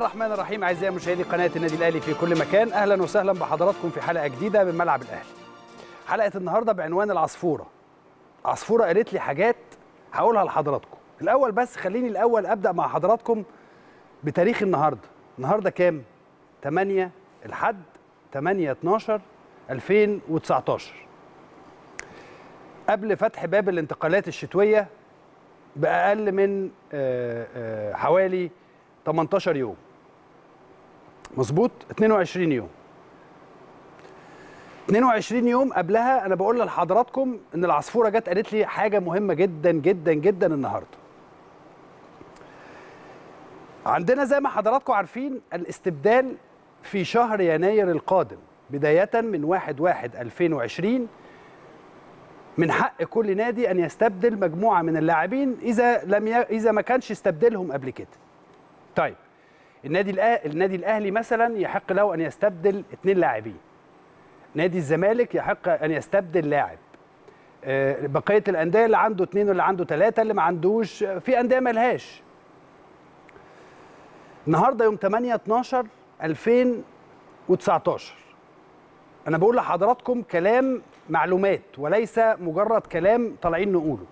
الرحمن الرحيم اعزائي مشاهدي قناه النادي الاهلي في كل مكان اهلا وسهلا بحضراتكم في حلقه جديده من ملعب الاهلي حلقه النهارده بعنوان العصفوره عصفوره قالت لي حاجات هقولها لحضراتكم الاول بس خليني الاول ابدا مع حضراتكم بتاريخ النهارده النهارده كام 8 الحد 8 12 2019 قبل فتح باب الانتقالات الشتويه باقل من آه، آه، حوالي 18 يوم مظبوط 22 يوم 22 يوم قبلها انا بقول لحضراتكم ان العصفوره جت قالت لي حاجه مهمه جدا جدا جدا النهارده عندنا زي ما حضراتكم عارفين الاستبدال في شهر يناير القادم بدايه من 1 1 2020 من حق كل نادي ان يستبدل مجموعه من اللاعبين اذا لم ي... اذا ما كانش استبدلهم قبل كده. طيب النادي الأه... النادي الاهلي مثلا يحق له ان يستبدل اثنين لاعبين. نادي الزمالك يحق ان يستبدل لاعب. آه، بقيه الانديه اللي عنده اثنين واللي عنده ثلاثه اللي ما عندوش في انديه ملهاش. النهارده يوم 8 12 2019 انا بقول لحضراتكم كلام معلومات وليس مجرد كلام طالعين نقوله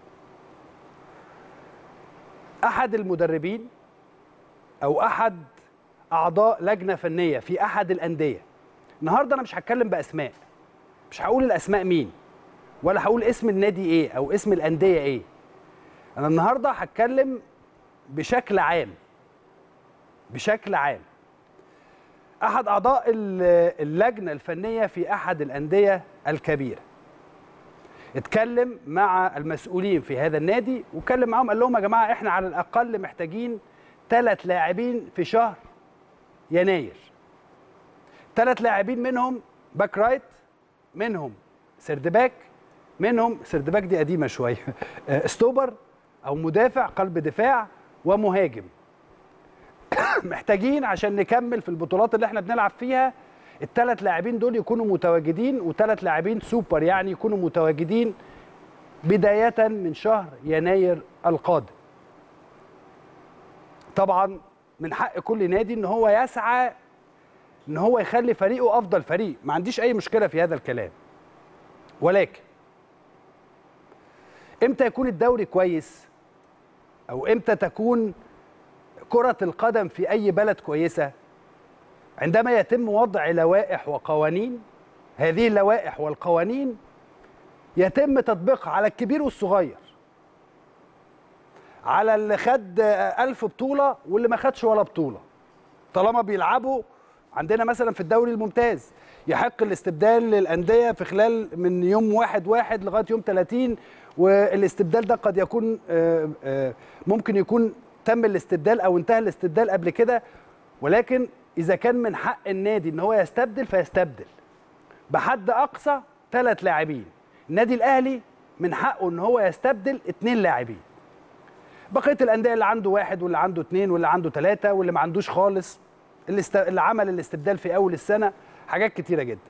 احد المدربين او احد اعضاء لجنه فنيه في احد الانديه النهارده انا مش هتكلم باسماء مش هقول الاسماء مين ولا هقول اسم النادي ايه او اسم الانديه ايه انا النهارده هتكلم بشكل عام بشكل عام احد اعضاء ال- اللجنه الفنيه في احد الانديه الكبيره اتكلم مع المسؤولين في هذا النادي واتكلم معاهم قال لهم يا جماعه احنا على الاقل محتاجين ثلاث لاعبين في شهر يناير ثلاث لاعبين منهم باك رايت منهم سردباك منهم سردباك دي قديمه شويه آه، ستوبر او مدافع قلب دفاع ومهاجم محتاجين عشان نكمل في البطولات اللي احنا بنلعب فيها الثلاث لاعبين دول يكونوا متواجدين وثلاث لاعبين سوبر يعني يكونوا متواجدين بداية من شهر يناير القادم طبعا من حق كل نادي ان هو يسعى ان هو يخلي فريقه افضل فريق ما عنديش اي مشكلة في هذا الكلام ولكن امتى يكون الدوري كويس او امتى تكون كرة القدم في أي بلد كويسة عندما يتم وضع لوائح وقوانين هذه اللوائح والقوانين يتم تطبيقها على الكبير والصغير على اللي خد ألف بطولة واللي ما خدش ولا بطولة طالما بيلعبوا عندنا مثلا في الدوري الممتاز يحق الاستبدال للأندية في خلال من يوم واحد واحد لغاية يوم 30 والاستبدال ده قد يكون آه، آه، ممكن يكون تم الاستبدال أو انتهى الاستبدال قبل كده ولكن إذا كان من حق النادي إن هو يستبدل فيستبدل بحد أقصى ثلاث لاعبين النادي الأهلي من حقه إن هو يستبدل اثنين لاعبين بقيه الانديه اللي عنده واحد واللي عنده اثنين واللي عنده ثلاثه واللي ما عندوش خالص اللي, است... اللي عمل الاستبدال في اول السنه حاجات كتيره جدا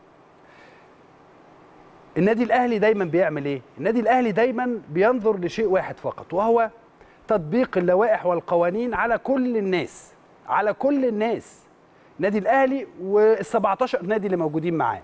النادي الاهلي دايما بيعمل ايه النادي الاهلي دايما بينظر لشيء واحد فقط وهو تطبيق اللوائح والقوانين على كل الناس على كل الناس النادي الاهلي وال 17 نادي اللي موجودين معاه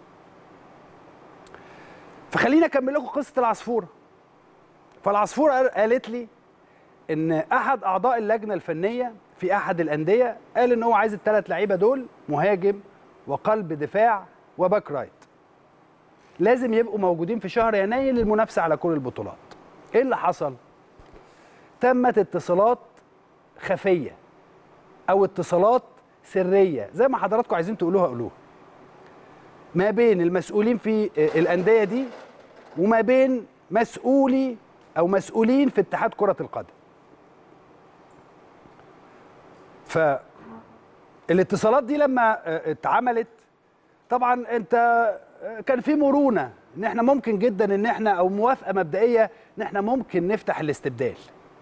فخليني اكمل لكم قصه العصفوره فالعصفوره قالت لي ان احد اعضاء اللجنه الفنيه في احد الانديه قال ان هو عايز الثلاث لعيبه دول مهاجم وقلب دفاع وباك رايت لازم يبقوا موجودين في شهر يناير للمنافسه على كل البطولات ايه اللي حصل تمت اتصالات خفيه او اتصالات سريه زي ما حضراتكم عايزين تقولوها قولوها ما بين المسؤولين في الانديه دي وما بين مسؤولي او مسؤولين في اتحاد كره القدم فالاتصالات دي لما اتعملت طبعا انت كان في مرونه ان احنا ممكن جدا ان احنا او موافقه مبدئيه ان احنا ممكن نفتح الاستبدال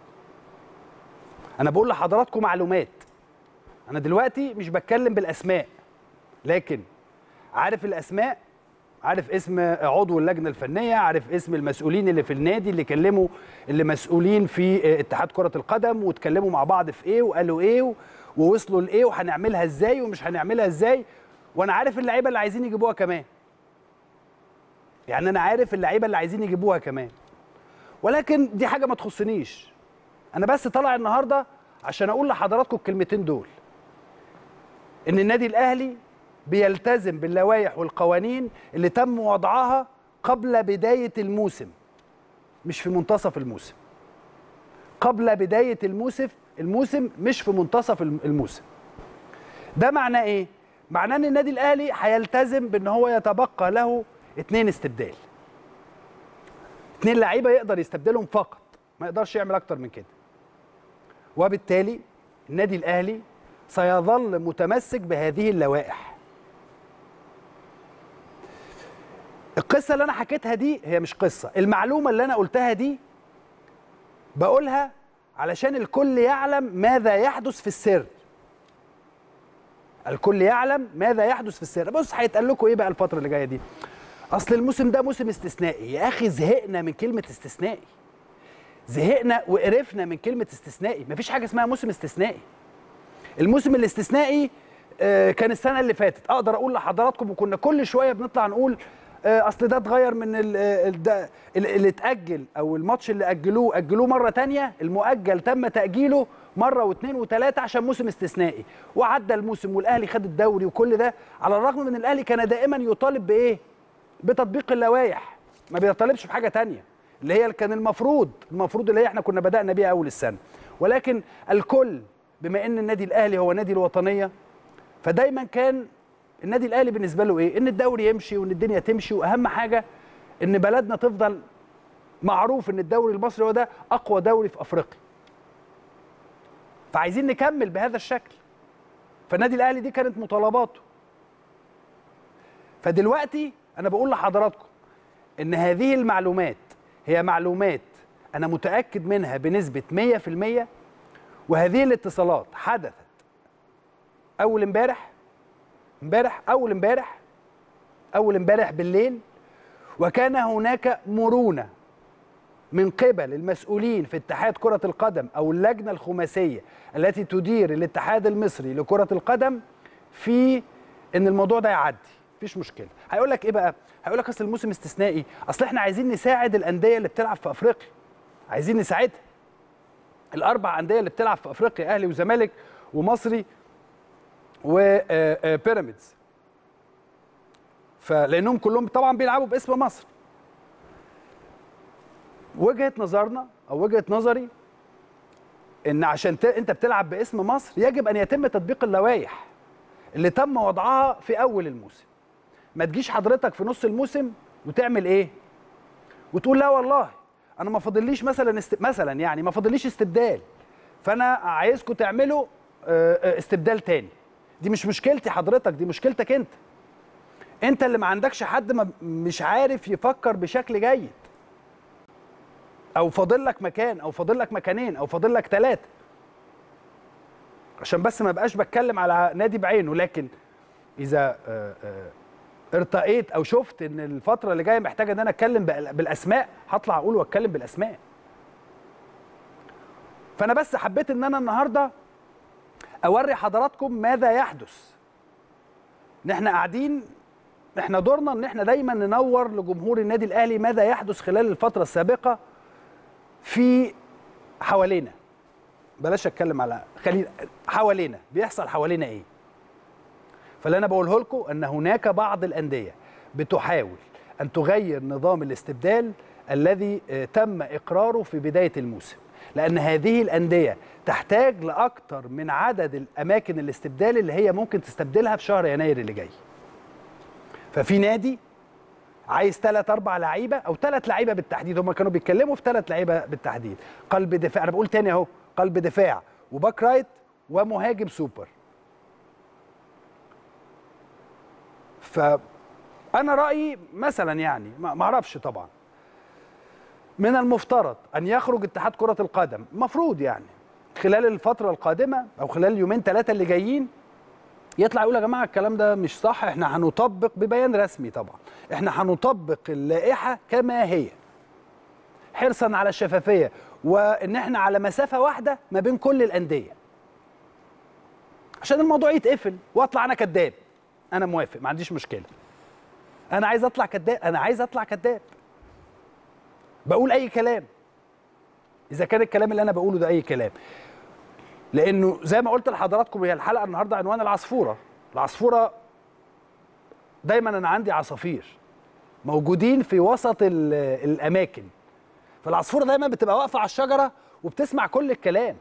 انا بقول لحضراتكم معلومات انا دلوقتي مش بتكلم بالاسماء لكن عارف الاسماء عارف اسم عضو اللجنه الفنيه عارف اسم المسؤولين اللي في النادي اللي كلموا اللي مسؤولين في اتحاد كره القدم واتكلموا مع بعض في ايه وقالوا ايه ووصلوا لايه وهنعملها ازاي ومش هنعملها ازاي وانا عارف اللعيبه اللي عايزين يجيبوها كمان يعني انا عارف اللعيبه اللي عايزين يجيبوها كمان ولكن دي حاجه ما تخصنيش انا بس طالع النهارده عشان اقول لحضراتكم الكلمتين دول ان النادي الاهلي بيلتزم باللوائح والقوانين اللي تم وضعها قبل بدايه الموسم مش في منتصف الموسم قبل بدايه الموسم الموسم مش في منتصف الموسم ده معناه ايه معناه ان النادي الاهلي هيلتزم بان هو يتبقى له اتنين استبدال اتنين لعيبه يقدر يستبدلهم فقط ما يقدرش يعمل اكتر من كده وبالتالي النادي الاهلي سيظل متمسك بهذه اللوائح القصه اللي انا حكيتها دي هي مش قصه المعلومه اللي انا قلتها دي بقولها علشان الكل يعلم ماذا يحدث في السر الكل يعلم ماذا يحدث في السر بص هيتقال لكم ايه بقى الفتره اللي جايه دي اصل الموسم ده موسم استثنائي يا اخي زهقنا من كلمه استثنائي زهقنا وقرفنا من كلمه استثنائي مفيش حاجه اسمها موسم استثنائي الموسم الاستثنائي آه، كان السنه اللي فاتت اقدر اقول لحضراتكم وكنا كل شويه بنطلع نقول آه، اصل ده اتغير من ال- ال- ده اللي اتاجل او الماتش اللي اجلوه اجلوه مره تانية المؤجل تم تاجيله مره واثنين وثلاثه عشان موسم استثنائي وعدى الموسم والاهلي خد الدوري وكل ده على الرغم من الاهلي كان دائما يطالب بايه بتطبيق اللوائح ما بيطالبش بحاجه تانية اللي هي كان المفروض المفروض اللي هي احنا كنا بدانا بيها اول السنه ولكن الكل بما ان النادي الاهلي هو نادي الوطنيه فدايما كان النادي الاهلي بالنسبه له ايه ان الدوري يمشي وان الدنيا تمشي واهم حاجه ان بلدنا تفضل معروف ان الدوري المصري هو ده اقوى دوري في افريقيا فعايزين نكمل بهذا الشكل فالنادي الاهلي دي كانت مطالباته فدلوقتي انا بقول لحضراتكم ان هذه المعلومات هي معلومات انا متاكد منها بنسبه 100% وهذه الاتصالات حدثت اول امبارح امبارح اول امبارح اول امبارح بالليل وكان هناك مرونه من قبل المسؤولين في اتحاد كرة القدم أو اللجنة الخماسية التي تدير الاتحاد المصري لكرة القدم في إن الموضوع ده يعدي مفيش مشكلة هيقول لك إيه بقى؟ هيقول لك أصل الموسم استثنائي أصل إحنا عايزين نساعد الأندية اللي بتلعب في أفريقيا عايزين نساعدها الأربع أندية اللي بتلعب في أفريقيا أهلي وزمالك ومصري وبيراميدز فلانهم كلهم طبعا بيلعبوا باسم مصر وجهه نظرنا او وجهه نظري ان عشان ت... انت بتلعب باسم مصر يجب ان يتم تطبيق اللوائح اللي تم وضعها في اول الموسم ما تجيش حضرتك في نص الموسم وتعمل ايه وتقول لا والله انا ما فاضليش مثلا است... مثلا يعني ما فاضليش استبدال فانا عايزكم تعملوا آه، آه، استبدال تاني دي مش مشكلتي حضرتك دي مشكلتك انت انت اللي ما عندكش حد ما مش عارف يفكر بشكل جيد او فاضل لك مكان او فاضل لك مكانين او فاضل لك ثلاثه عشان بس ما بقاش بتكلم على نادي بعينه لكن اذا آه، آه، ارتقيت او شفت ان الفتره اللي جايه محتاجه ان انا اتكلم بال- بالاسماء هطلع اقول واتكلم بالاسماء فانا بس حبيت ان انا النهارده اوري حضراتكم ماذا يحدث ان احنا قاعدين احنا دورنا ان احنا دايما ننور لجمهور النادي الاهلي ماذا يحدث خلال الفتره السابقه في حوالينا بلاش اتكلم على خلينا حوالينا بيحصل حوالينا ايه فاللي انا بقوله لكم ان هناك بعض الانديه بتحاول ان تغير نظام الاستبدال الذي آه، تم اقراره في بدايه الموسم لان هذه الانديه تحتاج لاكثر من عدد الاماكن الاستبدال اللي هي ممكن تستبدلها في شهر يناير اللي جاي ففي نادي عايز ثلاث اربع لعيبه او ثلاث لعيبه بالتحديد هم كانوا بيتكلموا في ثلاث لعيبه بالتحديد قلب دفاع انا بقول تاني اهو قلب دفاع وباك رايت ومهاجم سوبر فانا رايي مثلا يعني ما ما اعرفش طبعا من المفترض ان يخرج اتحاد كره القدم المفروض يعني خلال الفتره القادمه او خلال اليومين ثلاثه اللي جايين يطلع يقول يا جماعه الكلام ده مش صح احنا هنطبق ببيان رسمي طبعا احنا هنطبق اللائحه كما هي حرصا على الشفافيه وان احنا على مسافه واحده ما بين كل الانديه عشان الموضوع يتقفل واطلع انا كذاب انا موافق ما عنديش مشكله انا عايز اطلع كذاب انا عايز اطلع كذاب بقول اي كلام اذا كان الكلام اللي انا بقوله ده اي كلام لانه زي ما قلت لحضراتكم هي الحلقه النهارده عنوان العصفوره العصفوره دايما انا عندي عصافير موجودين في وسط ال- الاماكن فالعصفوره دايما بتبقى واقفه على الشجره وبتسمع كل الكلام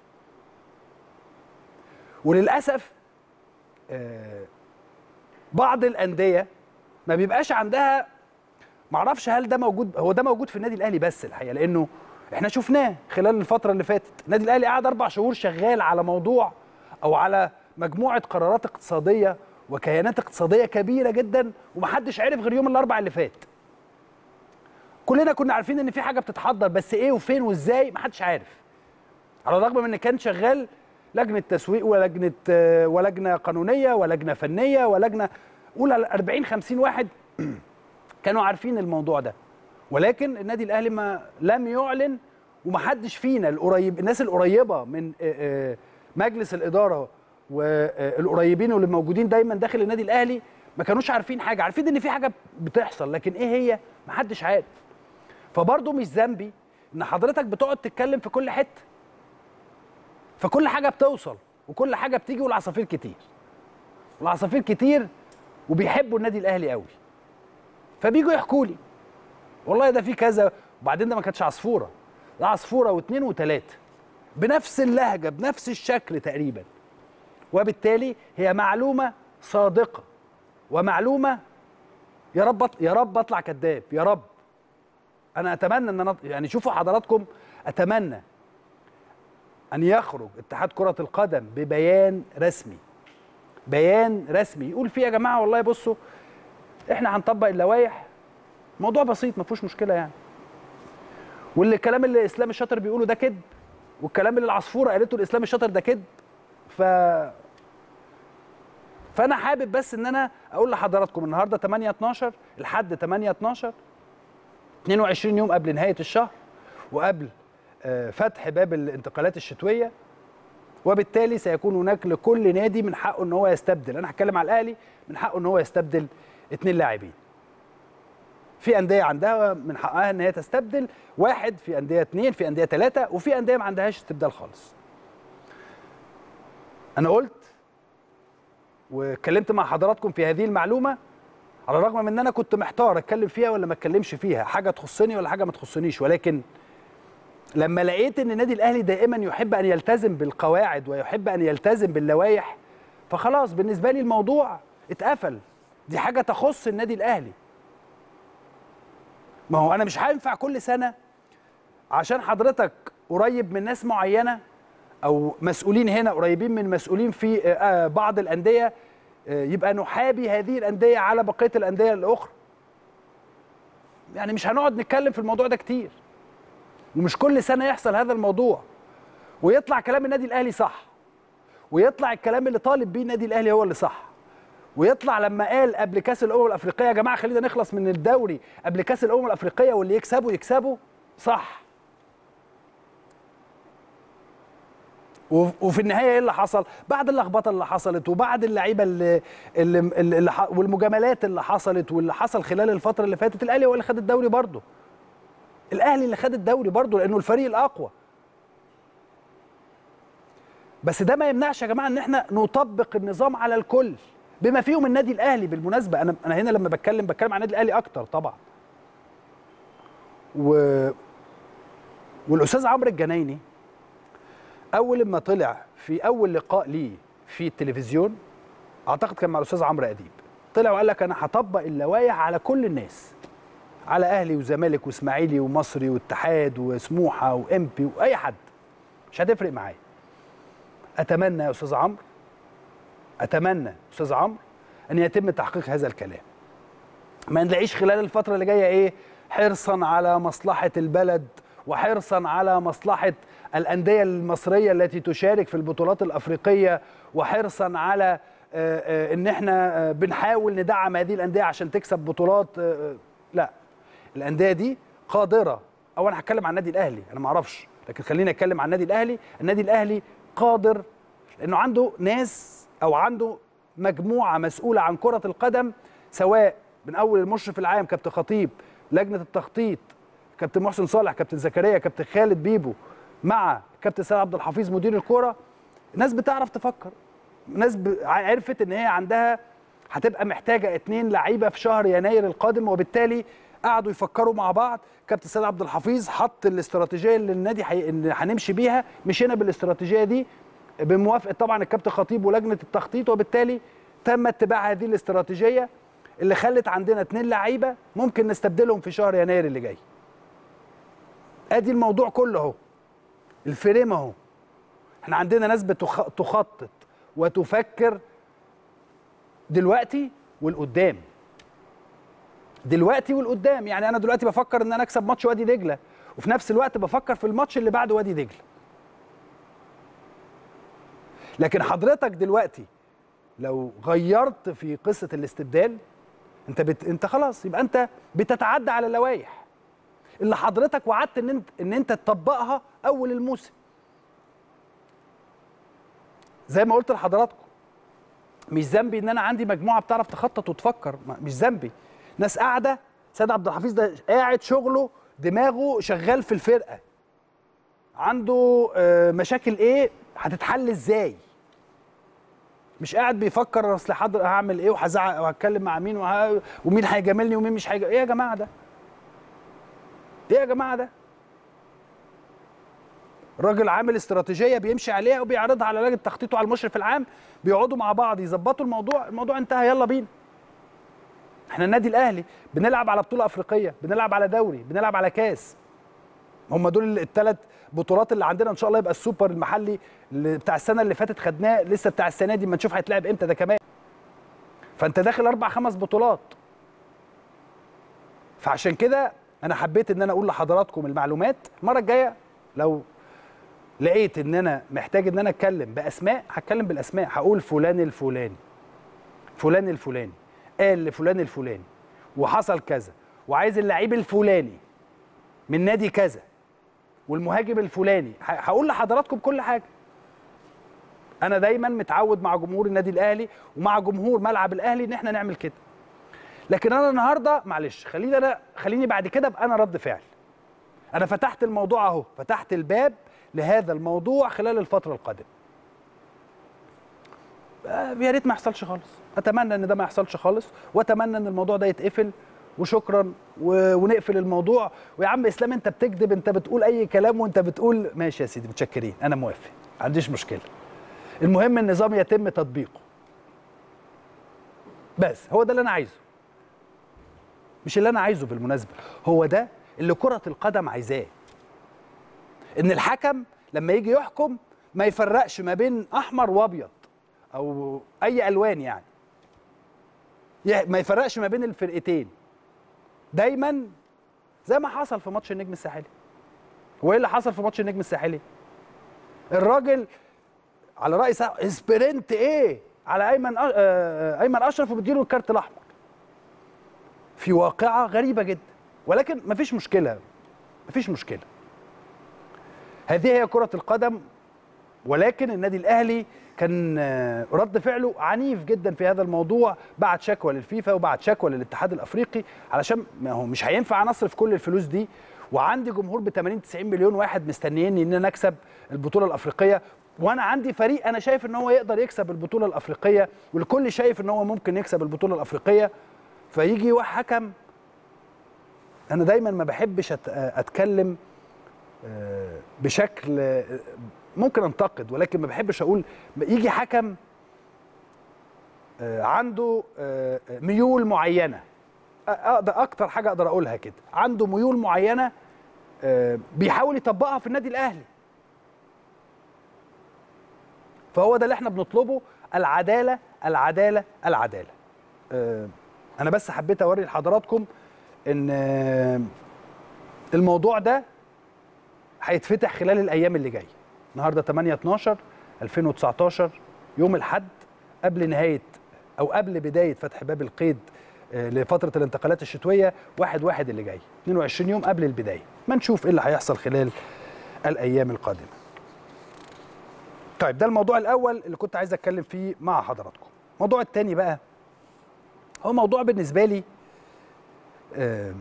وللاسف آه، بعض الانديه ما بيبقاش عندها معرفش هل ده موجود هو ده موجود في النادي الاهلي بس الحقيقه لانه احنا شفناه خلال الفتره اللي فاتت النادي الاهلي قعد اربع شهور شغال على موضوع او على مجموعه قرارات اقتصاديه وكيانات اقتصاديه كبيره جدا ومحدش عرف غير يوم الاربع اللي فات كلنا كنا عارفين ان في حاجه بتتحضر بس ايه وفين وازاي محدش عارف على الرغم من ان كان شغال لجنه تسويق ولجنه آه، ولجنه قانونيه ولجنه فنيه ولجنه قول 40 50 واحد كانوا عارفين الموضوع ده ولكن النادي الاهلي ما لم يعلن ومحدش فينا القريب الناس القريبه من آه، آه، مجلس الاداره والقريبين واللي موجودين دايما داخل النادي الاهلي ما كانوش عارفين حاجه عارفين ان في حاجه بتحصل لكن ايه هي محدش عارف فبرضه مش ذنبي ان حضرتك بتقعد تتكلم في كل حته فكل حاجه بتوصل وكل حاجه بتيجي والعصافير كتير والعصافير كتير وبيحبوا النادي الاهلي قوي فبيجوا يحكوا لي والله ده في كذا وبعدين ده ما كانتش عصفوره ده عصفوره واثنين وثلاثه بنفس اللهجه بنفس الشكل تقريبا وبالتالي هي معلومه صادقه ومعلومه يا رب أط- يا رب اطلع كذاب يا رب انا اتمنى ان انا يعني شوفوا حضراتكم اتمنى ان يخرج اتحاد كره القدم ببيان رسمي بيان رسمي يقول فيه يا جماعه والله بصوا احنا هنطبق اللوائح موضوع بسيط ما فيهوش مشكله يعني واللي الكلام اللي اسلام الشاطر بيقوله ده كذب والكلام اللي العصفوره قالته الاسلام الشاطر ده كذب ف فانا حابب بس ان انا اقول لحضراتكم النهارده 8 12 لحد 8 12 22 يوم قبل نهايه الشهر وقبل آه، فتح باب الانتقالات الشتويه وبالتالي سيكون هناك لكل نادي من حقه ان هو يستبدل انا هتكلم على الاهلي من حقه ان هو يستبدل اثنين لاعبين في انديه عندها من حقها ان هي تستبدل واحد في انديه اثنين في انديه ثلاثه وفي انديه ما عندهاش استبدال خالص انا قلت واتكلمت مع حضراتكم في هذه المعلومه على الرغم من ان انا كنت محتار اتكلم فيها ولا ما اتكلمش فيها حاجه تخصني ولا حاجه ما تخصنيش ولكن لما لقيت ان النادي الاهلي دائما يحب ان يلتزم بالقواعد ويحب ان يلتزم باللوائح فخلاص بالنسبه لي الموضوع اتقفل دي حاجه تخص النادي الاهلي ما هو انا مش هينفع كل سنه عشان حضرتك قريب من ناس معينه او مسؤولين هنا قريبين من مسؤولين في آه، آه، بعض الانديه آه، يبقى نحابي هذه الانديه على بقيه الانديه الاخرى يعني مش هنقعد نتكلم في الموضوع ده كتير ومش كل سنه يحصل هذا الموضوع ويطلع كلام النادي الاهلي صح ويطلع الكلام اللي طالب بيه النادي الاهلي هو اللي صح ويطلع لما قال قبل كاس الامم الافريقيه يا جماعه خلينا نخلص من الدوري قبل كاس الامم الافريقيه واللي يكسبوا يكسبوا صح وف- وفي النهايه ايه اللي حصل بعد اللخبطه اللي حصلت وبعد اللعيبه اللي, اللي, اللي اللي ح- والمجاملات اللي حصلت واللي حصل خلال الفتره اللي فاتت الاهلي هو اللي خد الدوري برضه الاهلي اللي خد الدوري برضه لانه الفريق الاقوى بس ده ما يمنعش يا جماعه ان احنا نطبق النظام على الكل بما فيهم النادي الاهلي بالمناسبه انا انا هنا لما بتكلم بتكلم عن النادي الاهلي اكتر طبعا و والاستاذ عمرو الجنايني اول ما طلع في اول لقاء ليه في التلفزيون اعتقد كان مع الاستاذ عمرو اديب طلع وقال لك انا هطبق اللوائح على كل الناس على اهلي وزمالك واسماعيلي ومصري واتحاد وسموحه وامبي واي حد مش هتفرق معايا اتمنى يا استاذ عمرو اتمنى استاذ عمرو ان يتم تحقيق هذا الكلام ما نلاقيش خلال الفتره اللي جايه ايه حرصا على مصلحه البلد وحرصا على مصلحه الانديه المصريه التي تشارك في البطولات الافريقيه وحرصا على آه، آه، ان احنا آه، بنحاول ندعم هذه الانديه عشان تكسب بطولات آه، آه، لا الانديه دي قادره او انا هتكلم عن النادي الاهلي انا ما اعرفش لكن خليني اتكلم عن النادي الاهلي النادي الاهلي قادر لانه عنده ناس او عنده مجموعه مسؤوله عن كره القدم سواء من اول المشرف العام كابتن خطيب لجنه التخطيط كابتن محسن صالح كابتن زكريا كابتن خالد بيبو مع كابتن سيد عبد الحفيظ مدير الكوره ناس بتعرف تفكر ناس ب... عرفت ان هي عندها هتبقى محتاجه اتنين لعيبه في شهر يناير القادم وبالتالي قعدوا يفكروا مع بعض كابتن سيد عبد الحفيظ حط الاستراتيجيه اللي النادي حي... اللي هنمشي بيها مشينا بالاستراتيجيه دي بموافقه طبعا الكابتن خطيب ولجنه التخطيط وبالتالي تم اتباع هذه الاستراتيجيه اللي خلت عندنا اتنين لعيبه ممكن نستبدلهم في شهر يناير اللي جاي ادي الموضوع كله اهو الفريم اهو احنا عندنا ناس بتخ... تخطط وتفكر دلوقتي والقدام دلوقتي والقدام يعني انا دلوقتي بفكر ان انا اكسب ماتش وادي دجله وفي نفس الوقت بفكر في الماتش اللي بعد وادي دجله لكن حضرتك دلوقتي لو غيرت في قصه الاستبدال انت بت... انت خلاص يبقى انت بتتعدى على اللوائح اللي حضرتك وعدت ان انت ان انت تطبقها اول الموسم زي ما قلت لحضراتكم مش ذنبي ان انا عندي مجموعه بتعرف تخطط وتفكر مش ذنبي ناس قاعده سيد عبد الحفيظ ده قاعد شغله دماغه شغال في الفرقه عنده مشاكل ايه هتتحل ازاي مش قاعد بيفكر اصل حاضر هعمل ايه وهزعق وهتكلم مع مين وه... ومين هيجاملني ومين مش هيجاملني ايه يا جماعه ده ايه يا جماعه ده الراجل عامل استراتيجيه بيمشي عليها وبيعرضها على لجنه تخطيطه على المشرف العام بيقعدوا مع بعض يظبطوا الموضوع الموضوع انتهى يلا بينا احنا النادي الاهلي بنلعب على بطوله افريقيه بنلعب على دوري بنلعب على كاس هم دول الثلاث بطولات اللي عندنا ان شاء الله يبقى السوبر المحلي اللي بتاع السنه اللي فاتت خدناه لسه بتاع السنه دي ما نشوف هيتلعب امتى ده كمان فانت داخل اربع خمس بطولات فعشان كده انا حبيت ان انا اقول لحضراتكم المعلومات المره الجايه لو لقيت ان انا محتاج ان انا اتكلم باسماء هتكلم بالاسماء هقول فلان الفلاني فلان الفلاني قال لفلان الفلاني وحصل كذا وعايز اللعيب الفلاني من نادي كذا والمهاجم الفلاني هقول لحضراتكم كل حاجه انا دايما متعود مع جمهور النادي الاهلي ومع جمهور ملعب الاهلي ان احنا نعمل كده لكن انا النهارده معلش خليني انا خليني بعد كده ابقى انا رد فعل انا فتحت الموضوع اهو فتحت الباب لهذا الموضوع خلال الفتره القادمه يا ريت ما يحصلش خالص اتمنى ان ده ما يحصلش خالص واتمنى ان الموضوع ده يتقفل وشكرا و... ونقفل الموضوع ويا عم اسلام انت بتكذب انت بتقول اي كلام وانت بتقول ماشي يا سيدي متشكرين انا موافق ما عنديش مشكله المهم النظام يتم تطبيقه بس هو ده اللي انا عايزه مش اللي انا عايزه بالمناسبه هو ده اللي كره القدم عايزاه ان الحكم لما يجي يحكم ما يفرقش ما بين احمر وابيض او اي الوان يعني ما يفرقش ما بين الفرقتين دايما زي ما حصل في ماتش النجم الساحلي هو ايه اللي حصل في ماتش النجم الساحلي الراجل على راي سبرنت ايه على ايمن ايمن اشرف وبيديله الكارت الاحمر في واقعه غريبه جدا ولكن مفيش مشكله مفيش مشكله هذه هي كره القدم ولكن النادي الاهلي كان رد فعله عنيف جدا في هذا الموضوع بعت شكوى للفيفا وبعت شكوى للاتحاد الافريقي علشان ما هو مش هينفع نصرف كل الفلوس دي وعندي جمهور ب 80 90 مليون واحد مستنيين ان انا اكسب البطوله الافريقيه وانا عندي فريق انا شايف ان هو يقدر يكسب البطوله الافريقيه والكل شايف ان هو ممكن يكسب البطوله الافريقيه فيجي حكم انا دايما ما بحبش اتكلم بشكل ممكن انتقد ولكن ما بحبش اقول يجي حكم عنده ميول معينه اقدر اكتر حاجه اقدر اقولها كده عنده ميول معينه بيحاول يطبقها في النادي الاهلي فهو ده اللي احنا بنطلبه العداله العداله العداله انا بس حبيت اوري لحضراتكم ان الموضوع ده هيتفتح خلال الايام اللي جايه النهارده 8 12 2019 يوم الاحد قبل نهايه او قبل بدايه فتح باب القيد لفتره الانتقالات الشتويه 1 1 اللي جاي 22 يوم قبل البدايه ما نشوف ايه اللي هيحصل خلال الايام القادمه طيب ده الموضوع الاول اللي كنت عايز اتكلم فيه مع حضراتكم الموضوع الثاني بقى هو موضوع بالنسبه لي آم،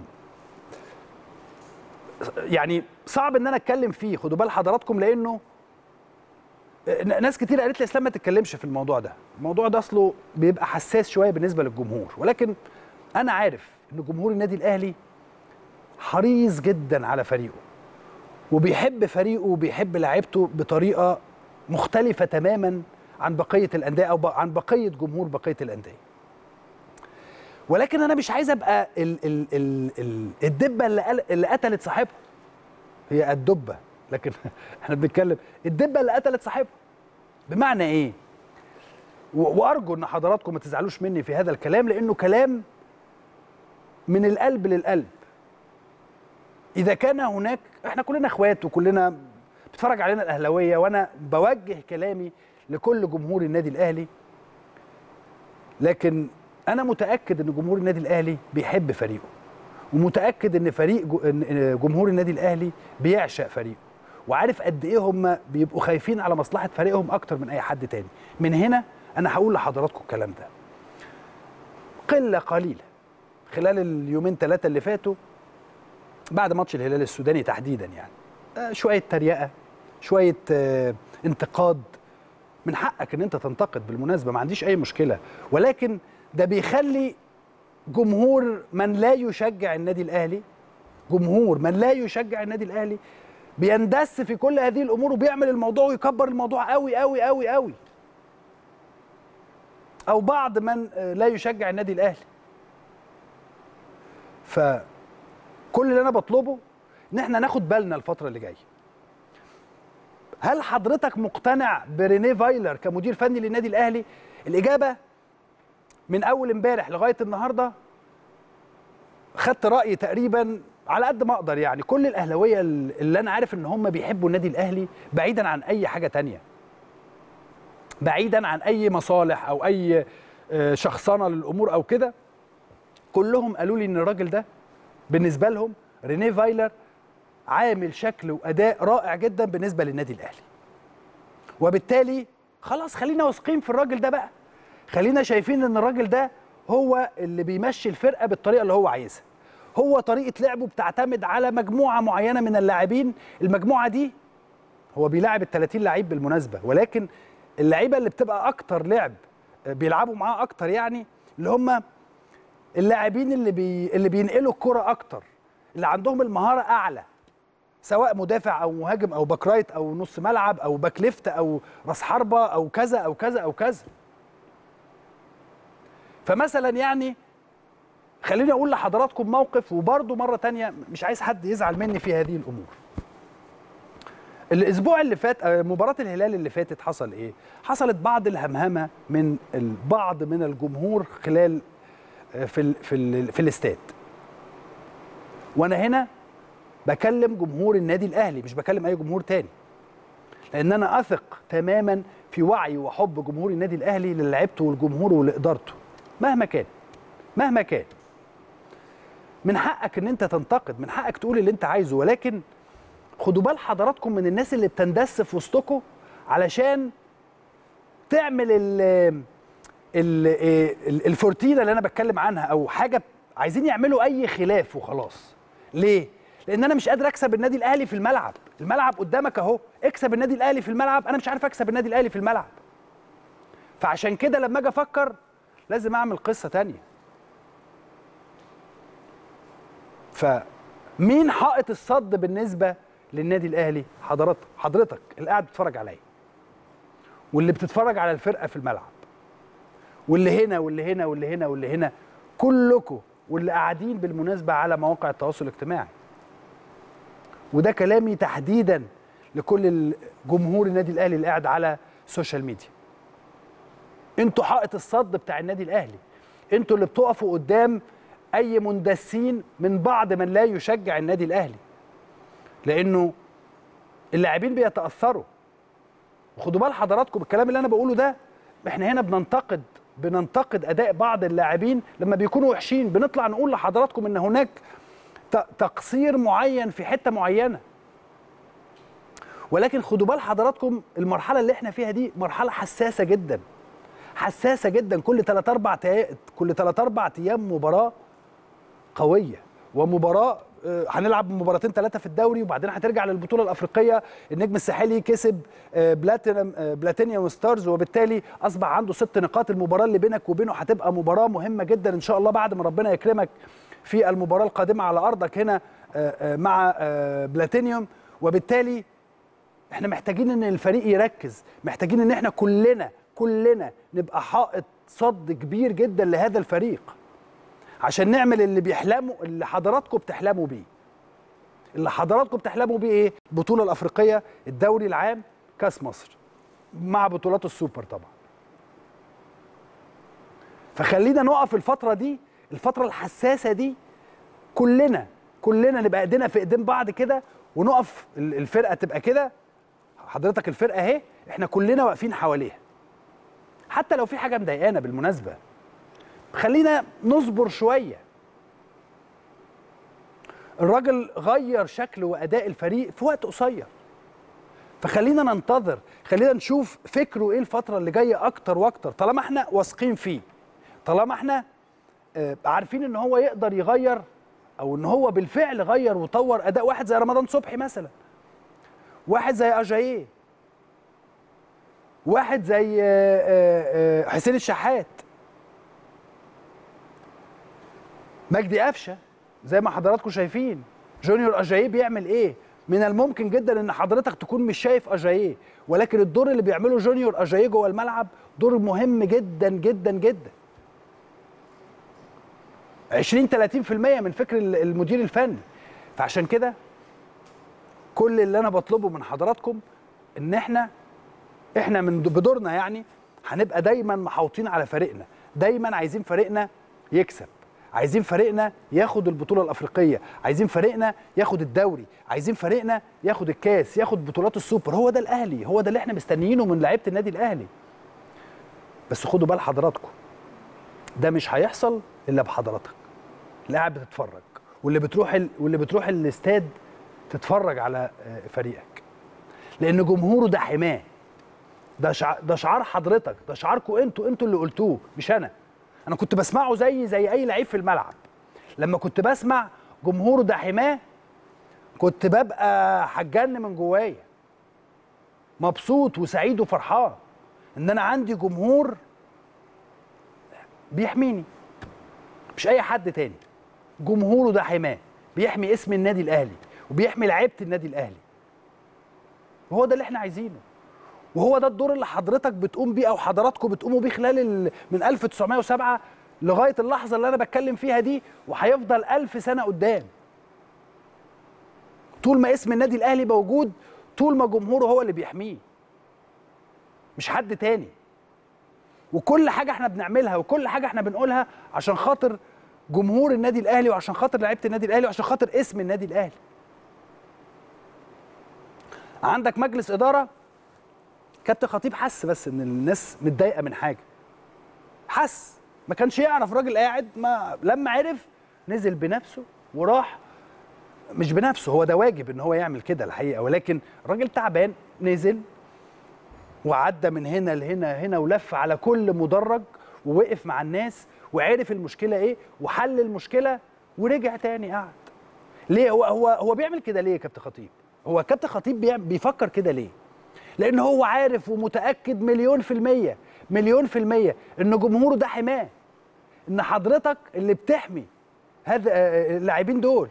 يعني صعب ان انا اتكلم فيه خدوا بال حضراتكم لانه آه، ناس كتير قالت لي اسلام ما تتكلمش في الموضوع ده الموضوع ده اصله بيبقى حساس شويه بالنسبه للجمهور ولكن انا عارف ان جمهور النادي الاهلي حريص جدا على فريقه وبيحب فريقه وبيحب لعيبته بطريقه مختلفه تماما عن بقيه الانديه او ب- عن بقيه جمهور بقيه الانديه ولكن انا مش عايز ابقى ال ال ال ال الدبه اللي قل- اللي قتلت صاحبها هي الدبه لكن احنا بنتكلم الدبه اللي قتلت صاحبها بمعنى ايه و- وارجو ان حضراتكم ما تزعلوش مني في هذا الكلام لانه كلام من القلب للقلب اذا كان هناك احنا كلنا اخوات وكلنا بتتفرج علينا الاهلاويه وانا بوجه كلامي لكل جمهور النادي الاهلي لكن انا متاكد ان جمهور النادي الاهلي بيحب فريقه ومتاكد ان فريق جو- إن- إن جمهور النادي الاهلي بيعشق فريقه وعارف قد ايه هم بيبقوا خايفين على مصلحه فريقهم اكتر من اي حد تاني من هنا انا هقول لحضراتكم الكلام ده قله قليله خلال اليومين ثلاثه اللي فاتوا بعد ماتش الهلال السوداني تحديدا يعني آه، شويه تريقه شويه آه، انتقاد من حقك ان انت تنتقد بالمناسبه ما عنديش اي مشكله ولكن ده بيخلي جمهور من لا يشجع النادي الاهلي جمهور من لا يشجع النادي الاهلي بيندس في كل هذه الامور وبيعمل الموضوع ويكبر الموضوع قوي قوي قوي قوي او بعض من آه، لا يشجع النادي الاهلي فكل اللي انا بطلبه ان احنا ناخد بالنا الفتره اللي جايه هل حضرتك مقتنع برينيه فايلر كمدير فني للنادي الاهلي الاجابه من اول امبارح لغايه النهارده خدت راي تقريبا على قد ما اقدر يعني كل الاهلاويه اللي انا عارف ان هم بيحبوا النادي الاهلي بعيدا عن اي حاجه تانية بعيدا عن اي مصالح او اي آه، شخصنه للامور او كده كلهم قالوا لي ان الراجل ده بالنسبه لهم رينيه فايلر عامل شكل واداء رائع جدا بالنسبه للنادي الاهلي وبالتالي خلاص خلينا واثقين في الراجل ده بقى خلينا شايفين ان الراجل ده هو اللي بيمشي الفرقه بالطريقه اللي هو عايزها هو طريقه لعبه بتعتمد على مجموعه معينه من اللاعبين المجموعه دي هو بيلاعب ال 30 لعيب بالمناسبه ولكن اللعيبه اللي بتبقى اكتر لعب آه، بيلعبوا معاه اكتر يعني اللي هم اللاعبين اللي بي اللي بينقلوا الكرة اكتر اللي عندهم المهاره اعلى سواء مدافع او مهاجم او باك رايت او نص ملعب او باك ليفت او راس حربه او كذا او كذا او كذا فمثلا يعني خليني اقول لحضراتكم موقف وبرضه مره تانية مش عايز حد يزعل مني في هذه الامور الاسبوع اللي فات آه، مباراه الهلال اللي فاتت حصل ايه حصلت بعض الهمهمه من البعض من الجمهور خلال آه، في ال في ال في الاستاد وانا هنا بكلم جمهور النادي الاهلي مش بكلم اي جمهور تاني لان انا اثق تماما في وعي وحب جمهور النادي الاهلي للعيبته والجمهور ولادارته مهما كان مهما كان من حقك ان انت تنتقد من حقك تقول اللي انت عايزه ولكن خدوا بال حضراتكم من الناس اللي بتندس في وسطكم علشان تعمل ال ال ال- الفورتينا اللي انا بتكلم عنها او حاجه عايزين يعملوا اي خلاف وخلاص ليه لان انا مش قادر اكسب النادي الاهلي في الملعب الملعب قدامك اهو اكسب النادي الاهلي في الملعب انا مش عارف اكسب النادي الاهلي في الملعب فعشان كده لما اجي افكر لازم اعمل قصه تانية فمين حائط الصد بالنسبه للنادي الاهلي حضرتك حضرتك اللي قاعد بتتفرج عليا واللي بتتفرج على الفرقه في الملعب واللي هنا واللي هنا واللي هنا واللي هنا كلكم واللي قاعدين بالمناسبه على مواقع التواصل الاجتماعي وده كلامي تحديدا لكل جمهور النادي الاهلي اللي قاعد على السوشيال ميديا انتوا حائط الصد بتاع النادي الاهلي انتوا اللي بتقفوا قدام اي مندسين من بعض من لا يشجع النادي الاهلي لانه اللاعبين بيتاثروا وخدوا بال حضراتكم الكلام اللي انا بقوله ده احنا هنا بننتقد بننتقد اداء بعض اللاعبين لما بيكونوا وحشين بنطلع نقول لحضراتكم ان هناك ت- تقصير معين في حته معينه ولكن خدوا بال حضراتكم المرحله اللي احنا فيها دي مرحله حساسه جدا حساسه جدا كل 3 4 كل 3 4 ايام مباراه قويه ومباراه آه، هنلعب مباراتين ثلاثه في الدوري وبعدين هترجع للبطوله الافريقيه النجم الساحلي كسب آه، بلاتينم آه، بلاتينيوم ستارز وبالتالي اصبح عنده ست نقاط المباراه اللي بينك وبينه هتبقى مباراه مهمه جدا ان شاء الله بعد ما ربنا يكرمك في المباراه القادمه على ارضك هنا آه، آه، مع آه، بلاتينيوم وبالتالي احنا محتاجين ان الفريق يركز محتاجين ان احنا كلنا كلنا نبقى حائط صد كبير جدا لهذا الفريق عشان نعمل اللي بيحلموا اللي حضراتكم بتحلموا بيه اللي حضراتكم بتحلموا بيه ايه البطوله الافريقيه الدوري العام كاس مصر مع بطولات السوبر طبعا فخلينا نقف الفتره دي الفتره الحساسه دي كلنا كلنا نبقى ايدينا في ايدين بعض كده ونقف ال- الفرقه تبقى كده حضرتك الفرقه اهي احنا كلنا واقفين حواليها حتى لو في حاجه مضايقانا بالمناسبه خلينا نصبر شويه الراجل غير شكل واداء الفريق في وقت قصير فخلينا ننتظر خلينا نشوف فكره ايه الفتره اللي جايه اكتر واكتر طالما احنا واثقين فيه طالما احنا آه، عارفين ان هو يقدر يغير او ان هو بالفعل غير وطور اداء واحد زي رمضان صبحي مثلا واحد زي اجاييه واحد زي آه، آه، آه، حسين الشحات مجدي قفشه زي ما حضراتكم شايفين جونيور اجاييه بيعمل ايه من الممكن جدا ان حضرتك تكون مش شايف اجاييه ولكن الدور اللي بيعمله جونيور اجاييه جوه الملعب دور مهم جدا جدا جدا 20 30% من فكر ال- المدير الفني فعشان كده كل اللي انا بطلبه من حضراتكم ان احنا احنا من بدورنا يعني هنبقى دايما محاوطين على فريقنا دايما عايزين فريقنا يكسب عايزين فريقنا ياخد البطوله الافريقيه عايزين فريقنا ياخد الدوري عايزين فريقنا ياخد الكاس ياخد بطولات السوبر هو ده الاهلي هو ده اللي احنا مستنيينه من لعيبه النادي الاهلي بس خدوا بال حضراتكم ده مش هيحصل الا بحضرتك اللي قاعد بتتفرج واللي بتروح ال... واللي بتروح الاستاد تتفرج على آه، فريقك لان جمهوره ده حماه ده شع... ده شعار حضرتك ده شعاركم انتوا انتوا اللي قلتوه مش انا انا كنت بسمعه زي زي اي لعيب في الملعب لما كنت بسمع جمهوره ده حماه كنت ببقى هتجن من جوايا مبسوط وسعيد وفرحان ان انا عندي جمهور بيحميني مش اي حد تاني جمهوره ده حماه بيحمي اسم النادي الاهلي وبيحمي لعيبه النادي الاهلي وهو ده اللي احنا عايزينه وهو ده الدور اللي حضرتك بتقوم بيه او حضراتكم بتقوموا بيه خلال ال... من 1907 لغايه اللحظه اللي انا بتكلم فيها دي وهيفضل ألف سنه قدام طول ما اسم النادي الاهلي موجود طول ما جمهوره هو اللي بيحميه مش حد تاني وكل حاجه احنا بنعملها وكل حاجه احنا بنقولها عشان خاطر جمهور النادي الاهلي وعشان خاطر لعيبه النادي الاهلي وعشان خاطر اسم النادي الاهلي عندك مجلس اداره كابتن خطيب حس بس ان الناس متضايقه من حاجه حس ما كانش يعرف راجل قاعد ما لما عرف نزل بنفسه وراح مش بنفسه هو ده واجب ان هو يعمل كده الحقيقه ولكن راجل تعبان نزل وعدى من هنا لهنا هنا ولف على كل مدرج ووقف مع الناس وعرف المشكله ايه وحل المشكله ورجع تاني قعد ليه هو هو هو بيعمل كده ليه يا كابتن خطيب هو كابتن خطيب بيعمل بيفكر كده ليه لان هو عارف ومتاكد مليون في الميه مليون في الميه ان جمهوره ده حماه ان حضرتك اللي بتحمي هذا آه، اللاعبين دول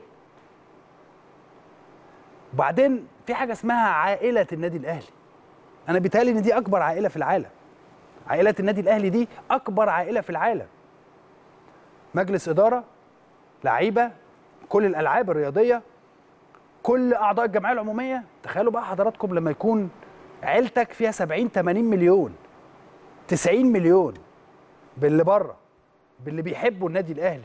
وبعدين في حاجه اسمها عائله النادي الاهلي انا بيتهيألي ان دي اكبر عائله في العالم عائله النادي الاهلي دي اكبر عائله في العالم مجلس اداره لعيبه كل الالعاب الرياضيه كل اعضاء الجمعيه العموميه تخيلوا بقى حضراتكم لما يكون عيلتك فيها 70 80 مليون 90 مليون باللي بره باللي بيحبوا النادي الاهلي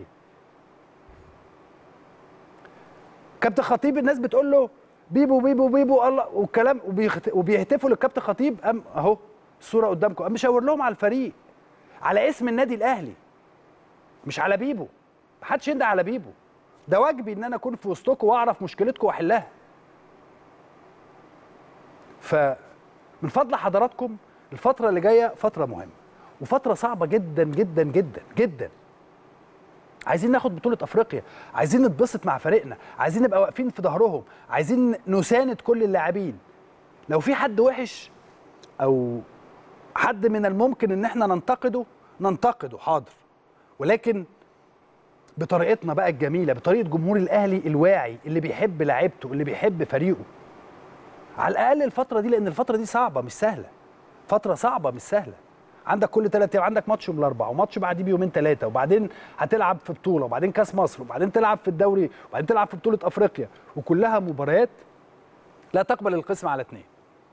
كابتن خطيب الناس بتقول له بيبو بيبو بيبو الله والكلام وبيخت... وبيهتفوا للكابتن خطيب قام اهو الصوره قدامكم قام مشاور لهم على الفريق على اسم النادي الاهلي مش على بيبو محدش يندى على بيبو ده واجبي ان انا اكون في وسطكم واعرف مشكلتكم واحلها فمن فضل حضراتكم الفتره اللي جايه فتره مهمه وفتره صعبه جدا جدا جدا جدا عايزين ناخد بطوله افريقيا عايزين نتبسط مع فريقنا عايزين نبقى واقفين في ظهرهم عايزين نساند كل اللاعبين لو في حد وحش او حد من الممكن ان احنا ننتقده ننتقده حاضر ولكن بطريقتنا بقى الجميله بطريقه جمهور الاهلي الواعي اللي بيحب لعيبته اللي بيحب فريقه على الاقل الفتره دي لان الفتره دي صعبه مش سهله فتره صعبه مش سهله عندك كل ثلاث ايام عندك ماتش يوم الاربعاء وماتش بعديه بيومين ثلاثه وبعدين هتلعب في بطوله وبعدين كاس مصر وبعدين تلعب في الدوري وبعدين تلعب في بطوله افريقيا وكلها مباريات لا تقبل القسم على اثنين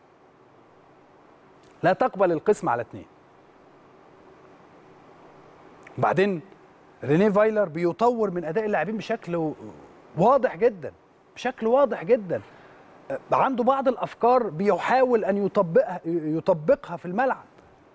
لا تقبل القسم على اثنين وبعدين رينيه فايلر بيطور من اداء اللاعبين بشكل واضح جدا بشكل واضح جدا عنده بعض الافكار بيحاول ان يطبقها يطبقها في الملعب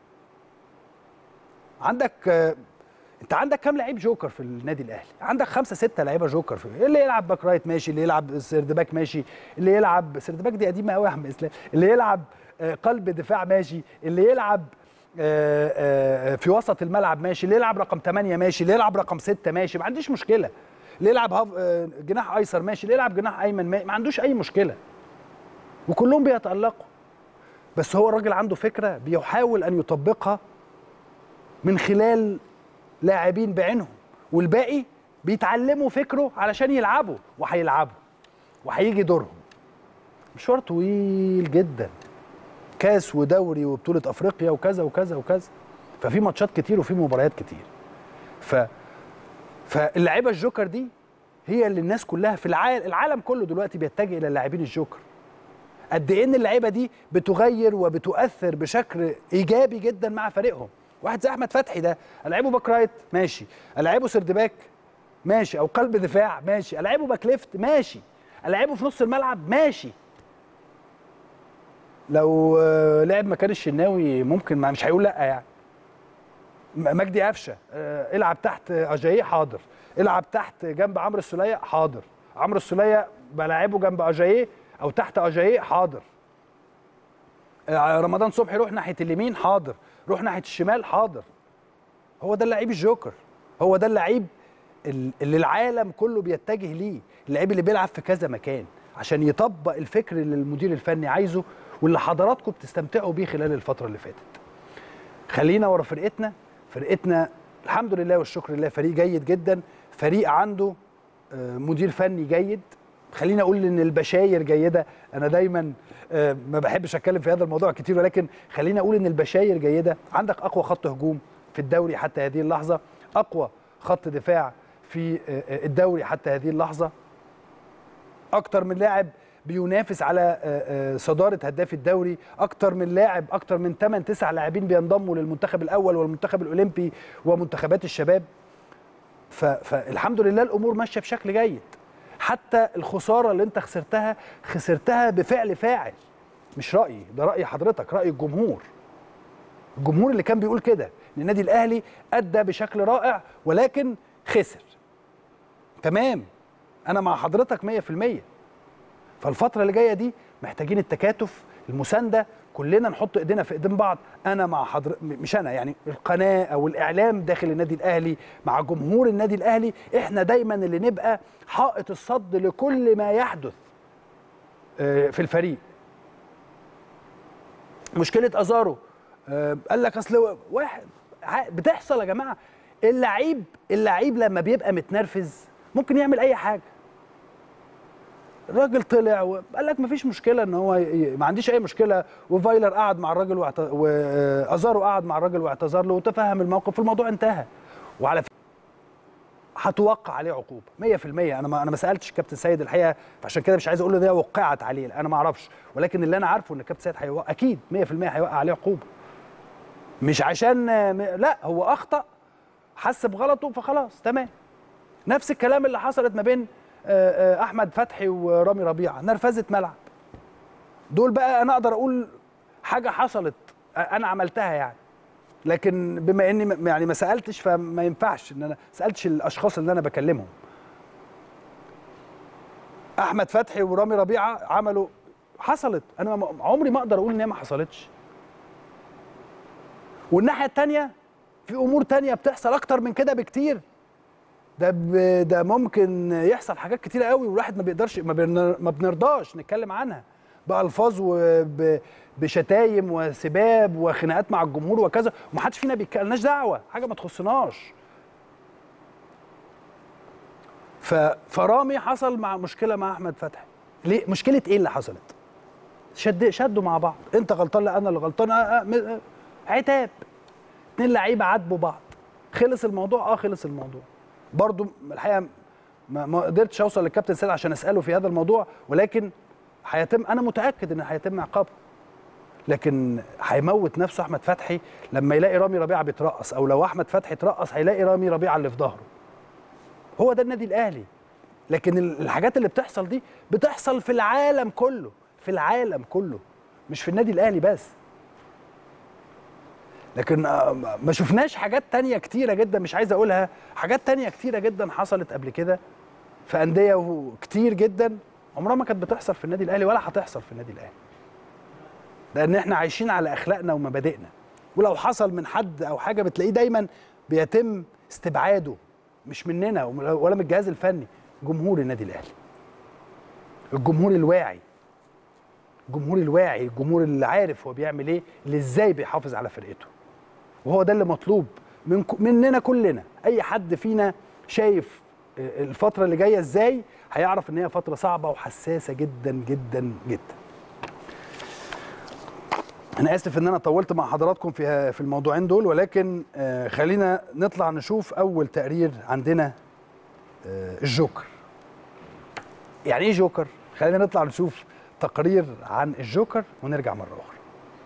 عندك انت عندك كام لعيب جوكر في النادي الاهلي عندك خمسة ستة لعيبه جوكر في اللي يلعب باك رايت ماشي اللي يلعب سيرد باك ماشي اللي يلعب سيرد باك دي قديمه قوي يا احمد اسلام اللي يلعب قلب دفاع ماشي اللي يلعب في وسط الملعب ماشي اللي يلعب رقم 8 ماشي اللي يلعب رقم 6 ماشي ما عنديش مشكله اللي يلعب جناح ايسر ماشي اللي يلعب جناح ايمن ماشي. ما عندوش اي مشكله وكلهم بيتالقوا بس هو الراجل عنده فكره بيحاول ان يطبقها من خلال لاعبين بعينهم والباقي بيتعلموا فكره علشان يلعبوا وهيلعبوا وهيجي دورهم مشوار طويل جدا كاس ودوري وبطوله افريقيا وكذا وكذا وكذا ففي ماتشات كتير وفي مباريات كتير ف فاللعيبه الجوكر دي هي اللي الناس كلها في العالم العالم كله دلوقتي بيتجه الى اللاعبين الجوكر قد ايه ان اللعيبه دي بتغير وبتؤثر بشكل ايجابي جدا مع فريقهم واحد زي احمد فتحي ده العبه باك رايت ماشي العبه سيرد باك ماشي او قلب دفاع ماشي العبه باك ليفت ماشي العبه في نص الملعب ماشي لو لعب مكان الشناوي ممكن ما مش هيقول لا يعني مجدي قفشه العب تحت اجاييه حاضر العب تحت جنب عمرو السوليه حاضر عمرو السوليه بلاعبه جنب اجاييه او تحت اجاييه حاضر رمضان صبحي روح ناحيه اليمين حاضر روح ناحيه الشمال حاضر هو ده اللعيب الجوكر هو ده اللعيب اللي العالم كله بيتجه ليه اللعيب اللي بيلعب في كذا مكان عشان يطبق الفكر اللي المدير الفني عايزه واللي حضراتكم بتستمتعوا بيه خلال الفتره اللي فاتت خلينا ورا فرقتنا فرقتنا الحمد لله والشكر لله فريق جيد جدا فريق عنده مدير فني جيد خلينا اقول ان البشاير جيده انا دايما ما بحبش اتكلم في هذا الموضوع كتير ولكن خلينا اقول ان البشاير جيده عندك اقوى خط هجوم في الدوري حتى هذه اللحظه اقوى خط دفاع في الدوري حتى هذه اللحظه اكتر من لاعب بينافس على صداره هداف الدوري اكتر من لاعب اكتر من 8 9 لاعبين بينضموا للمنتخب الاول والمنتخب الاولمبي ومنتخبات الشباب فالحمد لله الامور ماشيه بشكل جيد حتى الخساره اللي انت خسرتها خسرتها بفعل فاعل مش رايي ده راي حضرتك راي الجمهور الجمهور اللي كان بيقول كده ان النادي الاهلي ادى بشكل رائع ولكن خسر تمام انا مع حضرتك 100% فالفتره اللي جايه دي محتاجين التكاتف المسانده كلنا نحط ايدينا في ايدين بعض انا مع حضر مش انا يعني القناه او الاعلام داخل النادي الاهلي مع جمهور النادي الاهلي احنا دايما اللي نبقى حائط الصد لكل ما يحدث في الفريق مشكله ازارو قال لك اصل واحد بتحصل يا جماعه اللعيب اللعيب لما بيبقى متنرفز ممكن يعمل اي حاجه الراجل طلع وقال لك مفيش مشكله ان هو ي... ما عنديش اي مشكله وفايلر قعد مع الراجل واعت... وازارو قعد مع الراجل واعتذر له وتفهم الموقف الموضوع انتهى وعلى فكره هتوقع عليه عقوبه 100% انا ما انا ما سالتش كابتن سيد الحقيقه فعشان كده مش عايز اقول له ده وقعت عليه انا ما اعرفش ولكن اللي انا عارفه ان كابتن سيد هيوقع اكيد 100% هيوقع عليه عقوبه مش عشان لا هو اخطا حس بغلطه فخلاص تمام نفس الكلام اللي حصلت ما بين احمد فتحي ورامي ربيعه نرفزه ملعب دول بقى انا اقدر اقول حاجه حصلت انا عملتها يعني لكن بما اني يعني ما سالتش فما ينفعش ان انا سالتش الاشخاص اللي انا بكلمهم احمد فتحي ورامي ربيعه عملوا حصلت انا ما- عمري ما اقدر اقول ان هي ما حصلتش والناحيه الثانيه في امور تانية بتحصل اكتر من كده بكتير ده ب... ده ممكن يحصل حاجات كتيره قوي والواحد ما بيقدرش ما, بن... ما بنرضاش نتكلم عنها بالفاظ وبشتايم وسباب وخناقات مع الجمهور وكذا ومحدش فينا بيتكلمناش دعوه حاجه ما تخصناش ف... فرامي حصل مع مشكله مع احمد فتحي ليه مشكله ايه اللي حصلت شد شدوا مع بعض انت غلطان لا انا اللي غلطان آه آه م- آه عتاب اتنين لعيبه عاتبوا بعض خلص الموضوع اه خلص الموضوع برضو الحقيقه ما, ما قدرتش اوصل للكابتن سيد عشان اساله في هذا الموضوع ولكن هيتم انا متاكد ان هيتم عقابه لكن هيموت نفسه احمد فتحي لما يلاقي رامي ربيعه بيترقص او لو احمد فتحي اترقص هيلاقي رامي ربيعه اللي في ظهره هو ده النادي الاهلي لكن ال- الحاجات اللي بتحصل دي بتحصل في العالم كله في العالم كله مش في النادي الاهلي بس لكن آه، ما شفناش حاجات تانية كتيرة جدا مش عايز اقولها حاجات تانية كتيرة جدا حصلت قبل كده في أندية كتير جدا عمرها ما كانت بتحصل في النادي الأهلي ولا هتحصل في النادي الأهلي لأن احنا عايشين على أخلاقنا ومبادئنا ولو حصل من حد أو حاجة بتلاقيه دايما بيتم استبعاده مش مننا ولا من الجهاز الفني جمهور النادي الأهلي الجمهور الواعي الجمهور الواعي الجمهور اللي عارف هو بيعمل ايه اللي ازاي بيحافظ على فرقته وهو ده اللي مطلوب من مننا كلنا اي حد فينا شايف الفتره اللي جايه ازاي هيعرف ان هي فتره صعبه وحساسه جدا جدا جدا انا اسف ان انا طولت مع حضراتكم في في الموضوعين دول ولكن آه، خلينا نطلع نشوف اول تقرير عندنا آه، الجوكر يعني ايه جوكر خلينا نطلع نشوف تقرير عن الجوكر ونرجع مره اخرى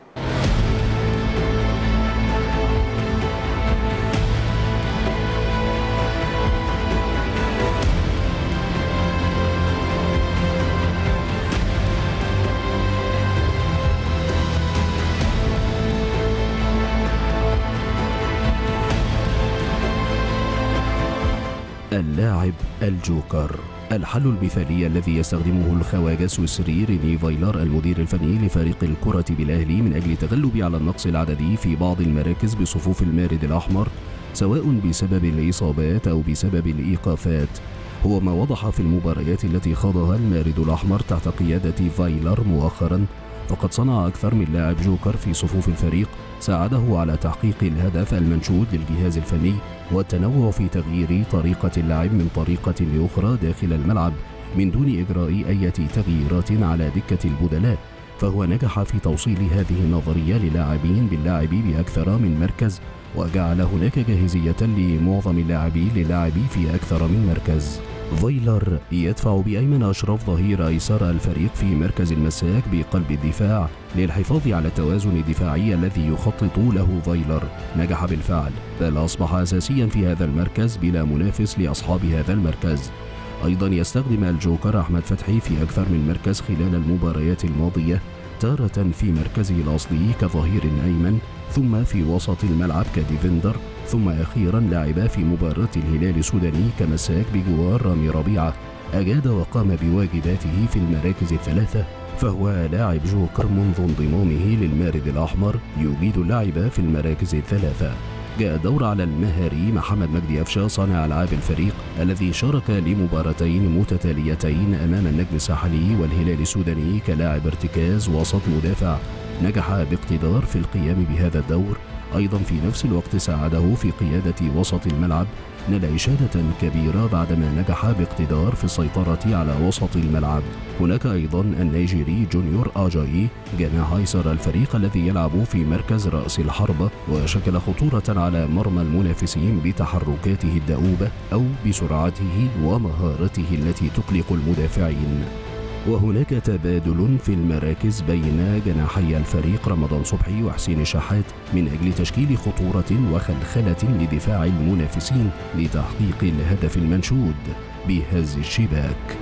اللاعب الجوكر الحل المثالي الذي يستخدمه الخواجة السويسري ريني فايلر المدير الفني لفريق الكرة بالأهلي من أجل التغلب على النقص العددي في بعض المراكز بصفوف المارد الأحمر سواء بسبب الإصابات أو بسبب الإيقافات هو ما وضح في المباريات التي خاضها المارد الأحمر تحت قيادة فايلر مؤخرا فقد صنع أكثر من لاعب جوكر في صفوف الفريق ساعده على تحقيق الهدف المنشود للجهاز الفني والتنوع في تغيير طريقة اللعب من طريقة لأخرى داخل الملعب من دون إجراء أي تغييرات على دكة البدلاء فهو نجح في توصيل هذه النظرية للاعبين باللعب بأكثر من مركز وجعل هناك جاهزية لمعظم اللاعبين للعب في أكثر من مركز فايلر يدفع بأيمن أشرف ظهير أيسر الفريق في مركز المساك بقلب الدفاع للحفاظ على التوازن الدفاعي الذي يخطط له فايلر نجح بالفعل بل أصبح أساسيا في هذا المركز بلا منافس لأصحاب هذا المركز أيضا يستخدم الجوكر أحمد فتحي في أكثر من مركز خلال المباريات الماضية تارة في مركزه الأصلي كظهير أيمن ثم في وسط الملعب كديفندر ثم أخيرا لعب في مباراة الهلال السوداني كمساك بجوار رامي ربيعة أجاد وقام بواجباته في المراكز الثلاثة فهو لاعب جوكر منذ انضمامه للمارد الأحمر يجيد اللعب في المراكز الثلاثة جاء الدور على المهاري محمد مجدي أفشا صانع ألعاب الفريق الذي شارك لمباراتين متتاليتين أمام النجم الساحلي والهلال السوداني كلاعب ارتكاز وسط مدافع نجح باقتدار في القيام بهذا الدور أيضا في نفس الوقت ساعده في قيادة وسط الملعب نال إشادة كبيرة بعدما نجح باقتدار في السيطرة على وسط الملعب هناك أيضا النيجيري جونيور آجاي جناح أيسر الفريق الذي يلعب في مركز رأس الحربة وشكل خطورة على مرمى المنافسين بتحركاته الدؤوبة أو بسرعته ومهارته التي تقلق المدافعين وهناك تبادل في المراكز بين جناحي الفريق رمضان صبحي وحسين شحات من أجل تشكيل خطورة وخلخلة لدفاع المنافسين لتحقيق الهدف المنشود بهز الشباك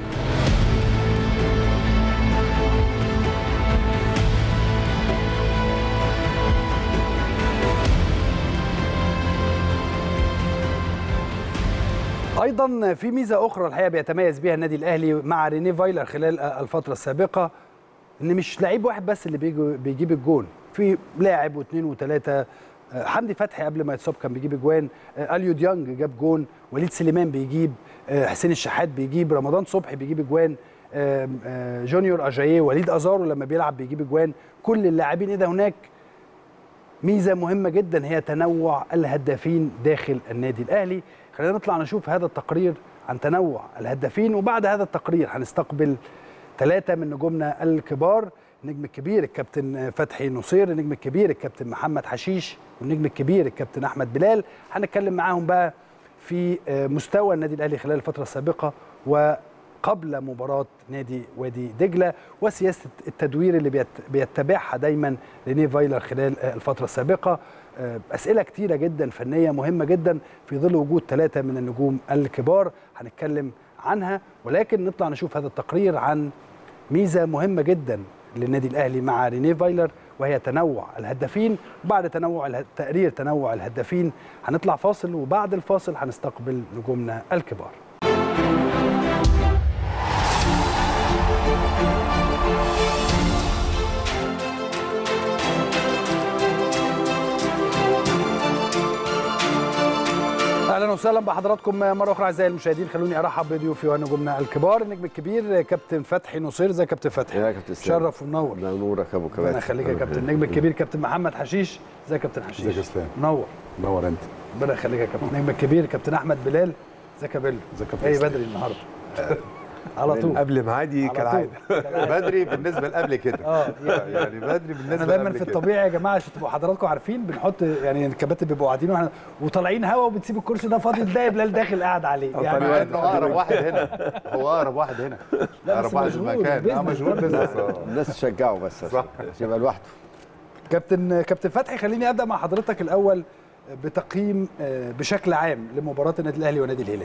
ايضا في ميزه اخرى الحقيقه بيتميز بها النادي الاهلي مع ريني فايلر خلال الفتره السابقه ان مش لعيب واحد بس اللي بيجي بيجيب الجون في لاعب واثنين وثلاثه آه، حمدي فتحي قبل ما يتصاب كان بيجيب اجوان آه، اليو ديانج جاب جون وليد سليمان بيجيب آه، حسين الشحات بيجيب رمضان صبحي بيجيب اجوان آم، آه، جونيور اجاييه وليد ازارو لما بيلعب بيجيب اجوان كل اللاعبين اذا هناك ميزه مهمه جدا هي تنوع الهدافين داخل النادي الاهلي خلينا نطلع نشوف هذا التقرير عن تنوع الهدافين وبعد هذا التقرير هنستقبل ثلاثه من نجومنا الكبار النجم الكبير الكابتن فتحي نصير النجم الكبير الكابتن محمد حشيش والنجم الكبير الكابتن احمد بلال هنتكلم معاهم بقى في آه، مستوى النادي الاهلي خلال الفتره السابقه وقبل مباراه نادي وادي دجله وسياسه التدوير اللي بيت- بيتبعها دايما رينيه فايلر خلال آه، الفتره السابقه آه، اسئله كتيره جدا فنيه مهمه جدا في ظل وجود ثلاثه من النجوم الكبار هنتكلم عنها ولكن نطلع نشوف هذا التقرير عن ميزه مهمه جدا للنادي الاهلي مع رينيه فايلر وهي تنوع الهدافين وبعد تنوع اله- تقرير تنوع الهدافين هنطلع فاصل وبعد الفاصل هنستقبل نجومنا الكبار اهلا وسهلا بحضراتكم مره اخرى اعزائي المشاهدين خلوني ارحب بضيوفي ونجومنا الكبار النجم الكبير كابتن فتحي نصير ازيك يا كابتن فتحي يا كابتن اسلام شرف ومنور الله ينورك يا ابو كباتن ربنا يخليك يا كابتن النجم الكبير كابتن محمد حشيش ازيك يا كابتن حشيش ازيك يا اسلام؟ منور نور انت ربنا يخليك يا كابتن النجم الكبير كابتن احمد بلال ازيك يا بيلو ازيك يا كابتن ايه اسلام؟ بدري النهارده على طول قبل ميعادي على كالعاده طول. كالعادة. بدري بالنسبه لقبل كده اه يعني يعني بدري بالنسبه احنا دايما لقبل في كده. الطبيعي يا جماعه عشان تبقوا حضراتكم عارفين بنحط يعني الكباتن بيبقوا قاعدين واحنا وطالعين هوا وبنسيب الكرسي ده فاضي تلاقي بلال داخل قاعد عليه مع يعني انه اقرب واحد هنا هو اقرب واحد هنا لا، بس اقرب واحد في مشغول، المكان اه بيزنس مشغول برضه. بزنس آه. الناس تشجعه بس صح. عشان يبقى لوحده كابتن كابتن فتحي خليني ابدا مع حضرتك الاول بتقييم آه، بشكل عام لمباراه النادي الاهلي ونادي الهلال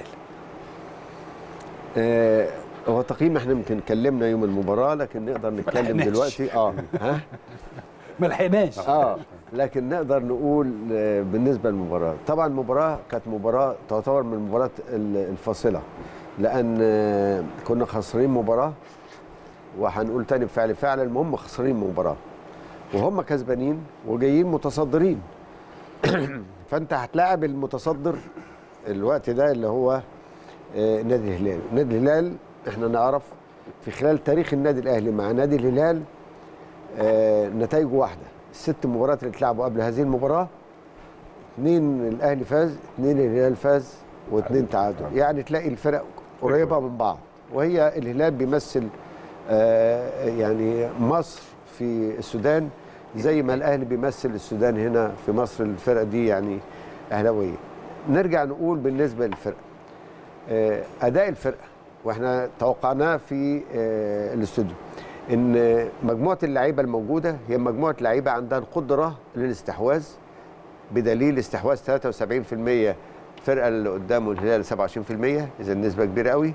آه هو تقييم احنا يمكن اتكلمنا يوم المباراه لكن نقدر نتكلم لحقناش. دلوقتي اه ها ما لحقناش اه لكن نقدر نقول آه، بالنسبه للمباراه طبعا المباراه كانت مباراه تعتبر من المباريات ال- الفاصله لان آه، كنا خسرين مباراه وهنقول تاني بفعل فعل المهم خسرين مباراه وهم كسبانين وجايين متصدرين فانت هتلاعب المتصدر الوقت ده اللي هو آه، نادي الهلال نادي الهلال احنا نعرف في خلال تاريخ النادي الاهلي مع نادي الهلال آه، نتائجه واحده الست مباريات اللي اتلعبوا قبل هذه المباراه اثنين الاهلي فاز اثنين الهلال فاز واثنين تعادل يعني تلاقي الفرق قريبه من بعض وهي الهلال بيمثل آه، يعني مصر في السودان زي ما الاهلي بيمثل السودان هنا في مصر الفرقه دي يعني اهلاويه نرجع نقول بالنسبه للفرقه آه، اداء الفرقه واحنا توقعناه في آه، الاستوديو ان مجموعه اللعيبه الموجوده هي مجموعه لعيبه عندها القدره للاستحواذ بدليل استحواذ 73% الفرقه اللي قدامه الهلال 27% اذا نسبه كبيره قوي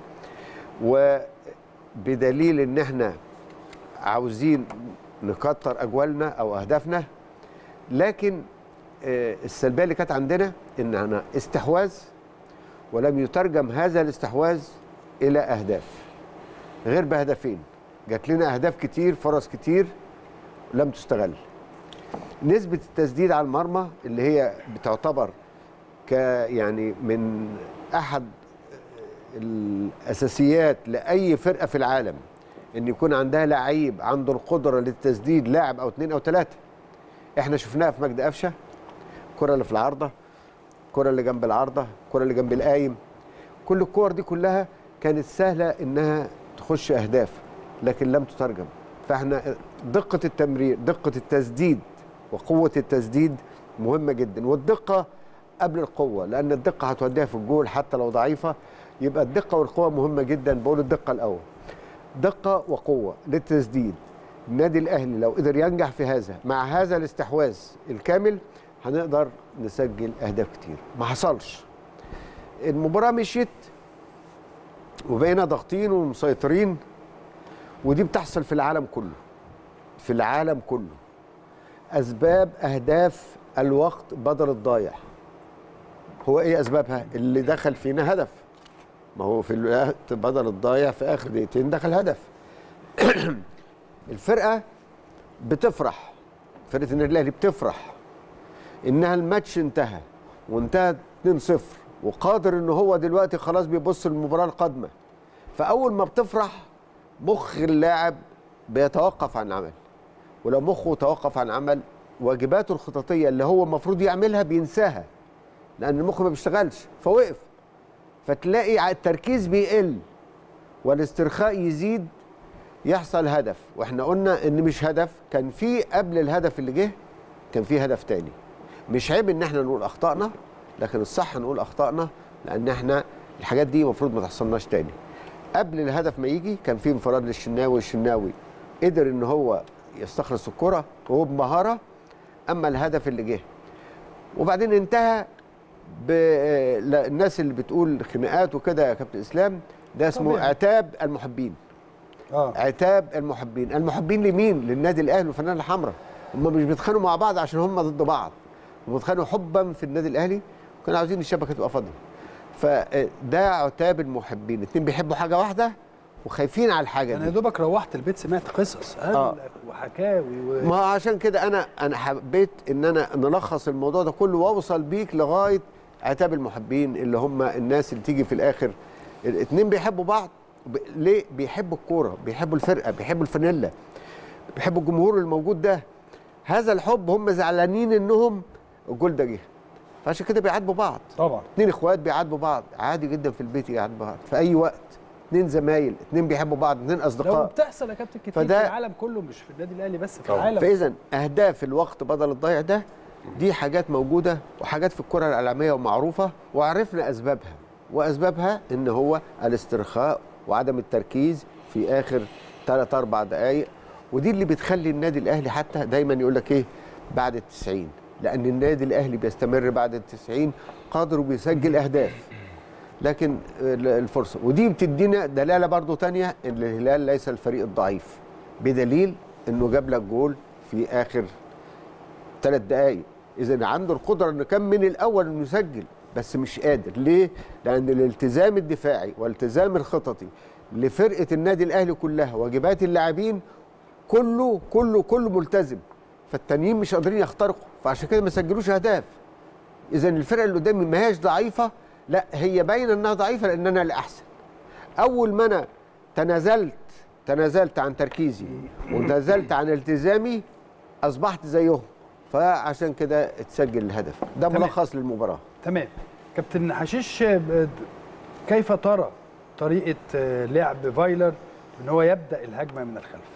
وبدليل ان احنا عاوزين نكتر اجوالنا او اهدافنا لكن آه، السلبيه اللي كانت عندنا ان انا استحواذ ولم يترجم هذا الاستحواذ الى اهداف غير بهدفين جات لنا اهداف كتير فرص كتير لم تستغل نسبه التسديد على المرمى اللي هي بتعتبر ك يعني من احد الاساسيات لاي فرقه في العالم ان يكون عندها لعيب عنده القدره للتسديد لاعب او اثنين او ثلاثه احنا شفناها في مجدي قفشه الكره اللي في العارضه الكره اللي جنب العارضه الكره اللي جنب القايم كل الكور دي كلها كانت سهله انها تخش اهداف لكن لم تترجم فاحنا دقه التمرير دقه التسديد وقوه التسديد مهمه جدا والدقه قبل القوه لان الدقه هتوديها في الجول حتى لو ضعيفه يبقى الدقه والقوه مهمه جدا بقول الدقه الاول دقه وقوه للتسديد النادي الاهلي لو قدر ينجح في هذا مع هذا الاستحواذ الكامل هنقدر نسجل اهداف كتير ما حصلش المباراه مشيت وبقينا ضاغطين ومسيطرين ودي بتحصل في العالم كله في العالم كله اسباب اهداف الوقت بدل الضايع هو ايه اسبابها اللي دخل فينا هدف ما هو في الوقت بدل الضايع في اخر دقيقتين دخل هدف الفرقه بتفرح فرقه النادي الاهلي بتفرح انها الماتش انتهى وانتهى 2-0 وقادر ان هو دلوقتي خلاص بيبص للمباراه القادمه فاول ما بتفرح مخ اللاعب بيتوقف عن العمل ولو مخه توقف عن عمل واجباته الخططيه اللي هو المفروض يعملها بينساها لان المخ ما بيشتغلش فوقف فتلاقي ع- التركيز بيقل والاسترخاء يزيد يحصل هدف واحنا قلنا ان مش هدف كان في قبل الهدف اللي جه كان في هدف تاني مش عيب ان احنا نقول اخطائنا لكن الصح نقول اخطائنا لان احنا الحاجات دي المفروض ما تحصلناش تاني قبل الهدف ما يجي كان في انفراد للشناوي الشناوي قدر ان هو يستخلص الكره وهو بمهاره اما الهدف اللي جه وبعدين انتهى بالناس اللي بتقول خناقات وكده يا كابتن اسلام ده اسمه طبيعي. عتاب المحبين اه عتاب المحبين المحبين لمين للنادي الاهلي والفنانه الحمراء هم مش بيتخانقوا مع بعض عشان هم ضد بعض هم بيتخانقوا حبا في النادي الاهلي وكانوا عاوزين الشبكه تبقى فاضيه فده عتاب المحبين الاثنين بيحبوا حاجه واحده وخايفين على الحاجه انا يا دي دوبك روحت البيت سمعت قصص آه. قال وحكاوي و... ما عشان كده انا انا حبيت ان انا نلخص الموضوع ده كله واوصل بيك لغايه عتاب المحبين اللي هم الناس اللي تيجي في الاخر الاثنين بيحبوا بعض ب... ليه بيحبوا الكوره بيحبوا الفرقه بيحبوا الفانيلا بيحبوا الجمهور الموجود ده هذا الحب هم زعلانين انهم الجول ده جه فعشان كده بيعاتبوا بعض طبعا اتنين اخوات بيعاتبوا بعض عادي جدا في البيت يعاتبوا بعض في اي وقت اتنين زمايل اتنين بيحبوا بعض اتنين لو اصدقاء بتحصل يا كابتن كتير فده- في العالم كله مش في النادي الاهلي بس في طبعا. العالم فاذا اهداف الوقت بدل الضيع ده دي حاجات موجوده وحاجات في الكره العالميه ومعروفه وعرفنا اسبابها واسبابها ان هو الاسترخاء وعدم التركيز في اخر 3 4 دقائق ودي اللي بتخلي النادي الاهلي حتى دايما يقول لك ايه بعد ال 90 لان النادي الاهلي بيستمر بعد ال 90 قادر وبيسجل اهداف لكن ال- الفرصه ودي بتدينا دلاله برضو تانية ان الهلال ليس الفريق الضعيف بدليل انه جاب لك جول في اخر ثلاث دقائق اذا عنده القدره انه كان من الاول انه يسجل بس مش قادر ليه لان الالتزام الدفاعي والالتزام الخططي لفرقه النادي الاهلي كلها واجبات اللاعبين كله كله كله ملتزم فالتانيين مش قادرين يخترقوا فعشان كده ما سجلوش اهداف اذا الفرقه اللي قدامي ما هياش ضعيفه لا هي باينه انها ضعيفه لان انا الاحسن اول ما انا تنازلت تنازلت عن تركيزي وتنازلت عن التزامي اصبحت زيهم فعشان كده اتسجل الهدف ده تمام. ملخص للمباراه تمام كابتن حشيش ب- كيف ترى طريقه آه، لعب فايلر ان هو يبدا الهجمه من الخلف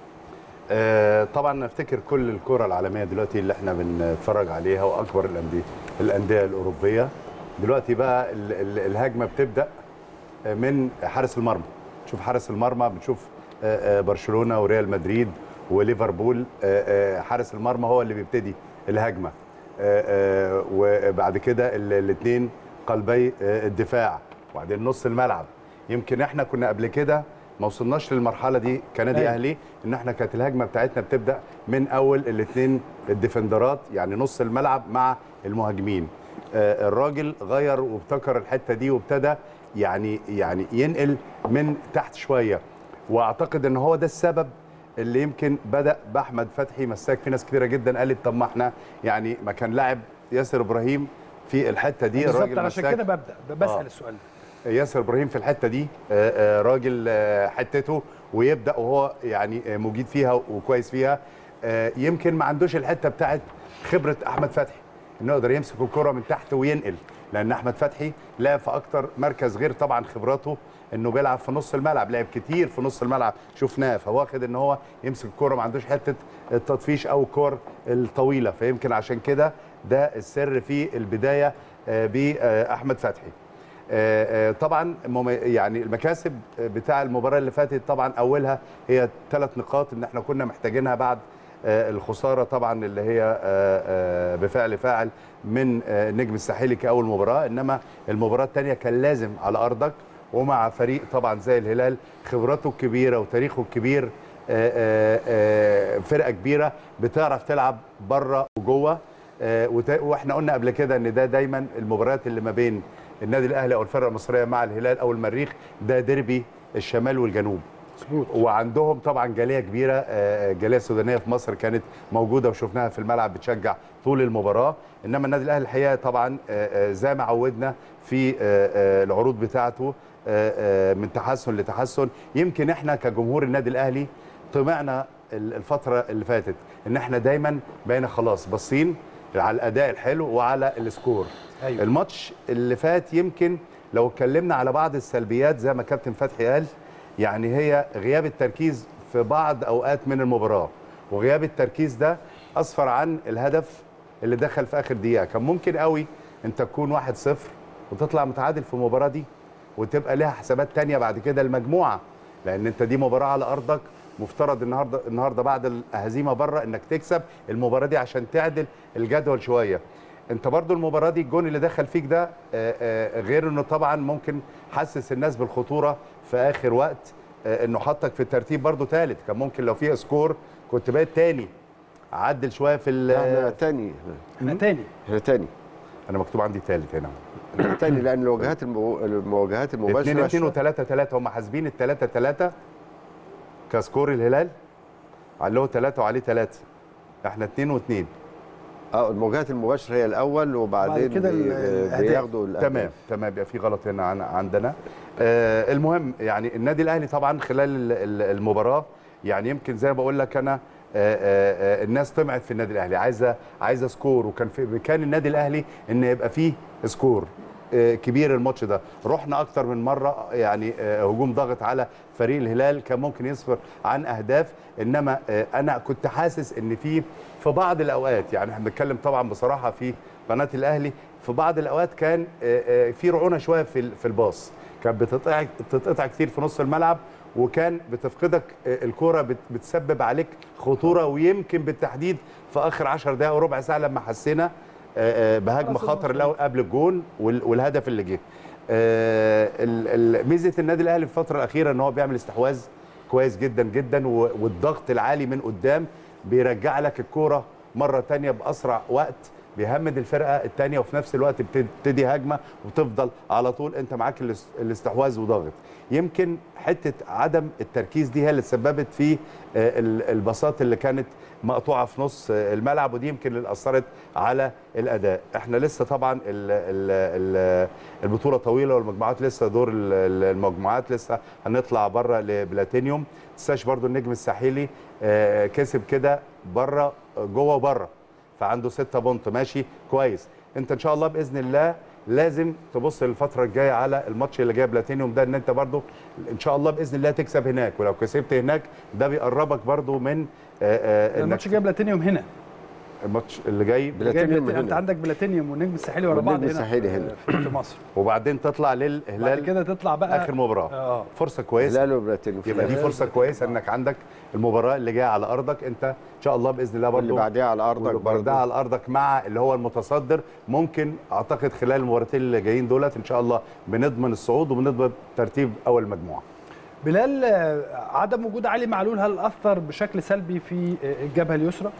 آه، طبعا افتكر كل الكره العالميه دلوقتي اللي احنا بنتفرج عليها واكبر الانديه الانديه الاوروبيه دلوقتي بقى ال- ال- الهجمه بتبدا من حارس المرمى نشوف حارس المرمى بنشوف آه، آه، برشلونه وريال مدريد وليفربول آه، آه، حارس المرمى هو اللي بيبتدي الهجمه آه، آه، وبعد كده الاثنين قلبي آه، الدفاع وبعدين نص الملعب يمكن احنا كنا قبل كده ما وصلناش للمرحله دي كنادي أيوة. اهلي ان احنا كانت الهجمه بتاعتنا بتبدا من اول الاثنين الديفندرات يعني نص الملعب مع المهاجمين آه، الراجل غير وابتكر الحته دي وابتدى يعني يعني ينقل من تحت شويه واعتقد ان هو ده السبب اللي يمكن بدا باحمد فتحي مساك في ناس كتيره جدا قالت طب ما احنا يعني ما كان لاعب ياسر ابراهيم في الحته دي بالظبط الراجل عشان مساك كده ببدا بسال آه. السؤال ده ياسر ابراهيم في الحته دي آه، آه، راجل آه، حتته ويبدا وهو يعني آه، مجيد فيها وكويس فيها آه، يمكن ما عندوش الحته بتاعت خبره احمد فتحي انه يقدر يمسك الكره من تحت وينقل لان احمد فتحي لعب في اكتر مركز غير طبعا خبراته انه بيلعب في نص الملعب لعب كتير في نص الملعب شفناه فواخد ان هو يمسك الكره ما عندوش حته التطفيش او الكور الطويله فيمكن عشان كده ده السر في البدايه آه، باحمد فتحي آه، آه، طبعا مم- يعني المكاسب بتاع المباراه اللي فاتت طبعا اولها هي ثلاث نقاط ان احنا كنا محتاجينها بعد آه، الخساره طبعا اللي هي آه، آه، بفعل فاعل من آه، النجم الساحلي كاول مباراه انما المباراه الثانيه كان لازم على ارضك ومع فريق طبعا زي الهلال خبراته الكبيره وتاريخه الكبير آه، آه، آه، فرقه كبيره بتعرف تلعب بره وجوه آه، وتا- واحنا قلنا قبل كده ان ده دايما المباريات اللي ما بين النادي الاهلي او الفرقه المصريه مع الهلال او المريخ ده ديربي الشمال والجنوب مظبوط وعندهم طبعا جاليه كبيره آه، الجاليه السودانيه في مصر كانت موجوده وشفناها في الملعب بتشجع طول المباراه انما النادي الاهلي الحقيقه طبعا آه، آه، زي ما عودنا في آه، آه، العروض بتاعته آه، آه، من تحسن لتحسن يمكن احنا كجمهور النادي الاهلي طمعنا ال- الفتره اللي فاتت ان احنا دايما بقينا خلاص باصين على الاداء الحلو وعلى السكور أيوة. الماتش اللي فات يمكن لو اتكلمنا على بعض السلبيات زي ما كابتن فتحي قال يعني هي غياب التركيز في بعض اوقات من المباراه وغياب التركيز ده اسفر عن الهدف اللي دخل في اخر دقيقه كان ممكن قوي انت تكون 1-0 وتطلع متعادل في المباراه دي وتبقى لها حسابات تانية بعد كده المجموعه لان انت دي مباراه على ارضك مفترض النهارده النهارده بعد الهزيمه بره انك تكسب المباراه دي عشان تعدل الجدول شويه انت برضو المباراه دي الجون اللي دخل فيك ده آه، آه، غير انه طبعا ممكن حسس الناس بالخطوره في اخر وقت آه، انه حطك في الترتيب برضو ثالث كان ممكن لو في سكور كنت بقيت تاني عدل شويه في ال- احنا تاني احنا تاني احنا تاني انا مكتوب عندي ثالث هنا احنا تاني لان الواجهات المو... المواجهات 2 المباشره 2 و3 3 هم حاسبين ال 3 3 كسكور الهلال عليه 3 وعليه 3 احنا 2 و2 اه المواجهات المباشره هي الاول وبعدين بعد كده بي- ال- الأهداف. بياخدوا الأهداف. تمام تمام يبقى في غلط هنا عن- عندنا آه المهم يعني النادي الاهلي طبعا خلال ال- ال- المباراه يعني يمكن زي ما بقول لك انا آه آه آه الناس طمعت في النادي الاهلي عايزه عايزه سكور وكان في بامكان النادي الاهلي ان يبقى فيه سكور آه، كبير الماتش ده رحنا اكتر من مره يعني آه، هجوم ضاغط على فريق الهلال كان ممكن يصفر عن اهداف انما آه، انا كنت حاسس ان في في بعض الاوقات يعني احنا بنتكلم طبعا بصراحه في قناه الاهلي في بعض الاوقات كان آه، آه، في رعونه شويه في ال- في الباص كانت بتتقطع بتتقطع كتير في نص الملعب وكان بتفقدك آه، الكوره بت- بتسبب عليك خطوره ويمكن بالتحديد في اخر 10 دقائق وربع ساعه لما حسينا آه، آه، بهجمه خلاص خطر الماتش الاول قبل الجون وال- والهدف اللي جه آه، ال- ال- ميزه النادي الاهلي في الفتره الاخيره ان هو بيعمل استحواذ كويس جدا جدا و- والضغط العالي من قدام بيرجع لك الكوره مره تانية باسرع وقت بيهمد الفرقه الثانيه وفي نفس الوقت بتبتدي هجمه وتفضل على طول انت معاك الاس- الاستحواذ وضاغط يمكن حته عدم التركيز دي هي اللي تسببت في آه، ال- الباصات اللي كانت مقطوعه في نص آه، الملعب ودي يمكن اللي اثرت على الاداء احنا لسه طبعا ال ال ال البطوله طويله والمجموعات لسه دور ال- ال- المجموعات لسه هنطلع بره لبلاتينيوم تنساش برضو النجم الساحلي آه، كسب كده بره جوه وبره فعنده ستة بونت ماشي كويس انت ان شاء الله باذن الله لازم تبص الفتره الجايه على الماتش اللي جاي بلاتينيوم ده ان انت برضو ان شاء الله باذن الله تكسب هناك ولو كسبت هناك ده بيقربك برضو من آه، آه، الماتش جاي بلاتينيوم هنا الماتش اللي جاي جاي بلاتينيوم بلاتينيوم. انت هنا. عندك بلاتينيوم والنجم الساحلي ورا بعض والنجم هنا الساحلي في- هنا. في في مصر وبعدين تطلع بعد للهلال كده تطلع بقى اخر مباراه اه فرصه كويسه هلال وبلاتينيوم يبقى دي فرصه كويسه انك عندك المباراه اللي جايه على ارضك انت ان شاء الله باذن الله برضو اللي بعديها على ارضك واللي بعدها برضه على ارضك مع اللي هو المتصدر ممكن اعتقد خلال المباراتين اللي جايين دولت ان شاء الله بنضمن الصعود وبنضمن ترتيب اول مجموعه بلال آه، عدم وجود علي معلول هل اثر بشكل سلبي في آه، الجبهه اليسرى؟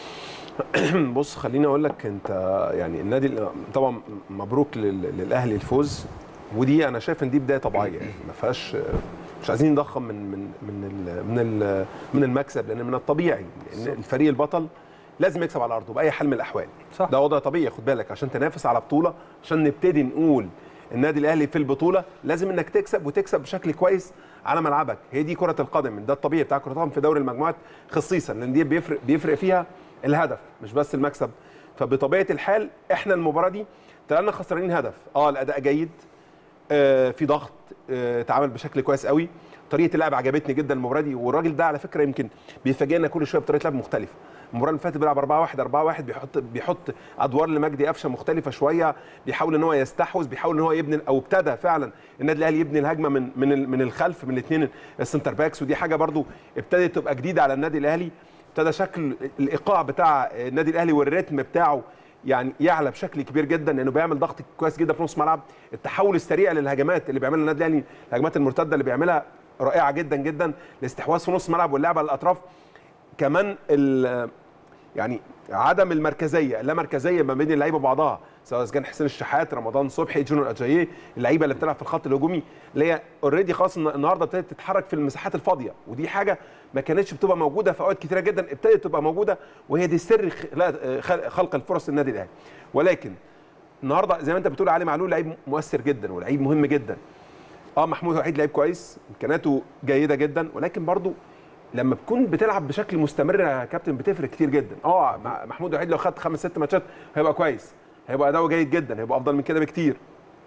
بص خليني اقول لك انت يعني النادي طبعا مبروك لل- للاهلي الفوز ودي انا شايف ان دي بدايه طبيعيه يعني ما فيهاش مش عايزين نضخم من من من ال من ال من المكسب لان من الطبيعي ان الفريق البطل لازم يكسب على ارضه باي حال من الاحوال صح. ده وضع طبيعي خد بالك عشان تنافس على بطوله عشان نبتدي نقول النادي الاهلي في البطوله لازم انك تكسب وتكسب بشكل كويس على ملعبك هي دي كره القدم ده الطبيعي بتاع كره القدم في دوري المجموعات خصيصا لان دي بيفرق بيفرق فيها الهدف مش بس المكسب فبطبيعه الحال احنا المباراه دي طلعنا خسرانين هدف اه الاداء جيد آه، في ضغط آه، اتعامل بشكل كويس قوي طريقه اللعب عجبتني جدا المباراه دي والراجل ده على فكره يمكن بيفاجئنا كل شويه بطريقه لعب مختلفه المباراه اللي فاتت بيلعب 4 1 4 1 بيحط بيحط ادوار لمجدي قفشه مختلفه شويه بيحاول ان هو يستحوذ بيحاول ان هو يبني او ابتدى فعلا النادي الاهلي يبني الهجمه من من ال- من الخلف من الاثنين السنتر باكس ودي حاجه برضو ابتدت تبقى جديده على النادي الاهلي ابتدى شكل الايقاع بتاع النادي الاهلي والريتم بتاعه يعني يعلى بشكل كبير جدا لانه بيعمل ضغط كويس جدا في نص ملعب التحول السريع للهجمات اللي بيعملها النادي الاهلي الهجمات المرتده اللي بيعملها رائعه جدا جدا الاستحواذ في نص ملعب واللعب على الاطراف كمان ال- يعني عدم المركزيه لا مركزيه ما بين اللعيبه وبعضها سواء اذا كان حسين الشحات رمضان صبحي جونيور اجاييه اللعيبه اللي بتلعب في الخط الهجومي اللي هي اوريدي خلاص الن- النهارده ابتدت تتحرك في المساحات الفاضيه ودي حاجه ما كانتش بتبقى موجوده في اوقات كتيره جدا ابتدت تبقى موجوده وهي دي سر خلق- خلق خلق الفرص النادي الاهلي ولكن النهارده زي ما انت بتقول علي معلول لعيب مؤثر جدا ولعيب مهم جدا اه محمود وحيد لعيب كويس امكانياته جيده جدا ولكن برضو لما بتكون بتلعب بشكل مستمر يا كابتن بتفرق كتير جدا اه مع- محمود وحيد لو خد خمس ست ماتشات هيبقى كويس هيبقى اداؤه جيد جدا هيبقى افضل من كده بكتير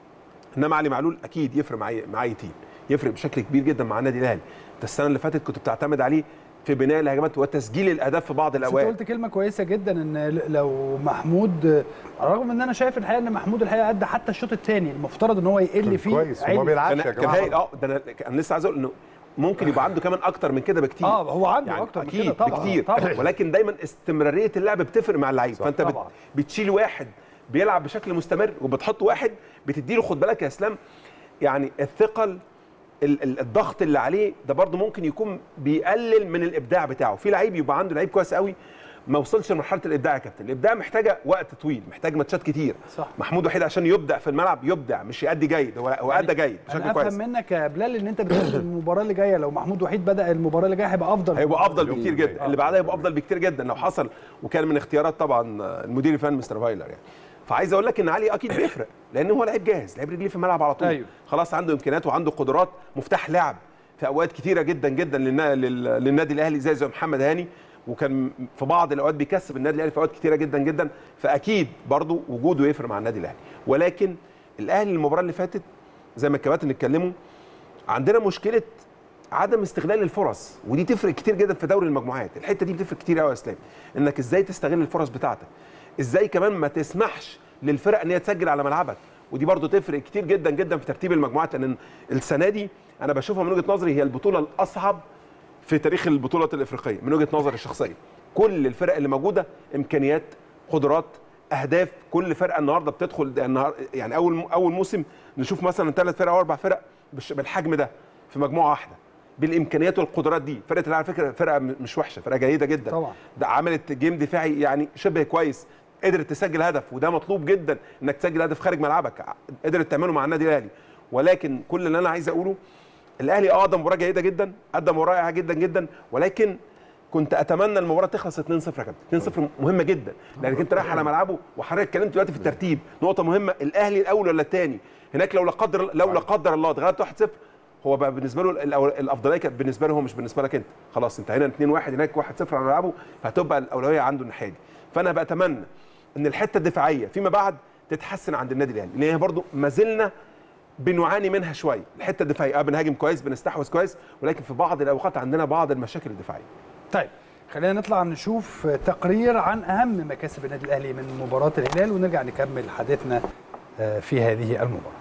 انما علي معلول اكيد يفرق مع أي- مع اي تيم يفرق بشكل كبير جدا مع النادي الاهلي انت السنه اللي فاتت كنت بتعتمد عليه في بناء الهجمات وتسجيل الاهداف في بعض بس انت الاوقات قلت كلمه كويسه جدا ان لو محمود على الرغم ان انا شايف الحقيقه ان محمود الحقيقه ادى حتى الشوط الثاني المفترض ان هو يقل فيه كويس وما عالي. بيلعبش كان يا كان جماعه هايل اه ده انا انا لسه عايز اقول انه ممكن يبقى عنده كمان اكتر من كده بكتير اه هو عنده يعني اكتر من اكيد كده طبعا بكتير طبعا ولكن دايما استمراريه اللعب بتفرق مع اللعيب فانت بت طبعا. بتشيل واحد بيلعب بشكل مستمر وبتحط واحد بتديله خد بالك يا اسلام يعني الثقل ال- ال- الضغط اللي عليه ده برضه ممكن يكون بيقلل من الابداع بتاعه في لعيب يبقى عنده لعيب كويس قوي ما وصلش لمرحله الابداع يا كابتن الابداع محتاجه وقت طويل محتاج ماتشات كتير صح. محمود وحيد عشان يبدع في الملعب يبدع مش يأدي جيد هو هو ادى جيد بشكل انا كويس افهم منك يا بلال ان انت بتقول المباراه اللي جايه لو محمود وحيد بدا المباراه اللي جايه هيبقى افضل هيبقى افضل بكتير جاي. جدا اللي بعدها هيبقى افضل بكتير جدا لو حصل وكان من اختيارات طبعا المدير الفني مستر فايلر يعني فعايز اقول لك ان علي اكيد بيفرق لان هو لعيب جاهز لعيب رجليه في الملعب على طول أيوه. خلاص عنده امكانيات وعنده قدرات مفتاح لعب في اوقات كتيره جدا جدا للنا- لل- للنادي الاهلي زي زي محمد هاني وكان في بعض الاوقات بيكسب النادي الاهلي في اوقات كتيره جدا جدا فاكيد برضه وجوده يفرق مع النادي الاهلي ولكن الاهلي المباراه اللي فاتت زي ما الكباتن اتكلموا عندنا مشكله عدم استغلال الفرص ودي تفرق كتير جدا في دوري المجموعات الحته دي بتفرق كتير قوي يا اسلام انك ازاي تستغل الفرص بتاعتك ازاي كمان ما تسمحش للفرق ان هي تسجل على ملعبك ودي برضو تفرق كتير جدا جدا في ترتيب المجموعات لان السنه دي انا بشوفها من وجهه نظري هي البطوله الاصعب في تاريخ البطولات الافريقيه من وجهه نظري الشخصيه كل الفرق اللي موجوده امكانيات قدرات اهداف كل فرقه النهارده بتدخل ده النهار يعني اول اول موسم نشوف مثلا ثلاث فرق او اربع فرق بالش- بالحجم ده في مجموعه واحده بالامكانيات والقدرات دي فرقه الأهلي على فكره فرقه م- مش وحشه فرقه جيده جدا طبعا. ده عملت جيم دفاعي يعني شبه كويس قدرت تسجل هدف وده مطلوب جدا انك تسجل هدف خارج ملعبك ع- قدرت تعمله مع النادي الاهلي ولكن كل اللي انا عايز اقوله الاهلي اه قدم مباراه جيده جدا قدم مباراه رائعه جدا جدا ولكن كنت اتمنى المباراه تخلص 2-0 يا كابتن 2-0 مهمه جدا لانك انت رايح على ملعبه وحضرتك اتكلمت دلوقتي في الترتيب نقطه مهمه الاهلي الاول ولا الثاني هناك لو لا قدر لو لا قدر الله اتغلبت 1-0 هو بقى بالنسبه له الأول- الافضليه كانت بالنسبه له هو مش بالنسبه لك انت خلاص انت هنا 2-1 هناك 1-0 على ملعبه فهتبقى الاولويه عنده الناحيه دي فانا بتمنى ان الحته الدفاعيه فيما بعد تتحسن عند النادي الاهلي لان هي برضو ما زلنا بنعاني منها شويه الحته الدفاعيه اه بنهاجم كويس بنستحوذ كويس ولكن في بعض الاوقات عندنا بعض المشاكل الدفاعيه طيب خلينا نطلع نشوف تقرير عن اهم مكاسب النادي الاهلي من مباراه الهلال ونرجع نكمل حديثنا آه، في هذه المباراه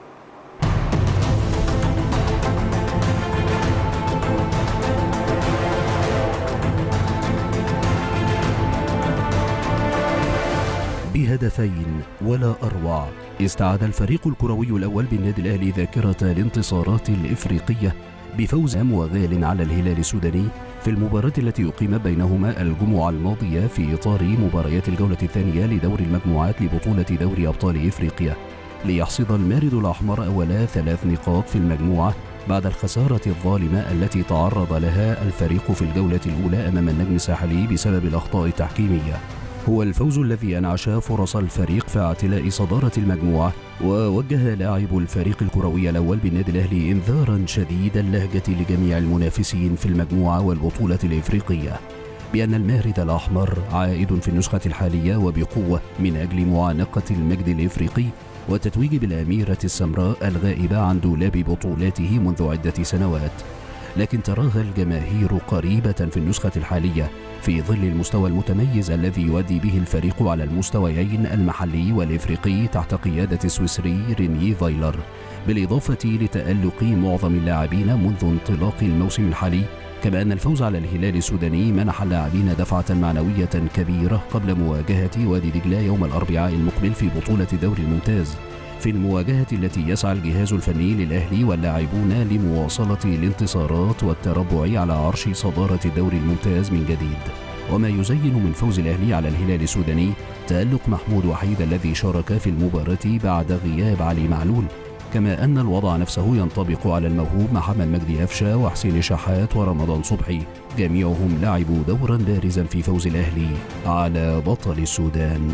بهدفين ولا أروع استعاد الفريق الكروي الأول بالنادي الأهلي ذاكرة الانتصارات الإفريقية بفوز هام وغال على الهلال السوداني في المباراة التي أقيمت بينهما الجمعة الماضية في إطار مباريات الجولة الثانية لدور المجموعات لبطولة دوري أبطال إفريقيا ليحصد المارد الأحمر أولا ثلاث نقاط في المجموعة بعد الخسارة الظالمة التي تعرض لها الفريق في الجولة الأولى أمام النجم الساحلي بسبب الأخطاء التحكيمية هو الفوز الذي أنعش فرص الفريق في اعتلاء صدارة المجموعة ووجه لاعب الفريق الكروي الأول بالنادي الأهلي إنذارا شديد اللهجة لجميع المنافسين في المجموعة والبطولة الإفريقية بأن المارد الأحمر عائد في النسخة الحالية وبقوة من أجل معانقة المجد الإفريقي والتتويج بالأميرة السمراء الغائبة عن دولاب بطولاته منذ عدة سنوات لكن تراها الجماهير قريبة في النسخة الحالية في ظل المستوى المتميز الذي يؤدي به الفريق على المستويين المحلي والإفريقي تحت قيادة السويسري ريني فايلر بالإضافة لتألق معظم اللاعبين منذ انطلاق الموسم الحالي كما أن الفوز على الهلال السوداني منح اللاعبين دفعة معنوية كبيرة قبل مواجهة وادي دجلة يوم الأربعاء المقبل في بطولة الدوري الممتاز في المواجهة التي يسعى الجهاز الفني للأهلي واللاعبون لمواصلة الانتصارات والتربع على عرش صدارة الدوري الممتاز من جديد وما يزين من فوز الأهلي على الهلال السوداني تألق محمود وحيد الذي شارك في المباراة بعد غياب علي معلول كما أن الوضع نفسه ينطبق على الموهوب محمد مجدي أفشة وحسين شحات ورمضان صبحي جميعهم لعبوا دورا بارزا في فوز الأهلي على بطل السودان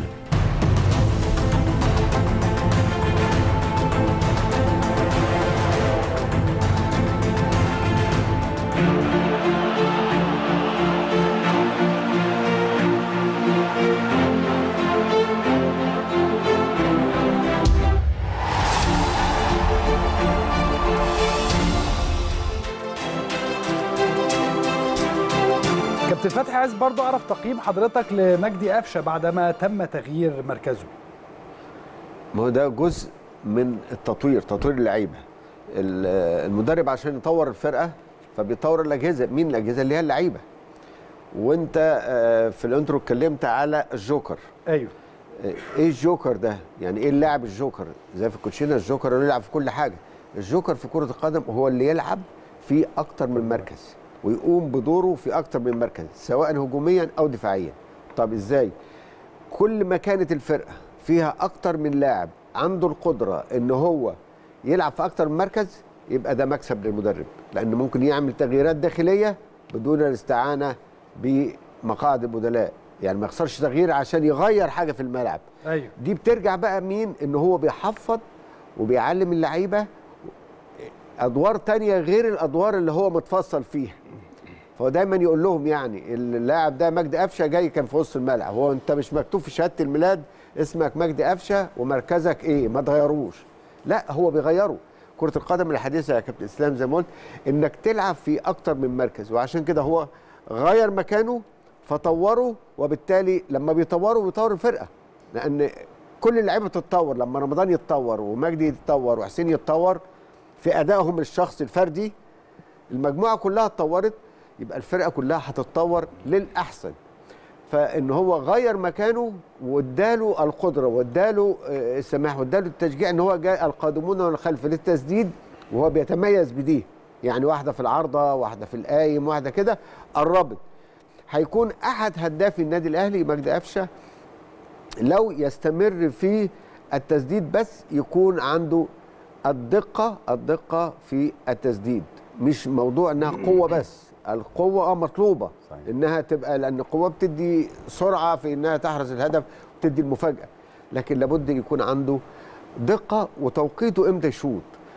كابتن فتحي عايز برضو اعرف تقييم حضرتك لمجدي قفشه بعدما تم تغيير مركزه ما هو ده جزء من التطوير تطوير اللعيبه ال- المدرب عشان يطور الفرقه فبيطور الاجهزه مين الاجهزه اللي هي اللعيبه وانت آه، في الانترو اتكلمت على الجوكر ايوه آه، ايه الجوكر ده يعني ايه اللاعب الجوكر زي في الكوتشينه الجوكر اللي يلعب في كل حاجه الجوكر في كره القدم هو اللي يلعب في اكتر من مركز ويقوم بدوره في اكتر من مركز سواء هجوميا او دفاعيا طب ازاي كل ما كانت الفرقه فيها اكتر من لاعب عنده القدره ان هو يلعب في اكتر من مركز يبقى ده مكسب للمدرب لان ممكن يعمل تغييرات داخليه بدون الاستعانه بمقاعد البدلاء يعني ما يخسرش تغيير عشان يغير حاجه في الملعب ايوه دي بترجع بقى مين ان هو بيحفظ وبيعلم اللعيبه ادوار تانية غير الادوار اللي هو متفصل فيها فهو دايما يقول لهم يعني اللاعب ده مجدي قفشه جاي كان في وسط الملعب هو انت مش مكتوب في شهاده الميلاد اسمك مجدي قفشه ومركزك ايه ما تغيروش لا هو بيغيره كره القدم الحديثه يا كابتن اسلام زي ما قلت انك تلعب في اكتر من مركز وعشان كده هو غير مكانه فطوره وبالتالي لما بيطوروا بيطور الفرقه لان كل اللعيبه بتتطور لما رمضان يتطور ومجدي يتطور وحسين يتطور في ادائهم الشخصي الفردي المجموعه كلها اتطورت يبقى الفرقه كلها هتتطور للاحسن فان هو غير مكانه واداله القدره واداله آه، السماح واداله التشجيع ان هو جاي القادمون من الخلف للتسديد وهو بيتميز بدي يعني واحده في العارضه واحده في القايم واحده كده قربت هيكون احد هدافي النادي الاهلي مجدي قفشه لو يستمر في التسديد بس يكون عنده الدقة الدقة في التسديد مش موضوع انها قوة بس القوة اه مطلوبة صحيح. انها تبقى لان القوة بتدي سرعة في انها تحرز الهدف وتدي المفاجأة لكن لابد يكون عنده دقة وتوقيته امتى يشوط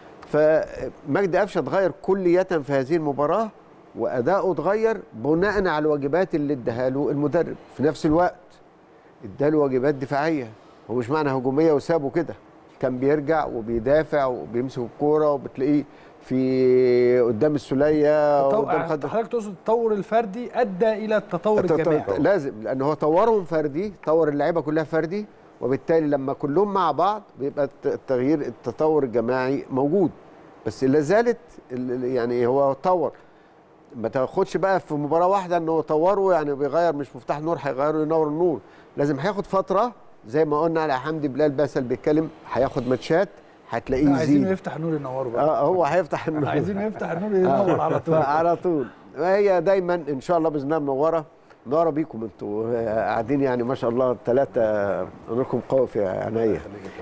فمجدي قفشه اتغير كلية في هذه المباراة وأداؤه اتغير بناء على الواجبات اللي اداها له المدرب في نفس الوقت اداله واجبات دفاعيه هو مش معنى هجوميه وسابه كده كان بيرجع وبيدافع وبيمسك الكوره وبتلاقيه في قدام السوليه قدام خد حضرتك تقصد التطور الفردي ادى الى التطور الجماعي لازم لان هو طورهم فردي طور اللعيبه كلها فردي وبالتالي لما كلهم مع بعض بيبقى الت- التغيير التطور الجماعي موجود بس لا زالت ال- يعني هو طور ما تاخدش بقى في مباراه واحده ان هو طوره يعني بيغير مش مفتاح نور هيغيره ينور النور لازم هياخد فتره زي ما قلنا على حمدي بلال باسل بيتكلم هياخد ماتشات هتلاقيه عايزينه يزيد يفتح النور ينوره بقى اه هو هيفتح النور عايزينه يفتح النور ينور على طول على طول وهي دايما ان شاء الله باذن الله منوره منوره بيكم انتوا آه، قاعدين يعني ما شاء الله الثلاثه نوركم قوي في عينيا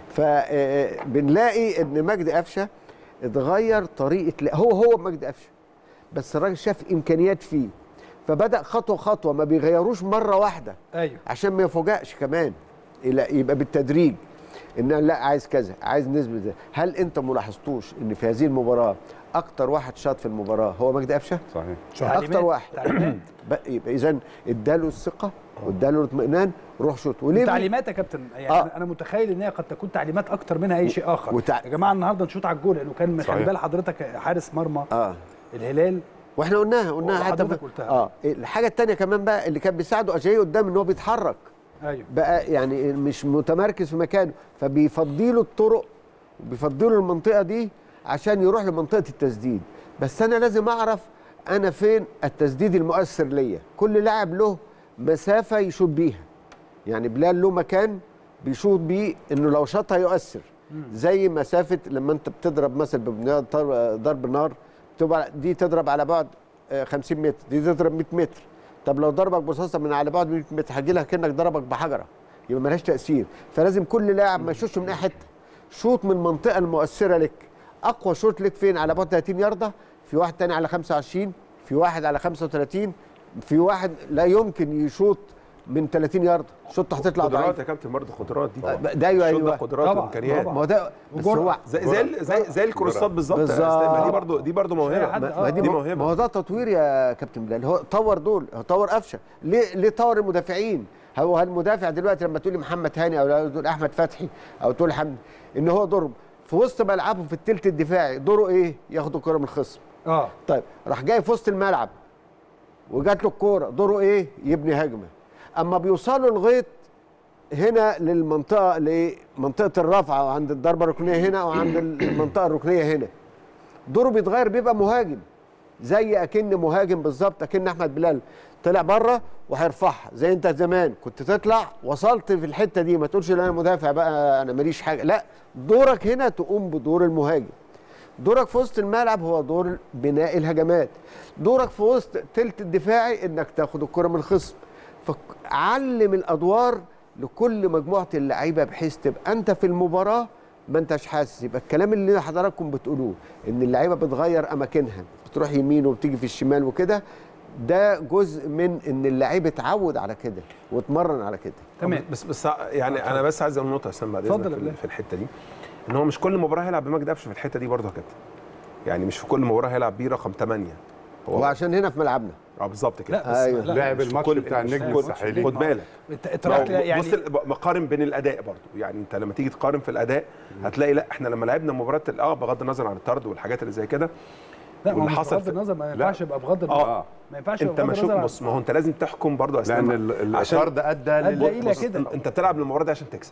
فبنلاقي ان مجدي قفشه اتغير طريقه لا- هو هو مجدي قفشه بس الراجل شاف امكانيات فيه فبدا خطوه خطوه ما بيغيروش مره واحده ايوه عشان ما يفوجئش كمان لا يبقى بالتدريج ان أنا لا عايز كذا عايز نسبه ده هل انت ملاحظتوش ان في هذه المباراه اكتر واحد شاط في المباراه هو مجدي قفشه صحيح اكتر واحد تعليمات بقى- يبقى اذا اداله الثقه واداله الاطمئنان روح شوط وليه تعليمات يا كابتن يعني آه. آه. انا متخيل ان هي قد تكون تعليمات اكتر منها اي شيء اخر وتع- يا جماعه النهارده نشوط على الجول لانه كان خلي صحيح. بال حضرتك حارس مرمى اه الهلال واحنا قلناها قلناها حتى وحضرتك في- قلتها. اه الحاجه الثانيه كمان بقى اللي كان بيساعده اجاي قدام ان هو بيتحرك ايوه بقى يعني مش متمركز في مكانه فبيفضي له الطرق وبيفضي له المنطقه دي عشان يروح لمنطقه التسديد بس انا لازم اعرف انا فين التسديد المؤثر ليا كل لاعب له مسافه يشوط بيها يعني بلال له مكان بيشوط بيه انه لو شاطها يؤثر زي مسافه لما انت بتضرب مثلا ببناء ضرب نار بتبقى دي تضرب على بعد آه، 50 متر دي تضرب 100 متر طب لو ضربك برصاصه من على بعد بتحجي لها كانك ضربك بحجره يبقى ملهاش تاثير فلازم كل لاعب ما يشوطش من اي حته شوط من المنطقه المؤثره لك اقوى شوط لك فين على بعد 30 يارده في واحد تاني على 25 في واحد على 35 في واحد لا يمكن يشوط من 30 يارده شوطه هتطلع قدرات ضعيف يا كابتن برضه قدرات دي ده ايوه الشوط ده ايوه قدرات طبعاً، وامكانيات طبعاً. ما هو ده بس وجرأة. هو زي زي ال- زي زي الكروسات بالظبط يا بالظبط. أستاذ. ما دي برضه دي برضه موهبه حد- ما دي دي ما موهبة. ما هو ده تطوير يا كابتن بلال هو طور دول هو طور قفشه ليه ليه طور المدافعين هو المدافع دلوقتي لما تقولي محمد هاني او تقول احمد فتحي او تقول حمدي ان هو ضرب في وسط ملعبهم في الثلث الدفاعي دوره ايه ياخدوا الكره من الخصم اه طيب راح جاي في وسط الملعب وجات له الكوره دوره ايه يبني هجمه اما بيوصلوا لغايه هنا للمنطقه لمنطقه الرفعه وعند الضربه الركنيه هنا وعند المنطقه الركنيه هنا دوره بيتغير بيبقى مهاجم زي اكن مهاجم بالظبط اكن احمد بلال طلع بره وهيرفعها زي انت زمان كنت تطلع وصلت في الحته دي ما تقولش لا انا مدافع بقى انا ماليش حاجه لا دورك هنا تقوم بدور المهاجم دورك في وسط الملعب هو دور بناء الهجمات دورك في وسط تلت الدفاعي انك تاخد الكره من الخصم فعلم الادوار لكل مجموعه اللعيبه بحيث تبقى انت في المباراه ما انتش حاسس يبقى الكلام اللي حضراتكم بتقولوه ان اللعيبه بتغير اماكنها بتروح يمين وبتيجي في الشمال وكده ده جزء من ان اللعيب اتعود على كده واتمرن على كده تمام بس بس يعني انا بس عايز اقول نقطه يا اسامه بعد اتفضل إذنك يا في- بلال. في الحته دي ان هو مش كل مباراه هيلعب بمجدي قفشه في الحته دي برضه يا كابتن يعني مش في كل مباراه هيلعب بيه رقم 8 هو عشان هنا في ملعبنا اه بالظبط كده لا بس أيوة. لا لعب مش في الماتش كل- بتاع مش النجم في كل- الساحلي خد بالك انت اتراك يعني بص مقارن بين الاداء برضه يعني انت لما تيجي تقارن في الاداء هتلاقي لا احنا لما لعبنا مباراه ال- اه بغض النظر عن الطرد والحاجات اللي زي كده لا ما هو واللي مش حصل بغض في- النظر ما لا. ينفعش يبقى بغض النظر اه ما ينفعش انت يبقى ما بغض شوف النظر عن- بص ما هو انت لازم تحكم برضه يا لان اسلام ال- ال- عشان الطرد ادى أدى لل- إلى بص كده. انت, انت بتلعب المباراه دي عشان تكسب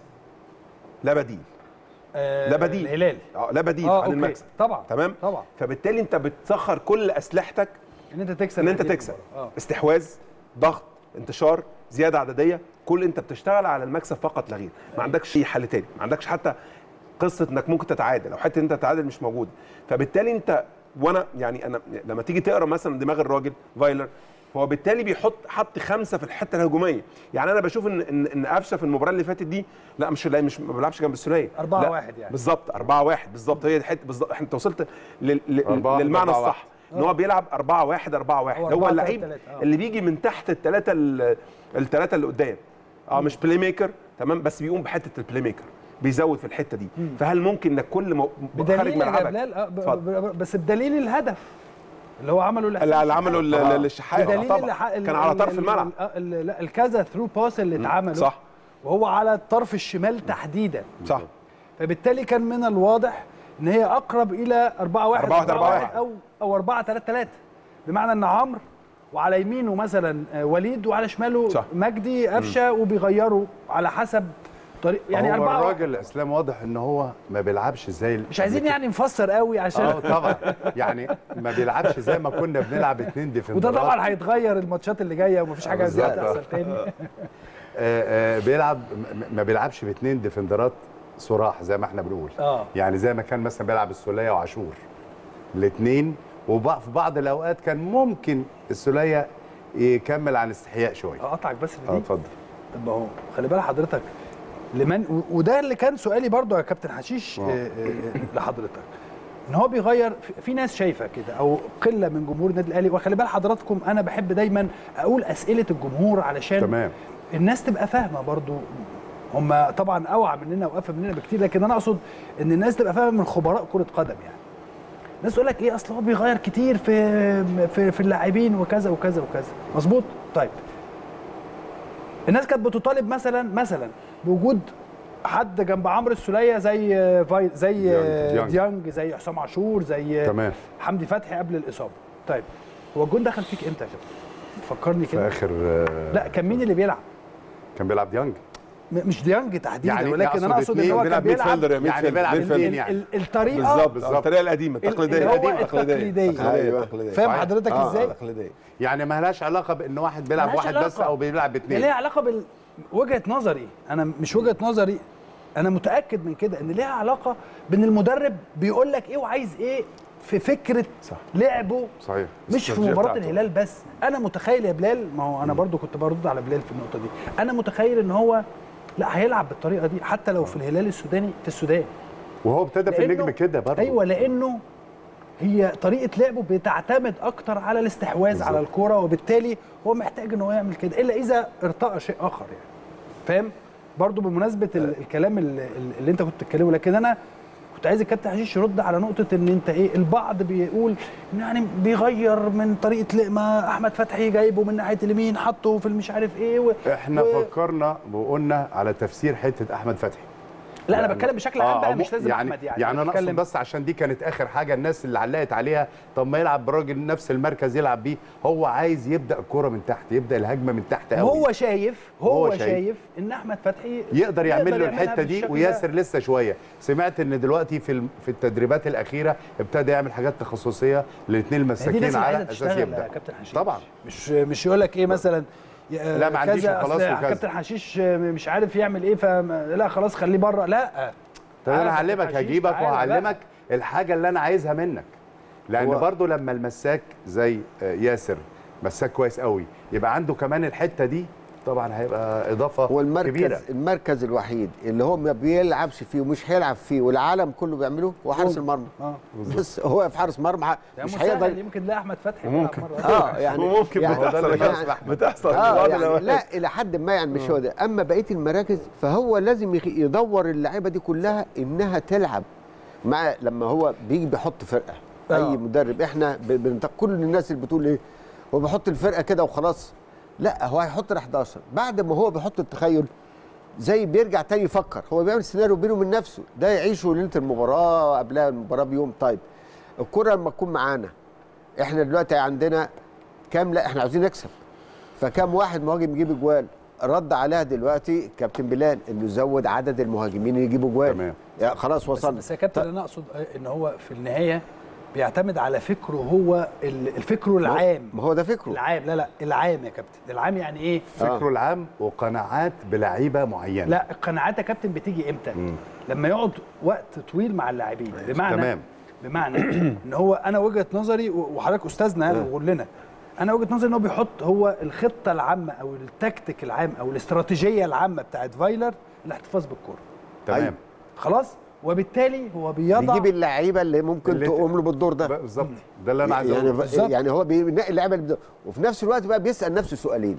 لا بديل آه، لا بديل الهلال اه لا بديل اه عن اوكي المكسب طبعا تمام طبعا فبالتالي انت بتسخر كل اسلحتك ان انت تكسب ان انت هذه تكسب المباراة. اه استحواذ ضغط انتشار زياده عدديه كل انت بتشتغل على المكسب فقط لا غير ما عندكش اي حل تاني ما عندكش حتى قصه انك ممكن تتعادل او حته انت تتعادل مش موجوده فبالتالي انت وانا يعني انا لما تيجي تقرا مثلا دماغ الراجل فايلر هو بالتالي بيحط حط خمسه في الحته الهجوميه يعني انا بشوف ان ان ان قفشه في المباراه اللي فاتت دي لا مش لا مش ما بيلعبش جنب الثنائيه أربعة لا، واحد يعني. بالظبط 4 1 بالظبط هي الحته بالظبط انت وصلت لل... لل... أربعة واحد، للمعنى أربعة الصح ان هو بيلعب 4 1 4 1 هو هو أربعة اللعيب تلاتة تلاتة، آه. اللي بيجي من تحت الثلاثه الثلاثه اللي قدام اه مش بلاي ميكر تمام بس بيقوم بحته البلاي ميكر بيزود في الحته دي فهل ممكن انك كل م... خارج بدليل يا ملعبك بلال آه، ب- اتفضل. ب- بس بدليل الهدف اللي هو عمله اللي لحسين اللي عمله ال- آه. ال- الشحات بدليل طبعا اللي ح- كان على طرف الملعب ال- لا الكذا ثرو باس اللي اتعمله صح. وهو على الطرف الشمال تحديدا صح فبالتالي كان من الواضح ان هي اقرب الى 4 1 4 1 4 1 او او 4 3 3 بمعنى ان عمرو وعلى يمينه مثلا آه، وليد وعلى شماله صح. مجدي قفشه وبيغيروا على حسب طريق يعني هو 4 الراجل اسلام واضح ان هو ما بيلعبش زي ال- مش عايزين قبل كده. يعني نفسر قوي اه عشان طبعا يعني ما بيلعبش زي ما كنا بنلعب اتنين ديفندرات وده طبعا هيتغير الماتشات اللي جايه ومفيش حاجه زي بالظبط. هتحصل تاني آه، آه، بيلعب م- ما بيلعبش باثنين ديفندرات صراح زي ما احنا بنقول اه يعني زي ما كان مثلا بيلعب السوليه وعاشور الاثنين وفي بعض الاوقات كان ممكن السوليه يكمل عن استحياء شويه اقطعك بس في اه دي اتفضل طب ما هو خلي بال حضرتك لمن و- وده اللي كان سؤالي برضو يا كابتن حشيش آه، آه، آه، لحضرتك ان هو بيغير في- في ناس شايفه كده او قله من جمهور النادي الاهلي وخلي بال حضراتكم انا بحب دايما اقول اسئله الجمهور علشان تمام الناس تبقى فاهمه برضو هم طبعا اوعى مننا وافهم مننا بكتير لكن انا اقصد ان الناس تبقى فاهمه من خبراء كره قدم يعني الناس تقول لك ايه اصل هو بيغير كتير في في, في اللاعبين وكذا وكذا وكذا مظبوط طيب الناس كانت بتطالب مثلا مثلا بوجود حد جنب عمرو السوليه زي فاي زي ديانج. ديانج. ديانج زي حسام عاشور زي تمام حمدي فتحي قبل الاصابه طيب هو الجون دخل فيك امتى يا كابتن فكرني في كده اخر آه، لا كان مين اللي بيلعب كان بيلعب ديانج م- مش ديانج تحديدا يعني ولكن انا أقصد اقصد ان اتنين هو كان بيلعب بيلعب ميدفيلدر يا يعني ميدفيلدر بيلعب ميدفيلدر. اتنين ال- يعني. ال- الطريقه بالظبط بالظبط. الطريقه القديمه التقليديه اللي هو القديمة، التقليدية. التقليديه أيوة. فاهم صحيح. حضرتك آه. ازاي؟ التقليديه يعني ما لهاش علاقه بان واحد بيلعب ملهاش واحد بس علاقة. او بيلعب هي باثنين ليها علاقه بال وجهه نظري انا مش وجهه نظري انا متاكد من كده ان ليها علاقه بان المدرب بيقول لك ايه وعايز ايه في فكره صح. لعبه صحيح مش في الاستراتيجية مباراه بتاعته. الهلال بس انا متخيل يا بلال ما هو انا برضو كنت برد على بلال في النقطه دي انا متخيل ان هو لا هيلعب بالطريقه دي حتى لو في الهلال السوداني في السودان وهو ابتدى في النجم لأنه- كده برضه ايوه لانه هي طريقه لعبه بتعتمد اكتر على الاستحواذ بالظبط. على الكره وبالتالي هو محتاج ان هو يعمل كده الا اذا ارتقى شيء اخر يعني فاهم برضو بمناسبه ال- الكلام اللي, اللي انت كنت بتتكلمه لكن انا كنت عايز الكابتن حشيش يرد على نقطه ان انت ايه البعض بيقول إن يعني بيغير من طريقه ل- ما احمد فتحي جايبه من ناحيه اليمين حطه في المش عارف ايه و... احنا و... فكرنا وقلنا على تفسير حته احمد فتحي لا انا يعني- بتكلم بشكل عام بقى آه، مش لازم يعني احمد يعني يعني انا اقصد بتكلم- بس عشان دي كانت اخر حاجه الناس اللي علقت عليها طب ما يلعب براجل نفس المركز يلعب بيه هو عايز يبدا الكوره من تحت يبدا الهجمه من تحت قوي هو شايف هو, هو شايف, شايف ان احمد فتحي يقدر يعمل له يعملها الحته دي بالشكل ده. وياسر لسه شويه سمعت ان دلوقتي في الم- في التدريبات الاخيره ابتدى يعمل حاجات تخصصيه الاثنين هي دي المساكين ناس اللي على عايزه اساس تشتغل يا يبدا كابتن حشيش طبعا مش مش يقول لك ايه مثلا يا- لا، ما عنديش كذا، وخلاص أصل وكذا. كابتن حشيش مش عارف يعمل ايه فما لا خلاص خليه بره لا طب تعالى انا يا كابتن هعلمك حشيش، هجيبك تعالى وهعلمك الحاجه اللي انا عايزها منك لان هو- برضو لما المساك زي آه، ياسر مساك كويس قوي يبقى عنده كمان الحته دي طبعا هيبقى اضافه هو المركز كبيره المركز الوحيد اللي هو ما بيلعبش فيه ومش هيلعب فيه والعالم كله بيعمله هو حارس المرمى اه بس هو في حارس مرمى ده مش مسهل، هيقدر يمكن لا احمد فتحي ممكن. يلعب مرة. اه يعني وممكن يعني بتحصل اللي يعني يعني بتحصل في اه بعض يعني الأوقات. لا الى حد ما يعني مش هو ده اما بقيه المراكز فهو لازم يخ- يدور اللعيبه دي كلها انها تلعب مع لما هو بيجي بيحط فرقه آه. اي مدرب احنا ب- بنت- كل الناس اللي بتقول ايه هو بيحط الفرقه كده وخلاص لا هو هيحط ال 11 بعد ما هو بيحط التخيل زي بيرجع تاني يفكر هو بيعمل سيناريو بينه وبين نفسه ده يعيشه ليله المباراه قبلها المباراه بيوم طيب الكره لما تكون معانا احنا دلوقتي عندنا كام لا احنا عاوزين نكسب فكم واحد مهاجم يجيب اجوال رد عليها دلوقتي كابتن بلال انه يزود عدد المهاجمين اللي يجيبوا اجوال تمام. يعني خلاص بس, وصلنا بس يا كابتن انا اقصد ان هو في النهايه بيعتمد على فكره هو ال- الفكر العام ما هو ده فكره العام لا لا العام يا كابتن العام يعني ايه فكره العام وقناعات بلعيبه معينه لا القناعات يا كابتن بتيجي امتى لما يقعد وقت طويل مع اللاعبين بمعنى تمام. بمعنى ان هو انا وجهه نظري و- وحضرتك استاذنا يعني وقول لنا انا وجهه نظري ان هو بيحط هو الخطه العامه او التكتيك العام او الاستراتيجيه العامه بتاعت فايلر الاحتفاظ بالكره تمام أيوة. خلاص وبالتالي هو بيضع بيجيب اللعيبه اللي ممكن اللي تقوم له بالدور ده بالظبط ده اللي انا عايز يعني اقوله بالظبط. يعني هو بينقي اللعيبه اللي بده- وفي نفس الوقت بقى بيسال نفسه سؤالين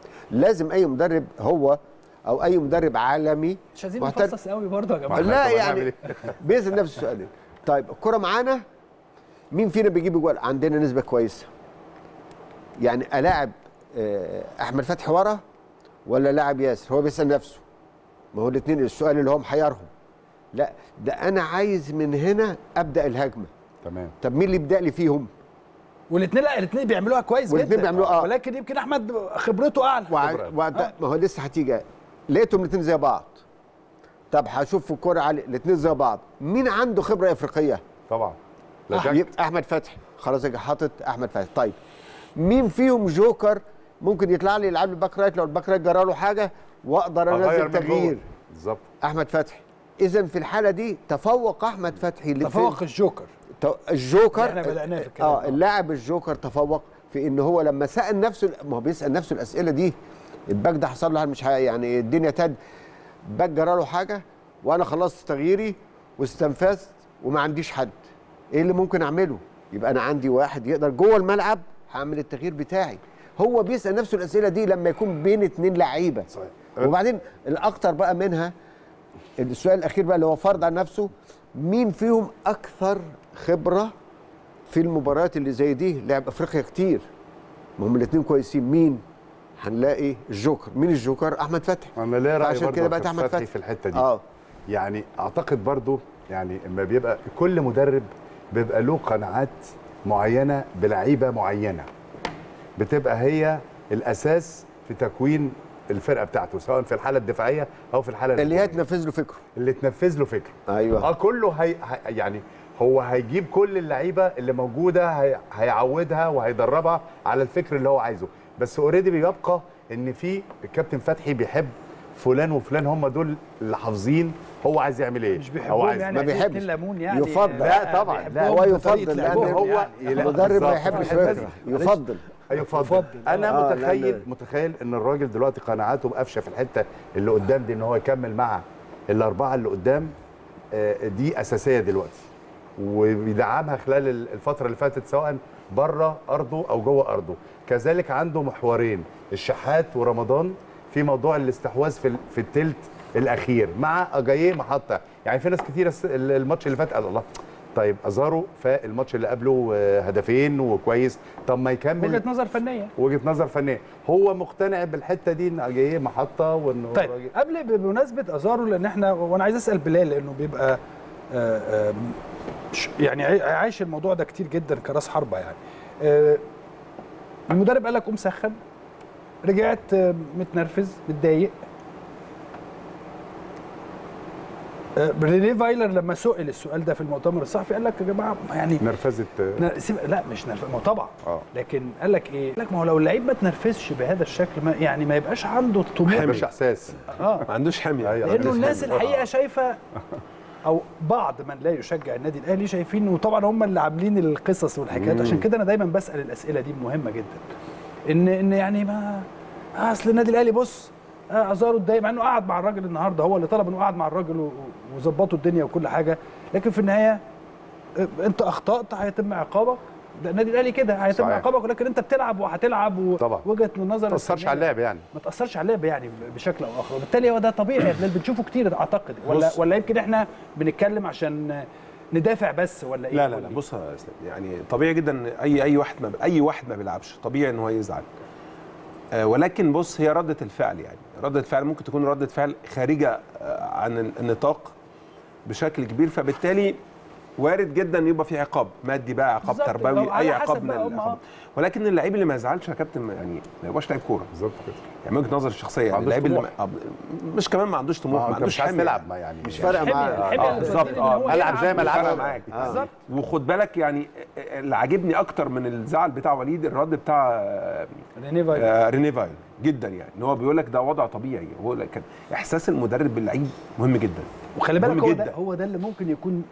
لازم اي مدرب هو او اي مدرب عالمي مش عايزين محترف- نفصص قوي برضه يا جماعه لا طب يعني هنعمل إيه؟ بيسال نفسه سؤالين طيب الكره معانا مين فينا بيجيب جوال عندنا نسبه كويسه يعني الاعب آه، احمد فتحي ورا ولا لاعب ياسر هو بيسال نفسه ما هو الاثنين السؤال اللي هو محيرهم لا ده انا عايز من هنا ابدا الهجمه تمام طب مين اللي يبدا لي فيهم والاثنين لا الاثنين بيعملوها كويس والاتنين جدا بيعملوها، آه. ولكن يمكن احمد خبرته اعلى وع... خبرة. وع... ما هو لسه هتيجي لقيتهم الاثنين زي بعض طب هشوف في الكوره علي الاثنين زي بعض مين عنده خبره افريقيه طبعا لا أح... شك. يبقى احمد فتحي خلاص اجي حاطط احمد فتحي طيب مين فيهم جوكر ممكن يطلع لي يلعب لي باك رايت لو الباك رايت جرى له حاجه واقدر أغير انزل من جوه. تغيير بالظبط احمد فتحي اذا في الحاله دي تفوق احمد فتحي اللي في- تفوق الجوكر تو- الجوكر اللي إحنا بدأناه في الكلام. اه اللاعب الجوكر تفوق في ان هو لما سال نفسه ما هو بيسال نفسه الاسئله دي الباك ده حصل له مش ه- يعني الدنيا تد باك جرى له حاجه وانا خلصت تغييري واستنفذت وما عنديش حد ايه اللي ممكن اعمله يبقى انا عندي واحد يقدر جوه الملعب هعمل التغيير بتاعي هو بيسال نفسه الاسئله دي لما يكون بين اتنين لعيبه صحيح. وبعدين الاكتر بقى منها السؤال الاخير بقى اللي هو فرض عن نفسه مين فيهم اكثر خبره في المباريات اللي زي دي لعب افريقيا كتير ما هم الاثنين كويسين مين هنلاقي الجوكر مين الجوكر احمد فتحي انا ليه راي فعشان برضه كده يا بقت كابتن احمد فتحي فتحي في الحته دي اه يعني اعتقد برضو يعني اما بيبقى كل مدرب بيبقى له قناعات معينه بلعيبه معينه بتبقى هي الاساس في تكوين الفرقه بتاعته سواء في الحاله الدفاعيه او في الحاله اللي هي الهجومية. تنفذ له فكره اللي تنفذ له فكره ايوه اه كله هي هي- يعني هو هيجيب كل اللعيبه اللي موجوده هي هيعودها وهيدربها على الفكر اللي هو عايزه بس اوريدي بيبقى ان في الكابتن فتحي بيحب فلان وفلان هم دول اللي حافظين هو عايز يعمل ايه مش هو بيحبهم عايز يعني ما عايزين بيحبش. اتنين ليمون يعني يفضل. لا طبعاً. لا هو بيحبهم يفضل بطريقة لان لعبهم هو يعني. لا، المدرب ما بالظبط. يحبش بالظبط. يكره يفضل يفضل يفضل. انا آه، متخيل لأن- متخيل ان الراجل دلوقتي قناعاته بقفشه في الحته اللي قدام دي ان هو يكمل مع الاربعه اللي قدام آه، دي اساسيه دلوقتي وبيدعمها خلال ال- الفتره اللي فاتت سواء بره ارضه او جوه ارضه كذلك عنده محورين الشحات ورمضان في موضوع الاستحواذ في ال- في الثلث الاخير مع اجاييه محطه يعني في ناس كتير الس- ال- الماتش اللي فات قال الله طيب ازارو فالماتش اللي قبله آه، هدفين وكويس طب ما يكمل وجهه نظر فنيه وجهه نظر فنيه هو مقتنع بالحته دي ان اجاييه محطه وانه طيب راجل- قبل بمناسبه ازارو لان احنا وانا عايز اسال بلال لانه بيبقى آه، آه، ش- يعني عاي- عايش الموضوع ده كتير جدا كراس حربه يعني آه، المدرب قال لك قوم سخن رجعت آه، متنرفز متضايق آه، رينيه فايلر لما سئل السؤال ده في المؤتمر الصحفي قال لك يا جماعه يعني نرفزه آه، ن- سيب- لا مش نرفز ما هو طبعا اه لكن قال لك ايه؟ قال لك ما هو لو اللعيب ما تنرفزش بهذا الشكل ما يعني ما يبقاش عنده طموح مش احساس اه ما عندوش حميه أيوة. لانه الناس الحقيقه شايفه او بعض من لا يشجع النادي الاهلي شايفين وطبعا هم اللي عاملين القصص والحكايات عشان كده انا دايما بسال الاسئله دي مهمه جدا ان ان يعني ما آه، اصل النادي الاهلي بص آه، ازارو اتضايق مع انه قعد مع الراجل النهارده هو اللي طلب انه قعد مع الراجل و- وظبطوا الدنيا وكل حاجه لكن في النهايه آه، انت اخطات هيتم عقابك ده النادي الاهلي كده هيتم صحيح. عقابك ولكن انت بتلعب وهتلعب طبعا. ووجهه النظر ما تاثرش الفنية على اللعب يعني ما تاثرش على اللعب يعني بشكل او اخر وبالتالي هو ده طبيعي يا بلال بنشوفه كتير اعتقد ولا بص. ولا يمكن احنا بنتكلم عشان ندافع بس ولا ايه لا لا ولا لا إيه؟ بص يا اسلام يعني طبيعي جدا إن اي اي واحد ما اي واحد ما بيلعبش طبيعي ان هو يزعل آه ولكن بص هي رده الفعل يعني رده الفعل ممكن تكون رده فعل خارجه آه، عن النطاق بشكل كبير فبالتالي وارد جدا يبقى في عقاب مادي بقى عقاب بالظبط، تربوي على اي حسب عقاب من بقى هم، العقاب آه. ولكن اللعيب اللي ما يزعلش يا كابتن ما- يعني ما يبقاش لعيب كوره بالظبط كده يعني من وجهه نظري الشخصيه يعني عندوش اللعيب اللي طموح. ما- آه، مش كمان ما عندوش طموح ما ما انت عندوش مش عايز حمية. تلعب ما يعني مش يعني فارقه الحمية- معاه الحمية آه، اللي بالظبط، بتديني إن آه. هو العب زي ما يلعب. العبها معاك. آه. بالظبط وخد بالك يعني اللي عاجبني اكتر من الزعل بتاع وليد الرد بتاع آه، رينيه فايلر. آه، رينيه فايل جدا يعني ان هو بيقول لك ده وضع طبيعي هو لك- كان احساس المدرب باللعيب مهم جدا وخلي بالك مهم هو جدا. ده هو ده اللي ممكن يكون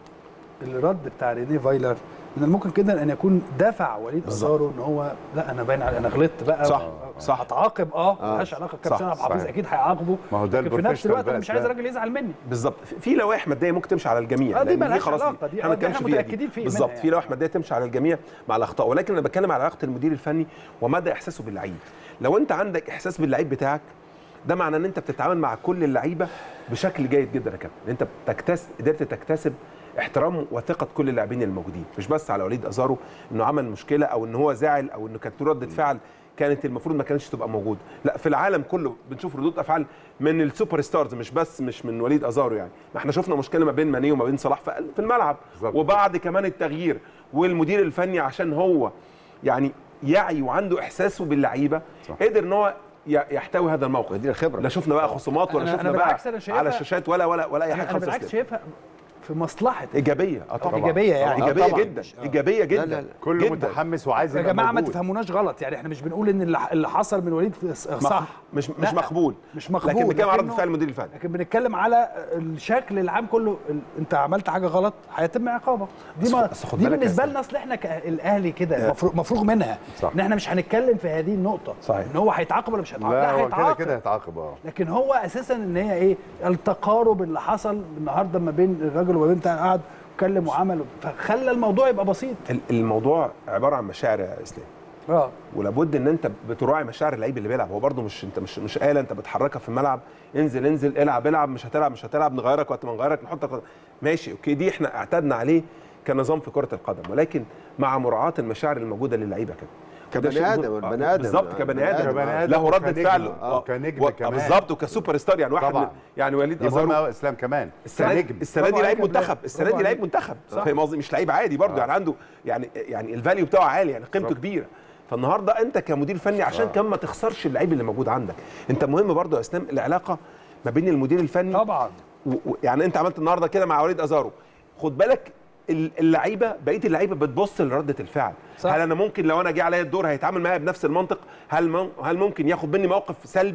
الرد بتاع رينيه فايلر من الممكن جدا ان يكون دفع وليد بالظبط. ازارو ان هو لا انا باين على انا غلطت بقى صح، صح. هتعاقب اه آه. ملهاش علاقه صح، كابتن عبد الحفيظ صحيح. اكيد هيعاقبه ما هو ده لكن في نفس البروفيشنال الوقت انا بقى مش عايز ده. الراجل يزعل مني بالظبط في لوائح ماديه ممكن تمشي على الجميع آه، دي لأن ملهاش خلاص علاقة، دي- احنا آه، ما دي بنتكلمش إحنا فيها متأكدين دي فيه بالظبط منها في لوائح ماديه تمشي على الجميع مع الاخطاء ولكن انا بتكلم على علاقه المدير الفني ومدى احساسه باللعيب لو انت عندك احساس باللعيب بتاعك ده معناه ان انت بتتعامل مع كل اللعيبه بشكل جيد جدا يا كابتن انت بتكتسب قدرت تكتسب احترام وثقه كل اللاعبين الموجودين مش بس على وليد ازارو انه عمل مشكله او ان هو زعل او انه كانت له رده فعل كانت المفروض ما كانتش تبقى موجوده لا في العالم كله بنشوف ردود افعال من السوبر ستارز مش بس مش من وليد ازارو يعني ما احنا شفنا مشكله ما بين ماني وما بين صلاح في في الملعب بالظبط. وبعد كمان التغيير والمدير الفني عشان هو يعني يعي وعنده احساسه باللعيبه صح. قدر ان هو ي- يحتوي هذا الموقف دي الخبره لا شفنا بقى خصومات ولا أنا- شفنا أنا بقى بالعكس أنا شايفها- على الشاشات ولا ولا ولا اي انا حاجه أنا خالص بالعكس أصلاً. شايفها في مصلحه ايجابيه اه طبعا ايجابيه يعني ايجابيه طبعاً. جدا ايجابيه جدا لا، لا. كله جداً. متحمس وعايز يا يبقى جماعه ما موجود. تفهموناش غلط يعني احنا مش بنقول ان اللي اللي حصل من وليد صح مش مش لا، مقبول مش مقبول لكن بنتكلم على رد لكنه- فعل المدير الفني لكن بنتكلم على الشكل العام كله ال- انت عملت حاجه غلط هيتم عقابك دي ما بس خد دي بالك يا بالنسبه أستاذ. لنا اصل احنا كالاهلي كده مفروغ, مفروغ منها صح. ان احنا مش هنتكلم في هذه النقطه صحيح. ان هو هيتعاقب ولا مش هيتعاقب لا هو كده هيتعاقب كده هيتعاقب اه لكن هو اساسا ان هي ايه التقارب اللي حصل النهارده ما بين الراجل وما بين بتاع قعد واتكلم وعمل فخلى الموضوع يبقى بسيط ال- الموضوع عباره عن مشاعر يا اسلام اه ولابد ان انت بتراعي مشاعر اللعيب اللي بيلعب هو برده مش انت مش مش آلة انت بتحركها في الملعب انزل انزل العب العب مش هتلعب مش هتلعب نغيرك وقت ما نغيرك نحطك ماشي اوكي دي احنا اعتدنا عليه كنظام في كره القدم ولكن مع مراعاه المشاعر الموجوده للعيبه كده وده كبني شيء آدم، مهم. البني آه، آدم. بالظبط كبني كبني ادم آدم. كبني آدم له رده وكنجم. فعل آه، كنجم و- كمان. بالظبط وكسوبر ستار يعني واحد طبعاً. من يعني وليد يبقى ازارو ما اسلام كمان السنه كنجم. السنه دي برافو لعيب عليك يا منتخب بلال. السنه برافو دي لعيب عليك. منتخب صح. فاهم قصدي مش لعيب عادي برضه آه. يعني عنده يعني يعني الفاليو بتاعه عالي يعني قيمته بالظبط. كبيره فالنهارده انت كمدير فني عشان كمان ما تخسرش اللعيب اللي موجود عندك انت مهم برضه يا اسلام العلاقه ما بين المدير الفني طبعا و... و... يعني انت عملت النهارده كده مع وليد ازارو خد بالك ال- اللعيبه بقيه اللعيبه بتبص لرده الفعل صح. هل انا ممكن لو انا جه عليا الدور هيتعامل معايا بنفس المنطق هل مم... هل ممكن ياخد مني موقف سلبي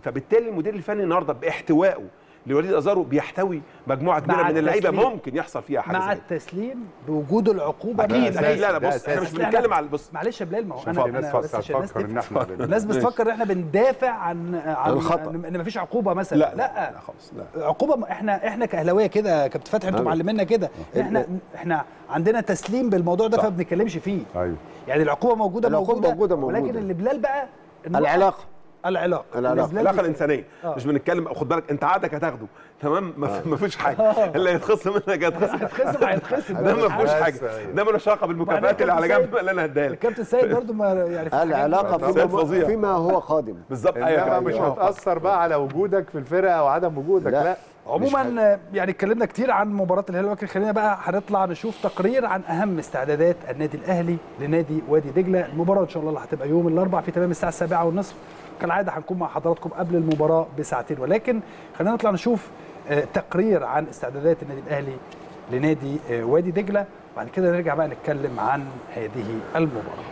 فبالتالي المدير الفني النهارده باحتوائه لوليد ازارو بيحتوي مجموعه كبيره مع من اللعيبه التسليم. ممكن يحصل فيها حاجه مع زي كده. التسليم بوجود العقوبه اكيد مع اكيد أساسي، لا لا ده بص احنا مش أساسي. بنتكلم على بص معلش يا بلال ما هو عشان انا في ناس انا بس فكر عشان الناس تفكر ان تفهم. احنا بن- الناس بتفكر ان احنا بندافع عن عن الخطأ. ان إن مفيش عقوبه مثلا لا لا, لا خالص لا عقوبه م- احنا احنا كاهلاويه كده يا كابتن فتحي انتوا أيوة. معلمينا كده احنا احنا عندنا تسليم بالموضوع ده صح. فما بنتكلمش فيه ايوه يعني العقوبه موجوده العقوبة موجوده, موجودة، موجودة. ولكن اللي بلال بقى النقطة- العلاقه العلاقه العلاقة. اللي بلال العلاقه بي- الانسانيه آه. مش بنتكلم خد بالك انت عقدك هتاخده تمام ما ما فيش حاجه اللي هيتخصم منك هيتخصم هيتخصم هيتخصم ده ما فيهوش بس حاجه أيوة. ده ملوش علاقه بالمكافآت اللي على جنب اللي انا هديها لك الكابتن سيد برضو ما يعني في حاجات العلاقه ما- سيد فيما, فظيع. فيما هو قادم بالظبط انما ايوه مش كده. هتاثر بقى على وجودك في الفرقه او عدم وجودك لا. لا, عموما آه، يعني اتكلمنا كتير عن مباراه الهلال ولكن خلينا بقى هنطلع نشوف تقرير عن اهم استعدادات النادي الاهلي لنادي وادي دجله المباراه ان شاء الله اللي هتبقى يوم الاربعاء في تمام الساعه السابعة والنصف كالعاده هنكون مع حضراتكم قبل المباراه بساعتين ولكن خلينا نطلع نشوف آه، تقرير عن استعدادات النادي الاهلي لنادي آه، وادي دجله بعد كده نرجع بقى نتكلم عن هذه المباراه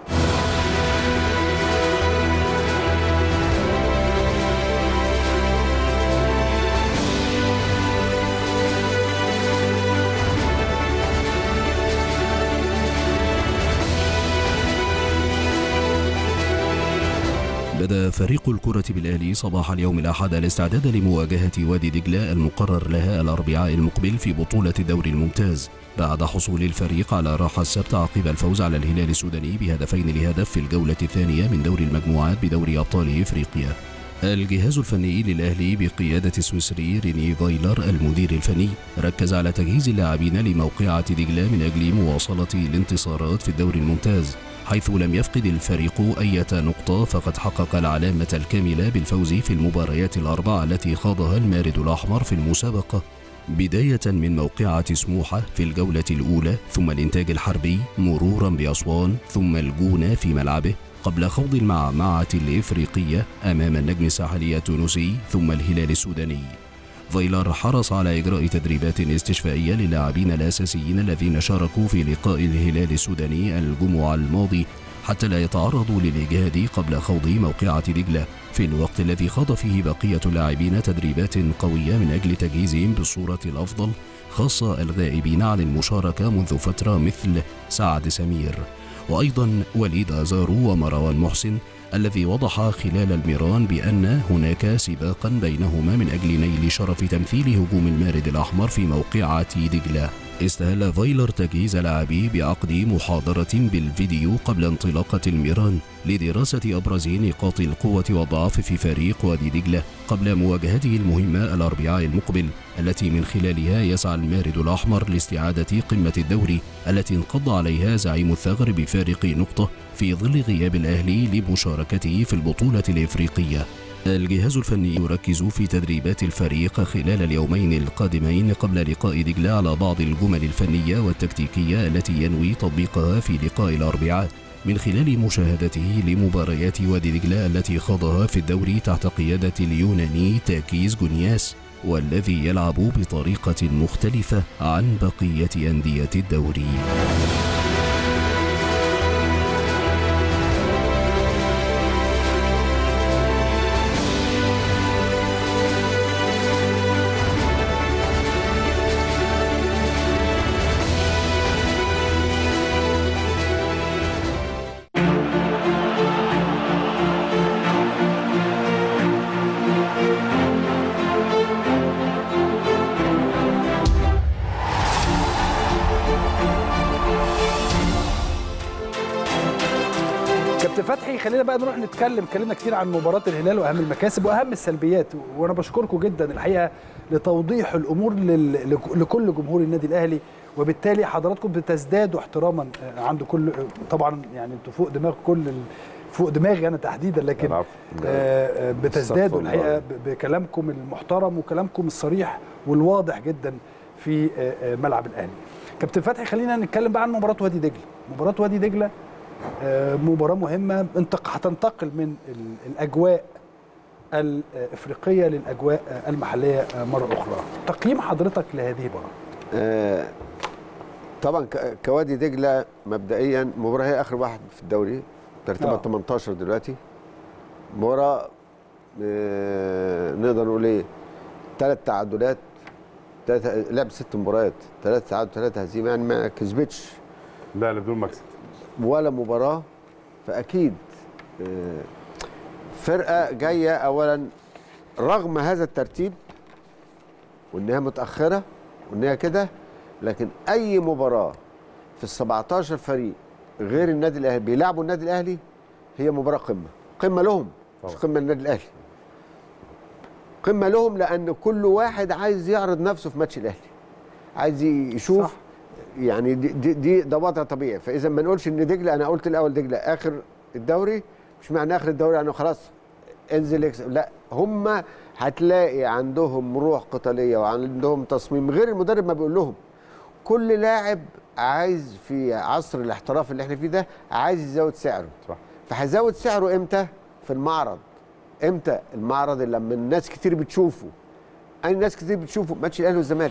بدا فريق الكرة بالأهلي صباح اليوم الأحد الاستعداد لمواجهة وادي دجلة المقرر لها الأربعاء المقبل في بطولة الدوري الممتاز بعد حصول الفريق على راحة السبت عقب الفوز على الهلال السوداني بهدفين لهدف في الجولة الثانية من دوري المجموعات بدوري أبطال إفريقيا الجهاز الفني للأهلي بقيادة السويسري ريني فايلر المدير الفني ركز على تجهيز اللاعبين لموقعة دجلة من أجل مواصلة الانتصارات في الدوري الممتاز حيث لم يفقد الفريق أي نقطة فقد حقق العلامة الكاملة بالفوز في المباريات الأربع التي خاضها المارد الأحمر في المسابقة بداية من موقعة سموحة في الجولة الأولى ثم الإنتاج الحربي مرورا بأسوان ثم الجونة في ملعبه قبل خوض المعمعة الإفريقية أمام النجم الساحلي التونسي ثم الهلال السوداني فايلر حرص على إجراء تدريبات استشفائية للاعبين الأساسيين الذين شاركوا في لقاء الهلال السوداني الجمعة الماضي حتى لا يتعرضوا للإجهاد قبل خوض موقعة دجلة في الوقت الذي خاض فيه بقية اللاعبين تدريبات قوية من أجل تجهيزهم بالصورة الأفضل خاصة الغائبين عن المشاركة منذ فترة مثل سعد سمير وأيضا وليد أزارو ومروان محسن الذي وضح خلال الميران بأن هناك سباقا بينهما من أجل نيل شرف تمثيل هجوم المارد الأحمر في موقعة دجلة استهل فايلر تجهيز لاعبيه بعقد محاضرة بالفيديو قبل انطلاقة الميران لدراسة أبرز نقاط القوة والضعف في فريق وادي دجلة قبل مواجهته المهمة الأربعاء المقبل التي من خلالها يسعى المارد الأحمر لاستعادة قمة الدوري التي انقض عليها زعيم الثغر بفارق نقطة في ظل غياب الأهلي لمشاركته في البطولة الإفريقية الجهاز الفني يركز في تدريبات الفريق خلال اليومين القادمين قبل لقاء دجلة على بعض الجمل الفنية والتكتيكية التي ينوي تطبيقها في لقاء الأربعاء من خلال مشاهدته لمباريات وادي دجلة التي خاضها في الدوري تحت قيادة اليوناني تاكيز جونياس والذي يلعب بطريقة مختلفة عن بقية أندية الدوري كابتن فتحي خلينا بقى نروح نتكلم اتكلمنا كتير عن مباراه الهلال واهم المكاسب واهم السلبيات وانا بشكركم جدا الحقيقه لتوضيح الامور لل... لك- لكل جمهور النادي الاهلي وبالتالي حضراتكم بتزدادوا احتراما آه، عند كل طبعا يعني انتوا فوق دماغ كل ال... فوق دماغي انا تحديدا لكن العفو. آه، آه، بتزدادوا استغفر الله. الحقيقه ب- بكلامكم المحترم وكلامكم الصريح والواضح جدا في آه، آه، ملعب الاهلي كابتن فتحي خلينا نتكلم بقى عن مباراه وادي دجله مباراه وادي دجله آه، مباراة مهمة انت هتنتقل من ال- الأجواء الإفريقية للأجواء آه، المحلية آه، مرة أخرى تقييم حضرتك لهذه المباراة آه، طبعا ك- كوادي دجله مبدئيا مباراه هي اخر واحد في الدوري ترتيبها آه. 18 دلوقتي مباراه آه، نقدر نقول ايه ثلاث تعادلات ثلاث لعب ست مباريات ثلاث تعادل ثلاث هزيمه يعني ما كسبتش لا لا بدون مكسب ولا مباراه فاكيد آه، فرقه جايه اولا رغم هذا الترتيب وانها متاخره وانها كده لكن اي مباراه في ال 17 فريق غير النادي الاهلي بيلعبوا النادي الاهلي هي مباراه قمه قمه لهم مش طبعا. قمه للنادي الاهلي قمه لهم لان كل واحد عايز يعرض نفسه في ماتش الاهلي عايز يشوف صح. صح. يعني دي, دي, دي ده وضع طبيعي فاذا ما نقولش ان دجله انا قلت الاول دجله اخر الدوري مش معنى اخر الدوري يعني خلاص انزل اكسب لا هم هتلاقي عندهم روح قتاليه وعندهم تصميم غير المدرب ما بيقول لهم كل لاعب عايز في عصر الاحتراف اللي احنا فيه ده عايز يزود سعره صح فهزود سعره امتى في المعرض امتى المعرض اللي لما الناس كتير بتشوفه اي ناس كتير بتشوفه ماتش الاهلي والزمالك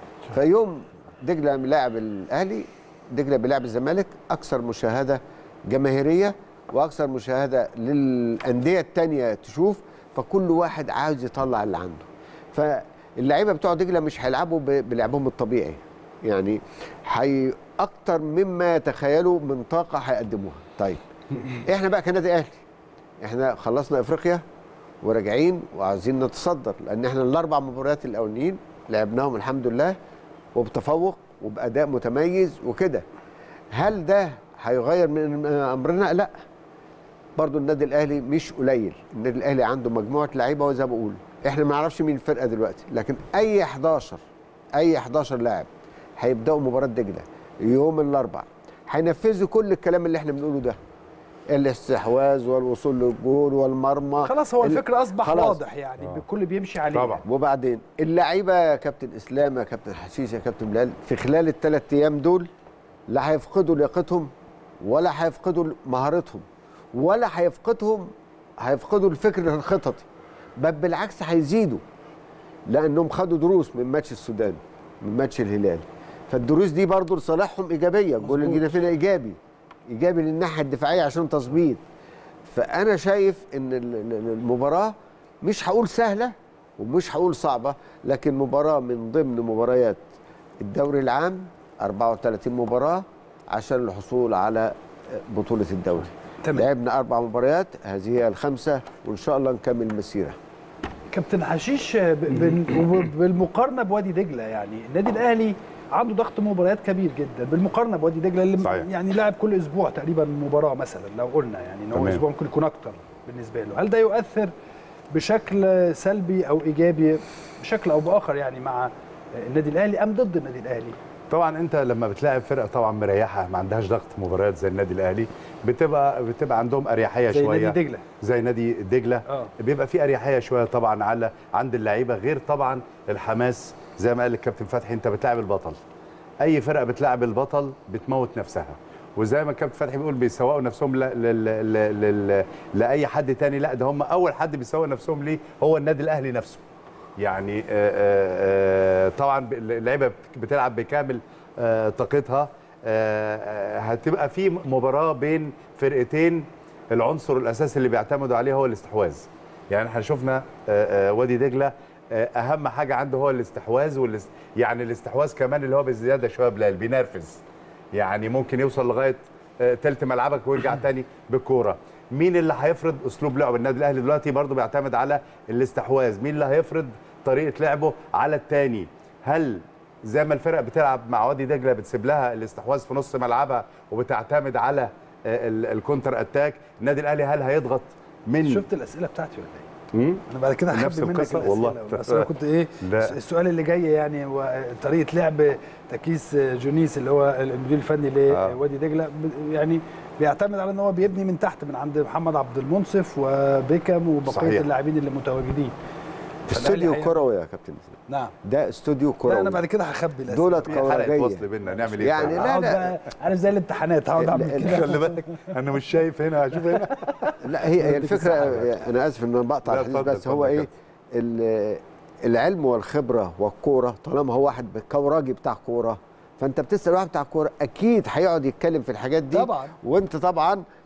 فيوم دجله بيلاعب الاهلي دجله بيلاعب الزمالك اكثر مشاهده جماهيريه واكثر مشاهده للانديه التانية تشوف فكل واحد عاوز يطلع اللي عنده فاللعيبه بتوع دجله مش هيلعبوا ب- بلعبهم الطبيعي يعني حي اكتر مما يتخيلوا من طاقه هيقدموها طيب احنا بقى كنادي اهلي احنا خلصنا افريقيا وراجعين وعايزين نتصدر لان احنا الاربع مباريات الاولانيين لعبناهم الحمد لله وبتفوق وباداء متميز وكده هل ده هيغير من امرنا لا برضو النادي الاهلي مش قليل النادي الاهلي عنده مجموعه لعيبه وزي ما بقول احنا ما نعرفش مين الفرقه دلوقتي لكن اي 11 اي 11 لاعب هيبداوا مباراه دجله يوم الاربعاء هينفذوا كل الكلام اللي احنا بنقوله ده الاستحواذ والوصول للجول والمرمى خلاص هو ال- الفكر اصبح خلاص. واضح يعني الكل بيمشي عليه طبعا. يعني. وبعدين اللعيبه يا كابتن اسلام يا كابتن حشيش يا كابتن بلال في خلال الثلاث ايام دول لا هيفقدوا لياقتهم ولا هيفقدوا مهارتهم ولا هيفقدهم هيفقدوا الفكر الخططي بل بالعكس هيزيدوا لانهم خدوا دروس من ماتش السودان من ماتش الهلال فالدروس دي برضو لصالحهم ايجابيه الجول اللي جينا فينا ايجابي ايجابي للناحيه الدفاعيه عشان تظبيط فانا شايف ان ال- ال- المباراه مش هقول سهله ومش هقول صعبه لكن مباراه من ضمن مباريات الدوري العام 34 مباراه عشان الحصول على بطوله الدوري تمام. لعبنا اربع مباريات هذه هي الخمسه وان شاء الله نكمل المسيره كابتن حشيش ب- بال- وب- بالمقارنه بوادي دجله يعني النادي الاهلي عنده ضغط مباريات كبير جدا بالمقارنه بوادي دجله اللي صحيح. يعني لاعب كل اسبوع تقريبا مباراه مثلا لو قلنا يعني ان هو تمام. اسبوع ممكن يكون اكتر بالنسبه له هل ده يؤثر بشكل سلبي او ايجابي بشكل او باخر يعني مع النادي الاهلي ام ضد النادي الاهلي طبعا انت لما بتلاعب فرقه طبعا مريحه ما عندهاش ضغط مباريات زي النادي الاهلي بتبقى بتبقى عندهم اريحيه زي شويه نادي دجلة. زي نادي دجله آه. بيبقى في اريحيه شويه طبعا على عند اللعيبه غير طبعا الحماس زي ما قال الكابتن فتحي انت بتلاعب البطل اي فرقه بتلاعب البطل بتموت نفسها وزي ما الكابتن فتحي بيقول بيسوقوا نفسهم ل... ل... ل... ل... ل... لاي حد تاني لا ده هم اول حد بيسوق نفسهم ليه هو النادي الاهلي نفسه يعني آه، آه، آه، طبعا اللعيبه بتلعب بكامل آه، طاقتها آه، آه، هتبقى في مباراه بين فرقتين العنصر الاساسي اللي بيعتمدوا عليه هو الاستحواذ يعني احنا شفنا آه، آه، وادي دجله آه، اهم حاجه عنده هو الاستحواذ والاست... يعني الاستحواذ كمان اللي هو بزياده شويه بلال بينرفز يعني ممكن يوصل لغايه آه، تلت ملعبك ويرجع تاني بالكوره مين اللي هيفرض اسلوب لعب النادي الاهلي دلوقتي برضه بيعتمد على الاستحواذ مين اللي هيفرض طريقه لعبه على التاني هل زي ما الفرق بتلعب مع وادي دجله بتسيب لها الاستحواذ في نص ملعبها وبتعتمد على آه، ال- الكونتر اتاك النادي الاهلي هل هيضغط من شفت الاسئله بتاعتي ولا ايه مم؟ انا بعد كده هخبي نفس منك القصة؟ الاسئله والله. بس انا كنت ايه لا. السؤال اللي جاي يعني هو طريقه لعب تكيس جونيس اللي هو المدير الفني آه. لوادي دجله ب- يعني بيعتمد على ان هو بيبني من تحت من عند محمد عبد المنصف وبيكم وبقيه صحيح. اللاعبين اللي متواجدين استوديو الأهلي كروي يا كابتن نعم ده استوديو لا كروي انا بعد كده هخبي الاسئله دولت في حلقه كورجيه وصل بينا نعمل ايه يعني طيب؟ لا هقعد لا بقى عارف زي الامتحانات هقعد اعمل ال- كده خلي بالك انا مش شايف هنا هشوف هنا لا هي هي الفكره انا اسف ان انا بقطع لا، الحديث اتفضل، بس هو اتفضل ايه ال- العلم والخبره والكوره طالما هو واحد كوراجي بتاع كوره فانت بتسال واحد بتاع كوره اكيد هيقعد يتكلم في الحاجات دي طبعا. وانت طبعا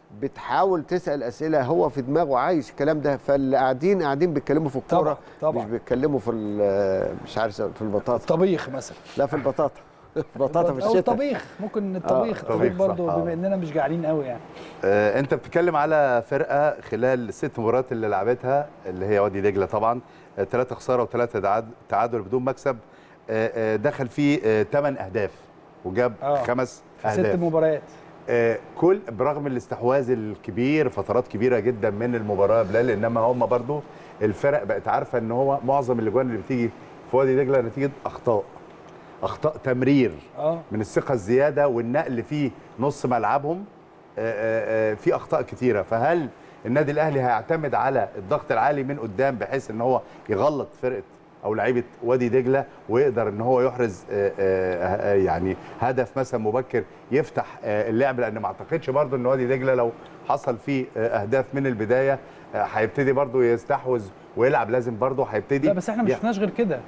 بتحاول تسال اسئله هو في دماغه عايش الكلام ده فاللي قاعدين قاعدين بيتكلموا في الكوره طبعاً، طبعاً. مش بيتكلموا في ال- مش عارف في البطاطا طبيخ مثلا لا في البطاطا البطاطا في او الشتاء الطبيخ ممكن الطبيخ طبيخ، الطبيخ صح، برضه آه. بما اننا مش جعانين قوي يعني آه، انت بتتكلم على فرقه خلال الست مباريات اللي لعبتها اللي هي وادي دجله طبعا ثلاثه خساره وثلاثه تعادل بدون مكسب آه، آه، دخل فيه ثمان اهداف وجاب آه. خمس في ست اهداف مباريات آه، كل برغم الاستحواذ الكبير فترات كبيره جدا من المباراه بلال انما هم برضو الفرق بقت عارفه ان هو معظم الاجوان اللي بتيجي في وادي دجله نتيجه اخطاء اخطاء تمرير اه من الثقه الزياده والنقل في نص ملعبهم آه، آه، آه، في اخطاء كتيره فهل النادي الاهلي هيعتمد على الضغط العالي من قدام بحيث ان هو يغلط فرقه او لعيبه وادي دجله ويقدر ان هو يحرز آه، آه، آه، يعني هدف مثلا مبكر يفتح آه، اللعب لان ما اعتقدش برضو ان وادي دجله لو حصل فيه آه، اهداف من البدايه آه، هيبتدي برضو يستحوذ ويلعب لازم برضو هيبتدي لا بس احنا ما ي- شفناش غير كده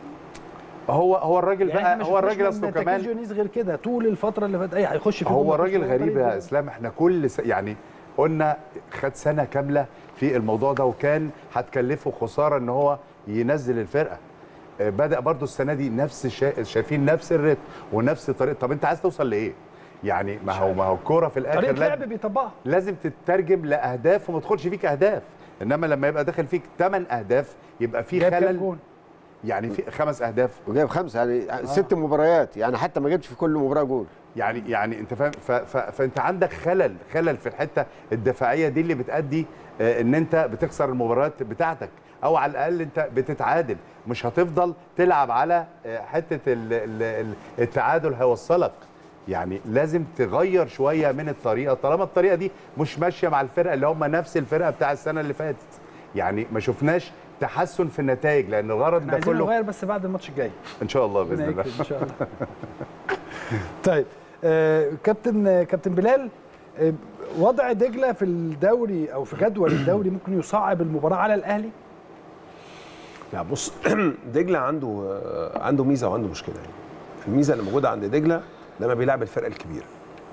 هو هو الراجل يعني احنا بقى ما هو شفناش الراجل من اصله تكيس كمان جونيز غير كده طول الفتره اللي فاتت اي هيخش في هو راجل غريب يا اسلام احنا كل س... يعني قلنا خد سنه كامله في الموضوع ده وكان هتكلفه خساره ان هو ينزل الفرقه آه، بدا برضو السنه دي نفس الشا... شايفين نفس الريتم ونفس الطريقه طب انت عايز توصل لايه يعني ما هو ما هو الكوره في الاخر طريقه لازم- لعب بيطبقها لازم تترجم لاهداف وما تدخلش فيك اهداف انما لما يبقى داخل فيك 8 اهداف يبقى في جاب كام خلل جون يعني في خمس اهداف وجايب خمسه يعني ست مباريات يعني حتى ما جبتش في كل مباراه جول يعني يعني انت فاهم ف ف فانت عندك خلل خلل في الحته الدفاعيه دي اللي بتادي آه، ان انت بتخسر المباريات بتاعتك او على الاقل انت بتتعادل مش هتفضل تلعب على آه، حته ال- ال- ال- التعادل هيوصلك يعني لازم تغير شويه من الطريقه طالما الطريقه دي مش ماشيه مع الفرقه اللي هم نفس الفرقه بتاع السنه اللي فاتت يعني ما شفناش تحسن في النتائج لان الغرض احنا ده عايزين كله نغير بس بعد الماتش الجاي ان شاء الله باذن ربنا الله يكرم ان شاء الله طيب آه كابتن كابتن بلال آه وضع دجله في الدوري او في جدول الدوري ممكن يصعب المباراه على الاهلي لا بص دجله عنده آه، عنده ميزه وعنده مشكله يعني الميزه اللي موجوده عند دجله لما بيلعب الفرقه الكبيره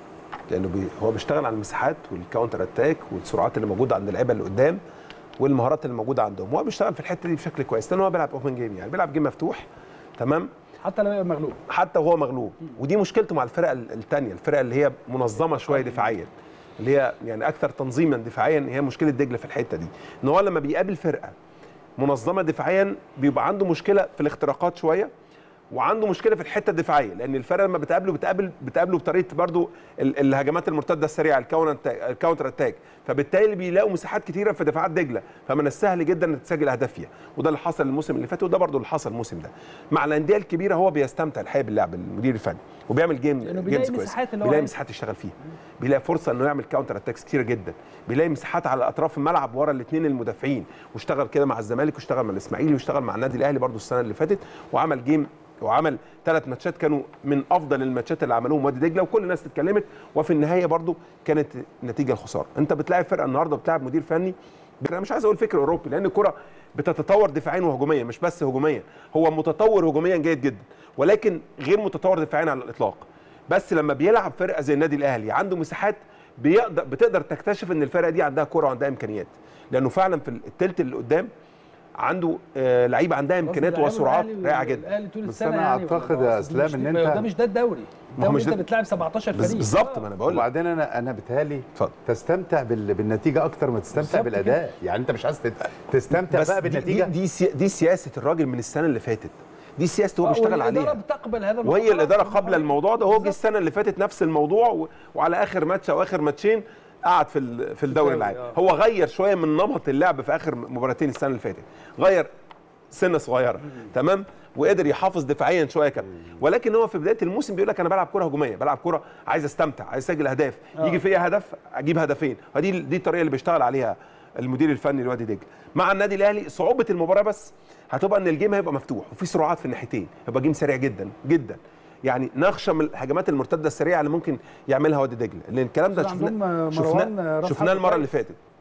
لانه بي هو بيشتغل على المساحات والكاونتر اتاك والسرعات اللي موجوده عند اللعيبه اللي قدام والمهارات اللي موجوده عندهم هو بيشتغل في الحته دي بشكل كويس لان هو بيلعب اوبن جيم يعني بيلعب جيم مفتوح تمام حتى لو يبقى مغلوب حتى وهو مغلوب ودي مشكلته مع الفرق الثانيه الفرق اللي هي منظمه شويه دفاعيا اللي هي يعني اكثر تنظيما دفاعيا هي مشكله دجله في الحته دي ان هو لما بيقابل فرقه منظمه دفاعيا بيبقى عنده مشكله في الاختراقات شويه وعنده مشكله في الحته الدفاعيه لان الفرقه لما بتقابله بتقابل بتقابله بطريقه برضو ال- الهجمات المرتده السريعه الكاونتر الكاونتر اتاك فبالتالي بيلاقوا مساحات كتيره في دفاعات دجله فمن السهل جدا ان تسجل اهداف فيها وده اللي حصل الموسم اللي فات وده برضو اللي حصل الموسم ده مع الانديه الكبيره هو بيستمتع الحقيقه باللعب المدير الفني وبيعمل جيم لأنه بيلاقي جيمز كويس مساحات اللي هو بيلاقي عايزها. مساحات يشتغل فيها بيلاقي فرصه انه يعمل كاونتر اتاكس كتيره جدا بيلاقي مساحات على اطراف الملعب ورا الاثنين المدافعين واشتغل كده مع الزمالك واشتغل مع الاسماعيلي واشتغل مع النادي الاهلي برضو السنه اللي فاتت وعمل جيم وعمل ثلاث ماتشات كانوا من افضل الماتشات اللي عملوهم وادي دجله وكل الناس اتكلمت وفي النهايه برضو كانت نتيجه الخساره انت بتلاعب فرقه النهارده بتلاعب مدير فني انا مش عايز اقول فكر اوروبي لان الكره بتتطور دفاعيا وهجوميا مش بس هجوميا هو متطور هجوميا جيد جدا ولكن غير متطور دفاعيا على الاطلاق بس لما بيلعب فرقه زي النادي الاهلي عنده مساحات بيقدر بتقدر تكتشف ان الفرقه دي عندها كره وعندها امكانيات لانه فعلا في الثلث اللي قدام عنده آه لعيبه عندها امكانيات وسرعات رائعه جدا الاهلي طول بس السنه أنا يعني أعتقد والله يا أصل إسلام مش- إن ما هو أنت- ده مش ده الدوري ما هو الدوري مش انت ده- بتلعب 17 بز- فريق بالظبط آه. ما انا بقول لك وبعدين انا انا بتهيألي اتفضل. تستمتع بال... بالنتيجه اكتر ما تستمتع بالظبط بالاداء يعني انت مش عايز تت- تستمتع بس بقى دي, بالنتيجه دي, دي, سي- دي سياسه الراجل من السنه اللي فاتت دي سياسته هو آه، بيشتغل والإدارة عليها بتقبل هذا الموضوع. وهي الاداره خلاص، قبل الموضوع ده هو جه السنه اللي فاتت نفس الموضوع و... وعلى اخر ماتش او اخر ماتشين قعد في ال- في الدوري الدوري، العام آه. هو غير شويه من نمط اللعب في اخر مباراتين السنه اللي فاتت غير سنه صغيره تمام وقدر يحافظ دفاعيا شويه كمان ولكن هو في بدايه الموسم بيقول لك انا بلعب كره هجوميه بلعب كره عايز استمتع عايز اسجل اهداف يجي فيا هدف اجيب هدفين فدي دي الطريقه اللي بيشتغل عليها المدير الفني لوادي دجله مع النادي الاهلي صعوبه المباراه بس هتبقى ان الجيم هيبقى مفتوح وفي سرعات في الناحيتين هيبقى جيم سريع جدا جدا يعني نخشى من الهجمات المرتده السريعه اللي ممكن يعملها وادي دجله لان الكلام ده بس عندهم شفناه مروان شفناه راس شفناه حربة المره اللي كويس. فاتت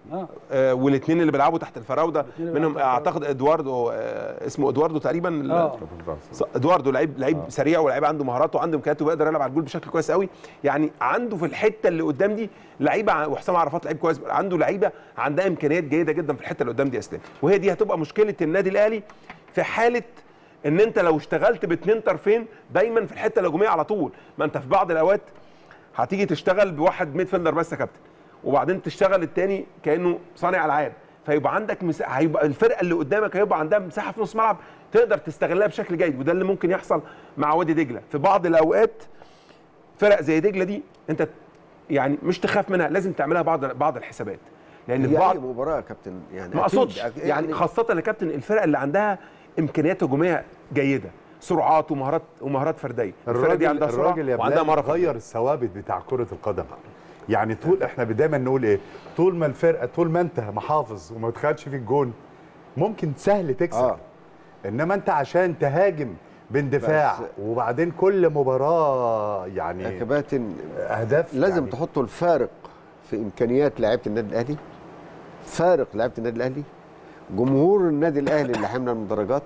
اه آه والاثنين اللي بيلعبوا تحت الفراوده اللي منهم بيلعبوا تحت اعتقد ادواردو آه اسمه ادواردو تقريبا ال- اه ص- ادواردو لعيب لعيب سريع ولعيب عنده مهارات وعنده امكانيات وبيقدر يلعب على الجول بشكل كويس قوي يعني عنده في الحته اللي قدام دي لعيبه ع- وحسام عرفات لعيب كويس عنده لعيبه عندها امكانيات جيده جدا في الحته اللي قدام دي يا اسلام وهي دي هتبقى مشكله النادي الاهلي في حاله ان انت لو اشتغلت باثنين طرفين دايما في الحته الهجوميه على طول ما انت في بعض الاوقات هتيجي تشتغل بواحد ميد فيلدر بس يا كابتن وبعدين تشتغل التاني كانه صانع العاب فيبقى عندك مس... هيبقى الفرقه اللي قدامك هيبقى عندها مساحه في نص ملعب تقدر تستغلها بشكل جيد وده اللي ممكن يحصل مع وادي دجله في بعض الاوقات فرق زي دجله دي انت يعني مش تخاف منها لازم تعملها بعض بعض الحسابات لان في هي بعض أي مباراه يا كابتن يعني ما أكيد- اقصدش أكيد- يعني خاصه يا كابتن الفرق اللي عندها امكانيات هجوميه جيده سرعات ومهارات ومهارات فرديه الفرقه دي عندها سرعه الراجل يا وعندها بلال مهاره فردية. غير الثوابت بتاع كره القدم يعني طول احنا دايما نقول ايه طول ما الفرقه طول ما انت محافظ وما تخدش في الجون ممكن سهل تكسب اه انما انت عشان تهاجم باندفاع بس- وبعدين كل مباراه يا يعني كباتن اهداف لازم يعني تحطوا الفارق في امكانيات لعيبه النادي الاهلي فارق لعيبه النادي الاهلي جمهور النادي الاهلي اللي حمل المدرجات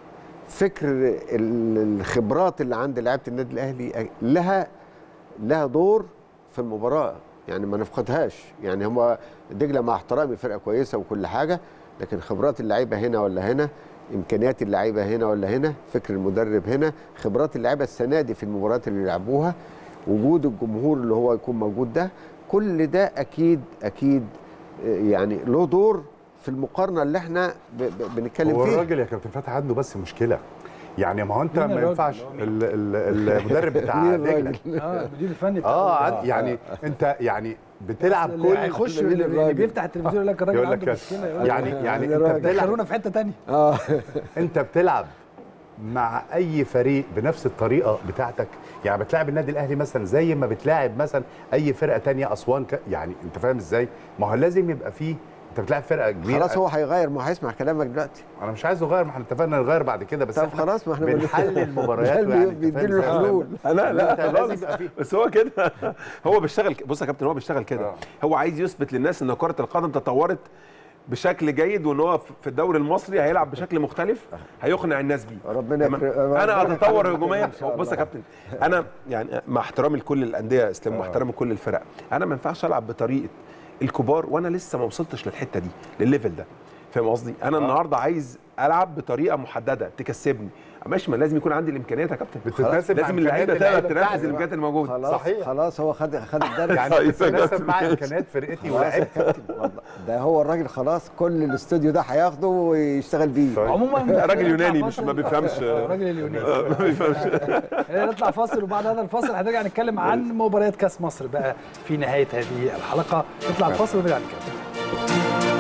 فكر ال- الخبرات اللي عند لعيبه النادي الاهلي لها لها دور في المباراه يعني ما نفقدهاش يعني هو دجله مع احترامي فرقه كويسه وكل حاجه لكن خبرات اللعيبه هنا ولا هنا امكانيات اللعيبه هنا ولا هنا فكر المدرب هنا خبرات اللعيبه السنه دي في المباريات اللي بيلعبوها وجود الجمهور اللي هو يكون موجود ده كل ده اكيد اكيد آه، يعني له دور في المقارنه اللي احنا ب- ب- بنتكلم هو فيها الراجل يا كابتن فتحي عنده بس مشكله يعني ما هو انت مين ما الراجل؟ ينفعش ال- ال- المدرب بتاع مين دجله الراجل؟ اه المدير الفني بتاع اه الراجل. عن- يعني انت يعني بتلعب اللي كل هيخش مين اللي الراجل؟ بيفتح التلفزيون يقول لك الراجل يقول لك عنده كده. مشكله يقول يعني لك يعني ده انت راجل. بتلعب دخلونا في حته ثانيه اه انت بتلعب مع اي فريق بنفس الطريقه بتاعتك يعني بتلاعب النادي الاهلي مثلا زي ما بتلاعب مثلا اي فرقه تانية اسوان ك... يعني انت فاهم ازاي ما هو لازم يبقى فيه انت بتلاعب فرقه كبيره خلاص هو هيغير ما هو هيسمع كلامك دلوقتي انا مش عايز اغير ما احنا اتفقنا نغير بعد كده بس طب احنا خلاص ما احنا بن- بنحلل المباريات بنحلل يعني بيديله الحلول. لا لا انت لازم خالص يبقى فيه بس هو كده هو بيشتغل ك- بص يا كابتن هو بيشتغل كده آه. هو عايز يثبت للناس ان كره القدم تطورت بشكل جيد وان هو في الدوري المصري هيلعب بشكل مختلف هيقنع الناس بيه ربنا تمام؟ يكرم- انا ربنا اتطور يكرمك هجوميا إن شاء بص يا الله. كابتن انا يعني مع احترامي لكل الانديه يا اسلام واحترامي لكل الفرق انا ما ينفعش العب بطريقه الكبار وانا لسه ما وصلتش للحته دي للليفل ده فاهم قصدي انا النهارده عايز العب بطريقه محدده تكسبني ماشي ما لازم يكون عندي الامكانيات يا كابتن بتتناسب مع لازم اللعيبه إمكانيات تقدر اللعيبة تنفذ بتاعتك. الامكانيات الموجوده خلاص صحيح. خلاص هو خد خد الدرس يعني طيب. بتتناسب مع امكانيات فرقتي خلاص يا ولاعيبتي كابتن والله ده هو الراجل خلاص كل الاستوديو ده هياخده ويشتغل بيه طيب. عموما راجل يوناني نطلع مش- فاصل. ما بيفهمش. آه، الراجل اليوناني ما بيفهمش خلينا نطلع فاصل وبعد هذا الفاصل هنرجع نتكلم عن مباريات كاس مصر بقى في نهايه هذه الحلقه نطلع الفاصل ونرجع نتكلم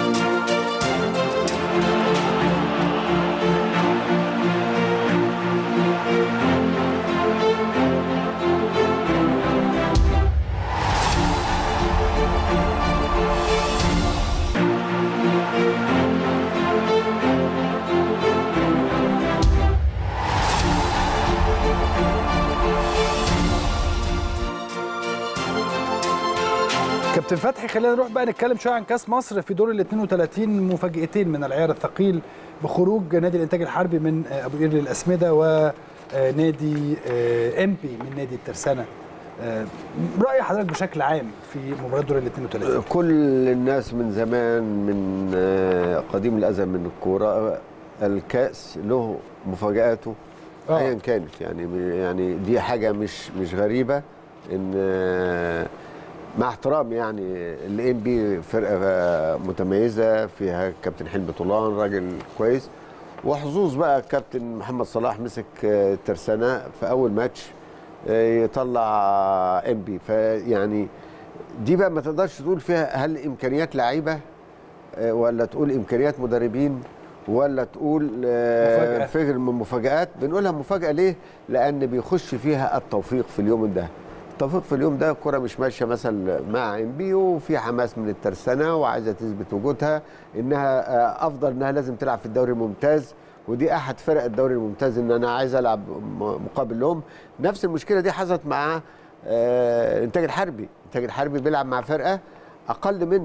كابتن فتحي خلينا نروح بقى نتكلم شويه عن كاس مصر في دور ال 32 مفاجاتين من العيار الثقيل بخروج نادي الانتاج الحربي من آه، ابو قير للاسمده ونادي ام بي من نادي الترسانه آه، راي حضرتك بشكل عام في مباراه دور ال 32 كل الناس من زمان من آه، قديم الازل من الكوره الكاس له مفاجاته آه. ايا كانت يعني يعني دي حاجه مش مش غريبه ان آه، مع احترام يعني الام بي فرقه آه، متميزه فيها كابتن حلمي طولان راجل كويس وحظوظ بقى الكابتن محمد صلاح مسك آه، الترسانه في اول ماتش آه، يطلع ام بي فيعني دي بقى ما تقدرش تقول فيها هل امكانيات لعيبه آه، ولا تقول امكانيات مدربين ولا تقول آه، مفاجأة. فكر من مفاجآت بنقولها مفاجأة ليه؟ لأن بيخش فيها التوفيق في اليوم ده التوفيق في اليوم ده الكرة مش ماشية مثلا مع انبي وفي حماس من الترسانة وعايزة تثبت وجودها انها آه، افضل انها لازم تلعب في الدوري الممتاز ودي احد فرق الدوري الممتاز ان انا عايز العب م- مقابل لهم نفس المشكلة دي حصلت مع آه، الانتاج الحربي الانتاج الحربي بيلعب مع فرقة اقل منه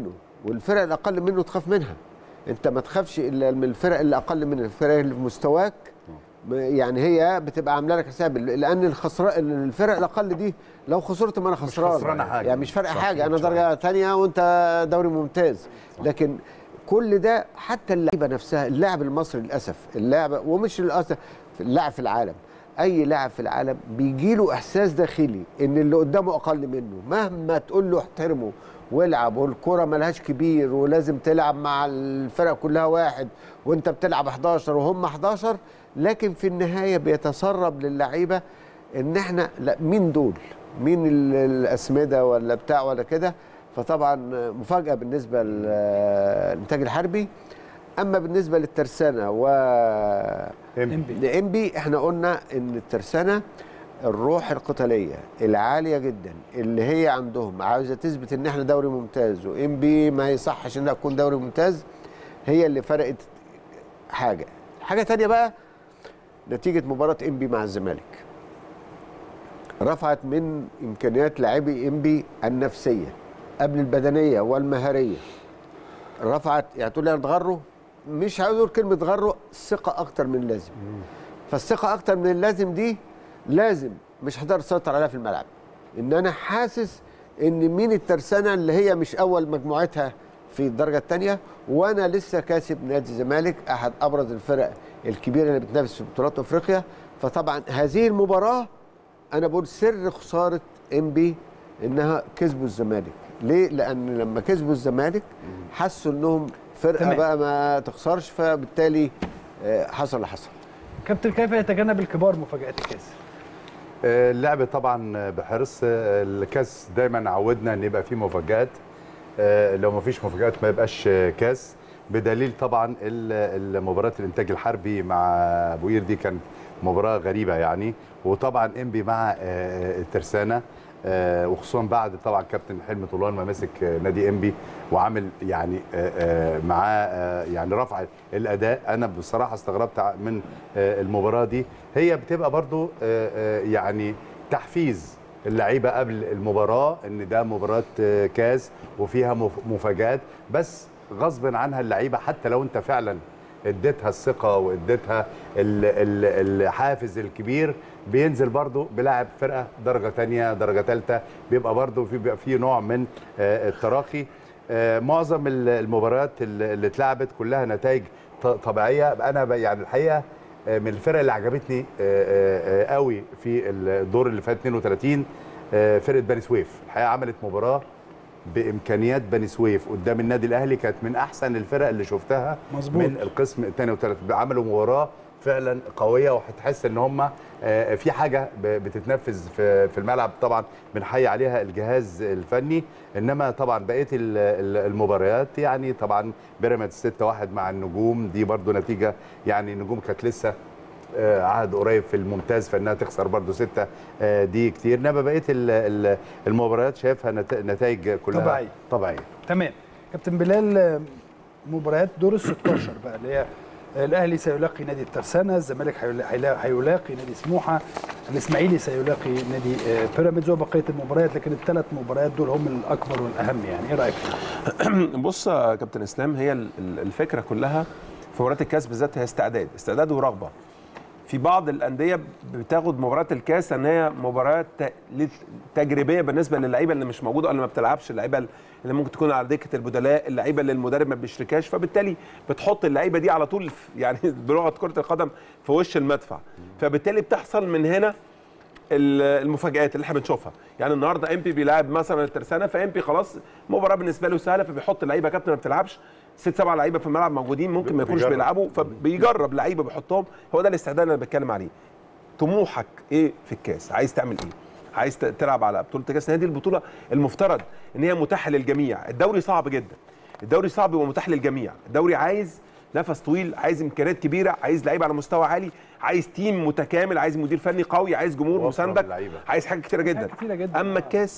والفرق الاقل منه تخاف منها انت ما تخافش الا من الفرق اللي اقل من الفرق اللي في مستواك ب- يعني هي بتبقى عامله لك حساب لان الخسران الفرق الاقل دي لو خسرت ما انا خسران خسرانة حاجة. يعني مش فارقه صح، حاجه انا مش درجه ثانيه وانت دوري ممتاز لكن كل ده حتى اللعيبه نفسها اللاعب المصري للاسف اللاعب ومش للاسف اللاعب في العالم اي لاعب في العالم بيجي له احساس داخلي ان اللي قدامه اقل منه مهما تقول له احترمه والعب والكره ملهاش كبير ولازم تلعب مع الفرق كلها واحد وانت بتلعب 11 وهم 11 لكن في النهايه بيتسرب للعيبه ان احنا لا مين دول مين ال- الاسمده ولا بتاع ولا كده فطبعا مفاجاه بالنسبه للانتاج الحربي اما بالنسبه للترسانه و إمبي. لإنبي احنا قلنا ان الترسانه الروح القتاليه العاليه جدا اللي هي عندهم عاوزه تثبت ان احنا دوري ممتاز وإنبي ما يصحش انها تكون دوري ممتاز هي اللي فرقت حاجه حاجه تانية بقى نتيجه مباراه إنبي مع الزمالك رفعت من امكانيات لاعبي إنبي النفسيه قبل البدنيه والمهاريه رفعت يعني تقول لي انا اتغروا مش عاوز اقول كلمه اتغروا ثقه اكتر من اللازم فالثقه اكتر من اللازم دي لازم مش هتقدر تسيطر عليها في الملعب ان انا حاسس ان مين الترسانه اللي هي مش اول مجموعتها في الدرجه الثانيه وانا لسه كاسب نادي الزمالك احد ابرز الفرق الكبيره اللي بتنافس في بطولات افريقيا فطبعا هذه المباراه انا بقول سر خساره انبي انها كسبوا الزمالك ليه لان لما كسبوا الزمالك حسوا انهم فرقه تمام. بقى ما تخسرش فبالتالي آه، حصل اللي حصل كابتن كيف يتجنب الكبار مفاجات الكاس آه، اللعب طبعا بحرص آه، الكاس دايما عودنا ان يبقى فيه مفاجات آه، لو ما فيش مفاجات ما يبقاش آه، كاس بدليل طبعا ال- المباراه الانتاج الحربي مع ابو قير دي كانت مباراه غريبه يعني وطبعا انبي مع آه، الترسانه آه، وخصوصا بعد طبعا كابتن حلمي طولان ما مسك آه، نادي انبي وعامل يعني آه، آه، معاه آه، يعني رفع الاداء انا بصراحه استغربت ع- من آه، المباراه دي هي بتبقى برضو آه، آه، يعني تحفيز اللعيبه قبل المباراه ان ده مباراه آه، كاس وفيها مف- مفاجات بس غصب عنها اللعيبه حتى لو انت فعلا اديتها الثقه واديتها ال- ال- الحافز الكبير بينزل برضو بلاعب فرقه درجه تانية درجه ثالثه بيبقى برضو في بيبقى في نوع من آه، التراخي آه، معظم ال- المباريات اللي اللي اتلعبت كلها نتائج ط- طبيعيه انا ب- يعني الحقيقه آه، من الفرق اللي عجبتني آه، آه، آه، قوي في الدور اللي فات 32 آه، فرقه بني سويف الحقيقه عملت مباراه بامكانيات بني سويف قدام النادي الاهلي كانت من احسن الفرق اللي شفتها مظبوط. من القسم الثاني والثالث عملوا مباراه فعلا قويه وهتحس ان هم آه، في حاجه ب- بتتنفذ في في الملعب طبعا بنحيي عليها الجهاز الفني انما طبعا بقيه ال- ال- المباريات يعني طبعا بيراميدز 6-1 مع النجوم دي برضو نتيجه يعني النجوم كانت لسه آه، عهد قريب في الممتاز فانها تخسر برضو ستة آه، دي كتير انما بقيه ال- ال- المباريات شايفها نت- نتائج كلها طبيعية. طبيعيه تمام كابتن بلال آه، مباريات دور ال 16 بقى اللي هي آه، الاهلي سيلاقي نادي الترسانه الزمالك هيلا- هيلا- هيلاقي نادي سموحه الاسماعيلي سيلاقي نادي آه، بيراميدز وبقيه المباريات لكن الثلاث مباريات دول هم الاكبر والاهم يعني ايه رايك فيهم؟ بص يا كابتن اسلام هي ال- ال- الفكره كلها في مباريات الكاس بالذات هي استعداد استعداد ورغبه في بعض الانديه بتاخد مباراه الكاس ان هي مباراه ت- لت- تجريبيه بالنسبه للعيبه اللي مش موجوده او اللي ما بتلعبش اللعيبه اللي ممكن تكون على دكه البدلاء اللعيبه اللي المدرب ما بيشركهاش فبالتالي بتحط اللعيبه دي على طول في- يعني بلغه كره القدم في وش المدفع فبالتالي بتحصل من هنا ال- المفاجآت اللي احنا بنشوفها يعني النهارده امبي بيلعب مثلا الترسانه فامبي خلاص مباراه بالنسبه له سهله فبيحط لعيبه كابتن ما بتلعبش ست سبع لعيبه في الملعب موجودين ممكن ما يكونوش بيجرب. بيلعبوا فبيجرب لعيبه بيحطهم هو ده الاستعداد اللي انا بتكلم عليه طموحك ايه في الكاس عايز تعمل ايه عايز ت- تلعب على بطوله الكاس هذه البطوله المفترض ان هي متاحه للجميع الدوري صعب جدا الدوري صعب ومتاح للجميع الدوري عايز نفس طويل عايز امكانيات كبيره عايز لعيبه على مستوى عالي عايز تيم متكامل عايز مدير فني قوي عايز جمهور وفرة مساندك باللعيبة. عايز حاجات كتيره جدا حاجات كتيرة جدا. اما الكاس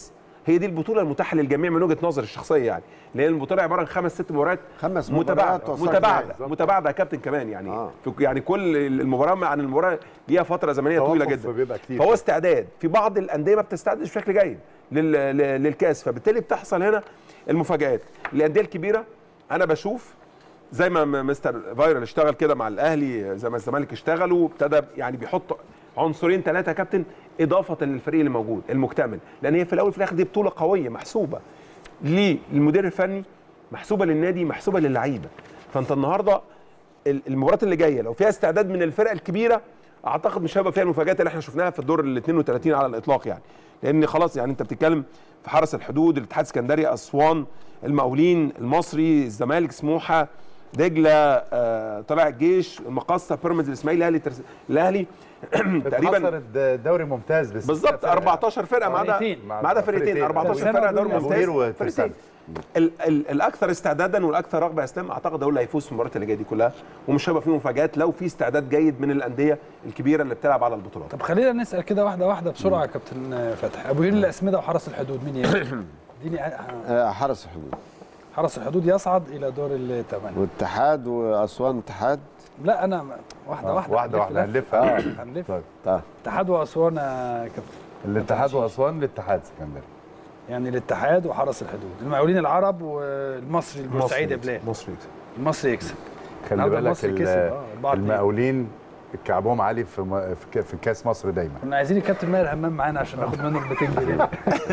هي دي البطوله المتاحه للجميع من وجهه نظري الشخصيه يعني لان البطوله عباره عن خمس ست مباريات خمس متباعده مباريات وصلت متباعده نهائي. متباعده يا كابتن كمان يعني آه. في- يعني كل المباراه عن المباراه ليها فتره زمنيه طويله توقف جدا بيبقى كتير. فهو استعداد في بعض الانديه ما بتستعدش بشكل جيد لل- ل- للكاس فبالتالي بتحصل هنا المفاجات الانديه الكبيره انا بشوف زي ما م- مستر فايرال اشتغل كده مع الاهلي زي ما الزمالك اشتغلوا ابتدى يعني بيحط عنصرين ثلاثه يا كابتن اضافه للفريق اللي موجود المكتمل لان هي في الاول وفي الاخر دي بطوله قويه محسوبه للمدير الفني محسوبه للنادي محسوبه للعيبه فانت النهارده ال- المباريات اللي جايه لو فيها استعداد من الفرق الكبيره اعتقد مش هيبقى فيها المفاجات اللي احنا شفناها في الدور ال 32 على الاطلاق يعني لان خلاص يعني انت بتتكلم في حرس الحدود الاتحاد السكندري اسوان المقاولين المصري الزمالك سموحه دجله آه، طلائع الجيش المقصه بيراميدز الاسماعيلي الاهلي ترس- الاهلي تقريبا اتحصرت دوري ممتاز بس بالظبط 14 فرقه ما عدا فرقتين. ما عدا فرقتين 14 فرقتين. فرقه دوري فرقتين. ممتاز أبو قير وترسانة. فرقتين ال ال الاكثر استعدادا والاكثر رغبه يا اسلام اعتقد هو اللي هيفوز في المباريات اللي جايه دي كلها ومش هيبقى فيه مفاجات لو في استعداد جيد من الانديه الكبيره اللي بتلعب على البطولات طب خلينا نسال كده واحده واحده بسرعه يا كابتن فتحي ابو هيل الاسمده وحرس الحدود مين يكسب؟ اديني آه، حرس الحدود حرس الحدود يصعد الى دور الثمانيه والاتحاد واسوان اتحاد لا انا واحده واحده واحده هنلف واحده لف. هنلفها هنلف طيب طيب اتحاد واسوان يا كابتن الاتحاد واسوان الاتحاد اسكندري يعني الاتحاد وحرس الحدود المقاولين العرب والمصري البورسعيدي بلاد مصري يكسب. المصري يكسب خلي النهارده بالك المصري ال- كسب، آه، أربعة اتنين. المقاولين كعبهم عالي في م- في ك- في كاس مصر دايما كنا عايزين الكابتن ماهر همام معانا عشان ناخد منه ال 200 جنيه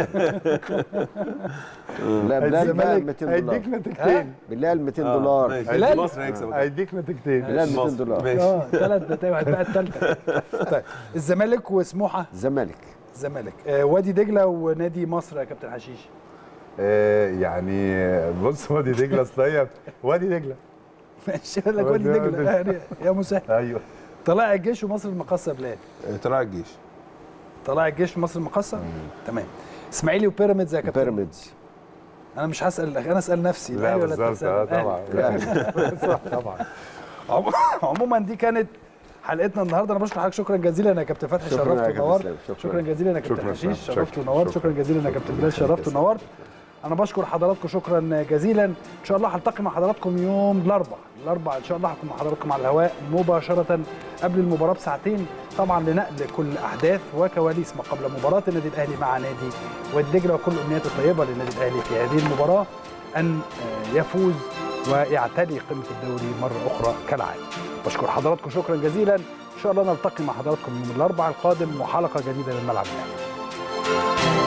لا بلال بقى 200 دولار هيديك نتيجتين بلال 200 دولار ماشي. بلال؟ مصر هيكسب هيديك نتيجتين بلال 200 دولار ماشي اه ثلاث نتائج هتبقى الثالثه طيب الزمالك وسموحه الزمالك الزمالك آه وادي دجله ونادي مصر يا كابتن حشيش آه، يعني بص وادي دجله اصل هي وادي دجله ماشي يقول لك وادي وادي دجله يعني يا مسهل ايوه طلائع الجيش ومصر المقاصه بلاد طلع الجيش طلائع الجيش ومصر المقاصه تمام اسماعيلي وبيراميدز يا كابتن بيراميدز انا مش هسال انا اسال نفسي لا الأهلي ولا بالظبط اه الترسانة؟ طبعا الأهلي. صح طبعا عمو- عموما دي كانت حلقتنا النهارده انا بشكر حضرتك شكرا جزيلا يا كابتن فتحي شكراً شرفت يا كابتن ونورت إسلام، شكراً. شكرا جزيلا يا كابتن شكراً حشيش شكراً. شرفت ونورت شكرا جزيلا يا كابتن بلال شرفت ونورت انا بشكر حضراتكم شكرا جزيلا ان شاء الله هلتقي مع حضراتكم يوم الاربعاء الاربعاء ان شاء الله هكون مع حضراتكم على الهواء مباشره قبل المباراه بساعتين طبعا لنقل كل احداث وكواليس ما قبل مباراه النادي الاهلي مع نادي وادي دجله وكل الامنيات الطيبه للنادي الاهلي في هذه المباراه ان آه، يفوز ويعتلي قمه الدوري مره اخرى كالعاده بشكر حضراتكم شكرا جزيلا ان شاء الله نلتقي مع حضراتكم يوم الاربعاء القادم وحلقه جديده من ملعب الاهلي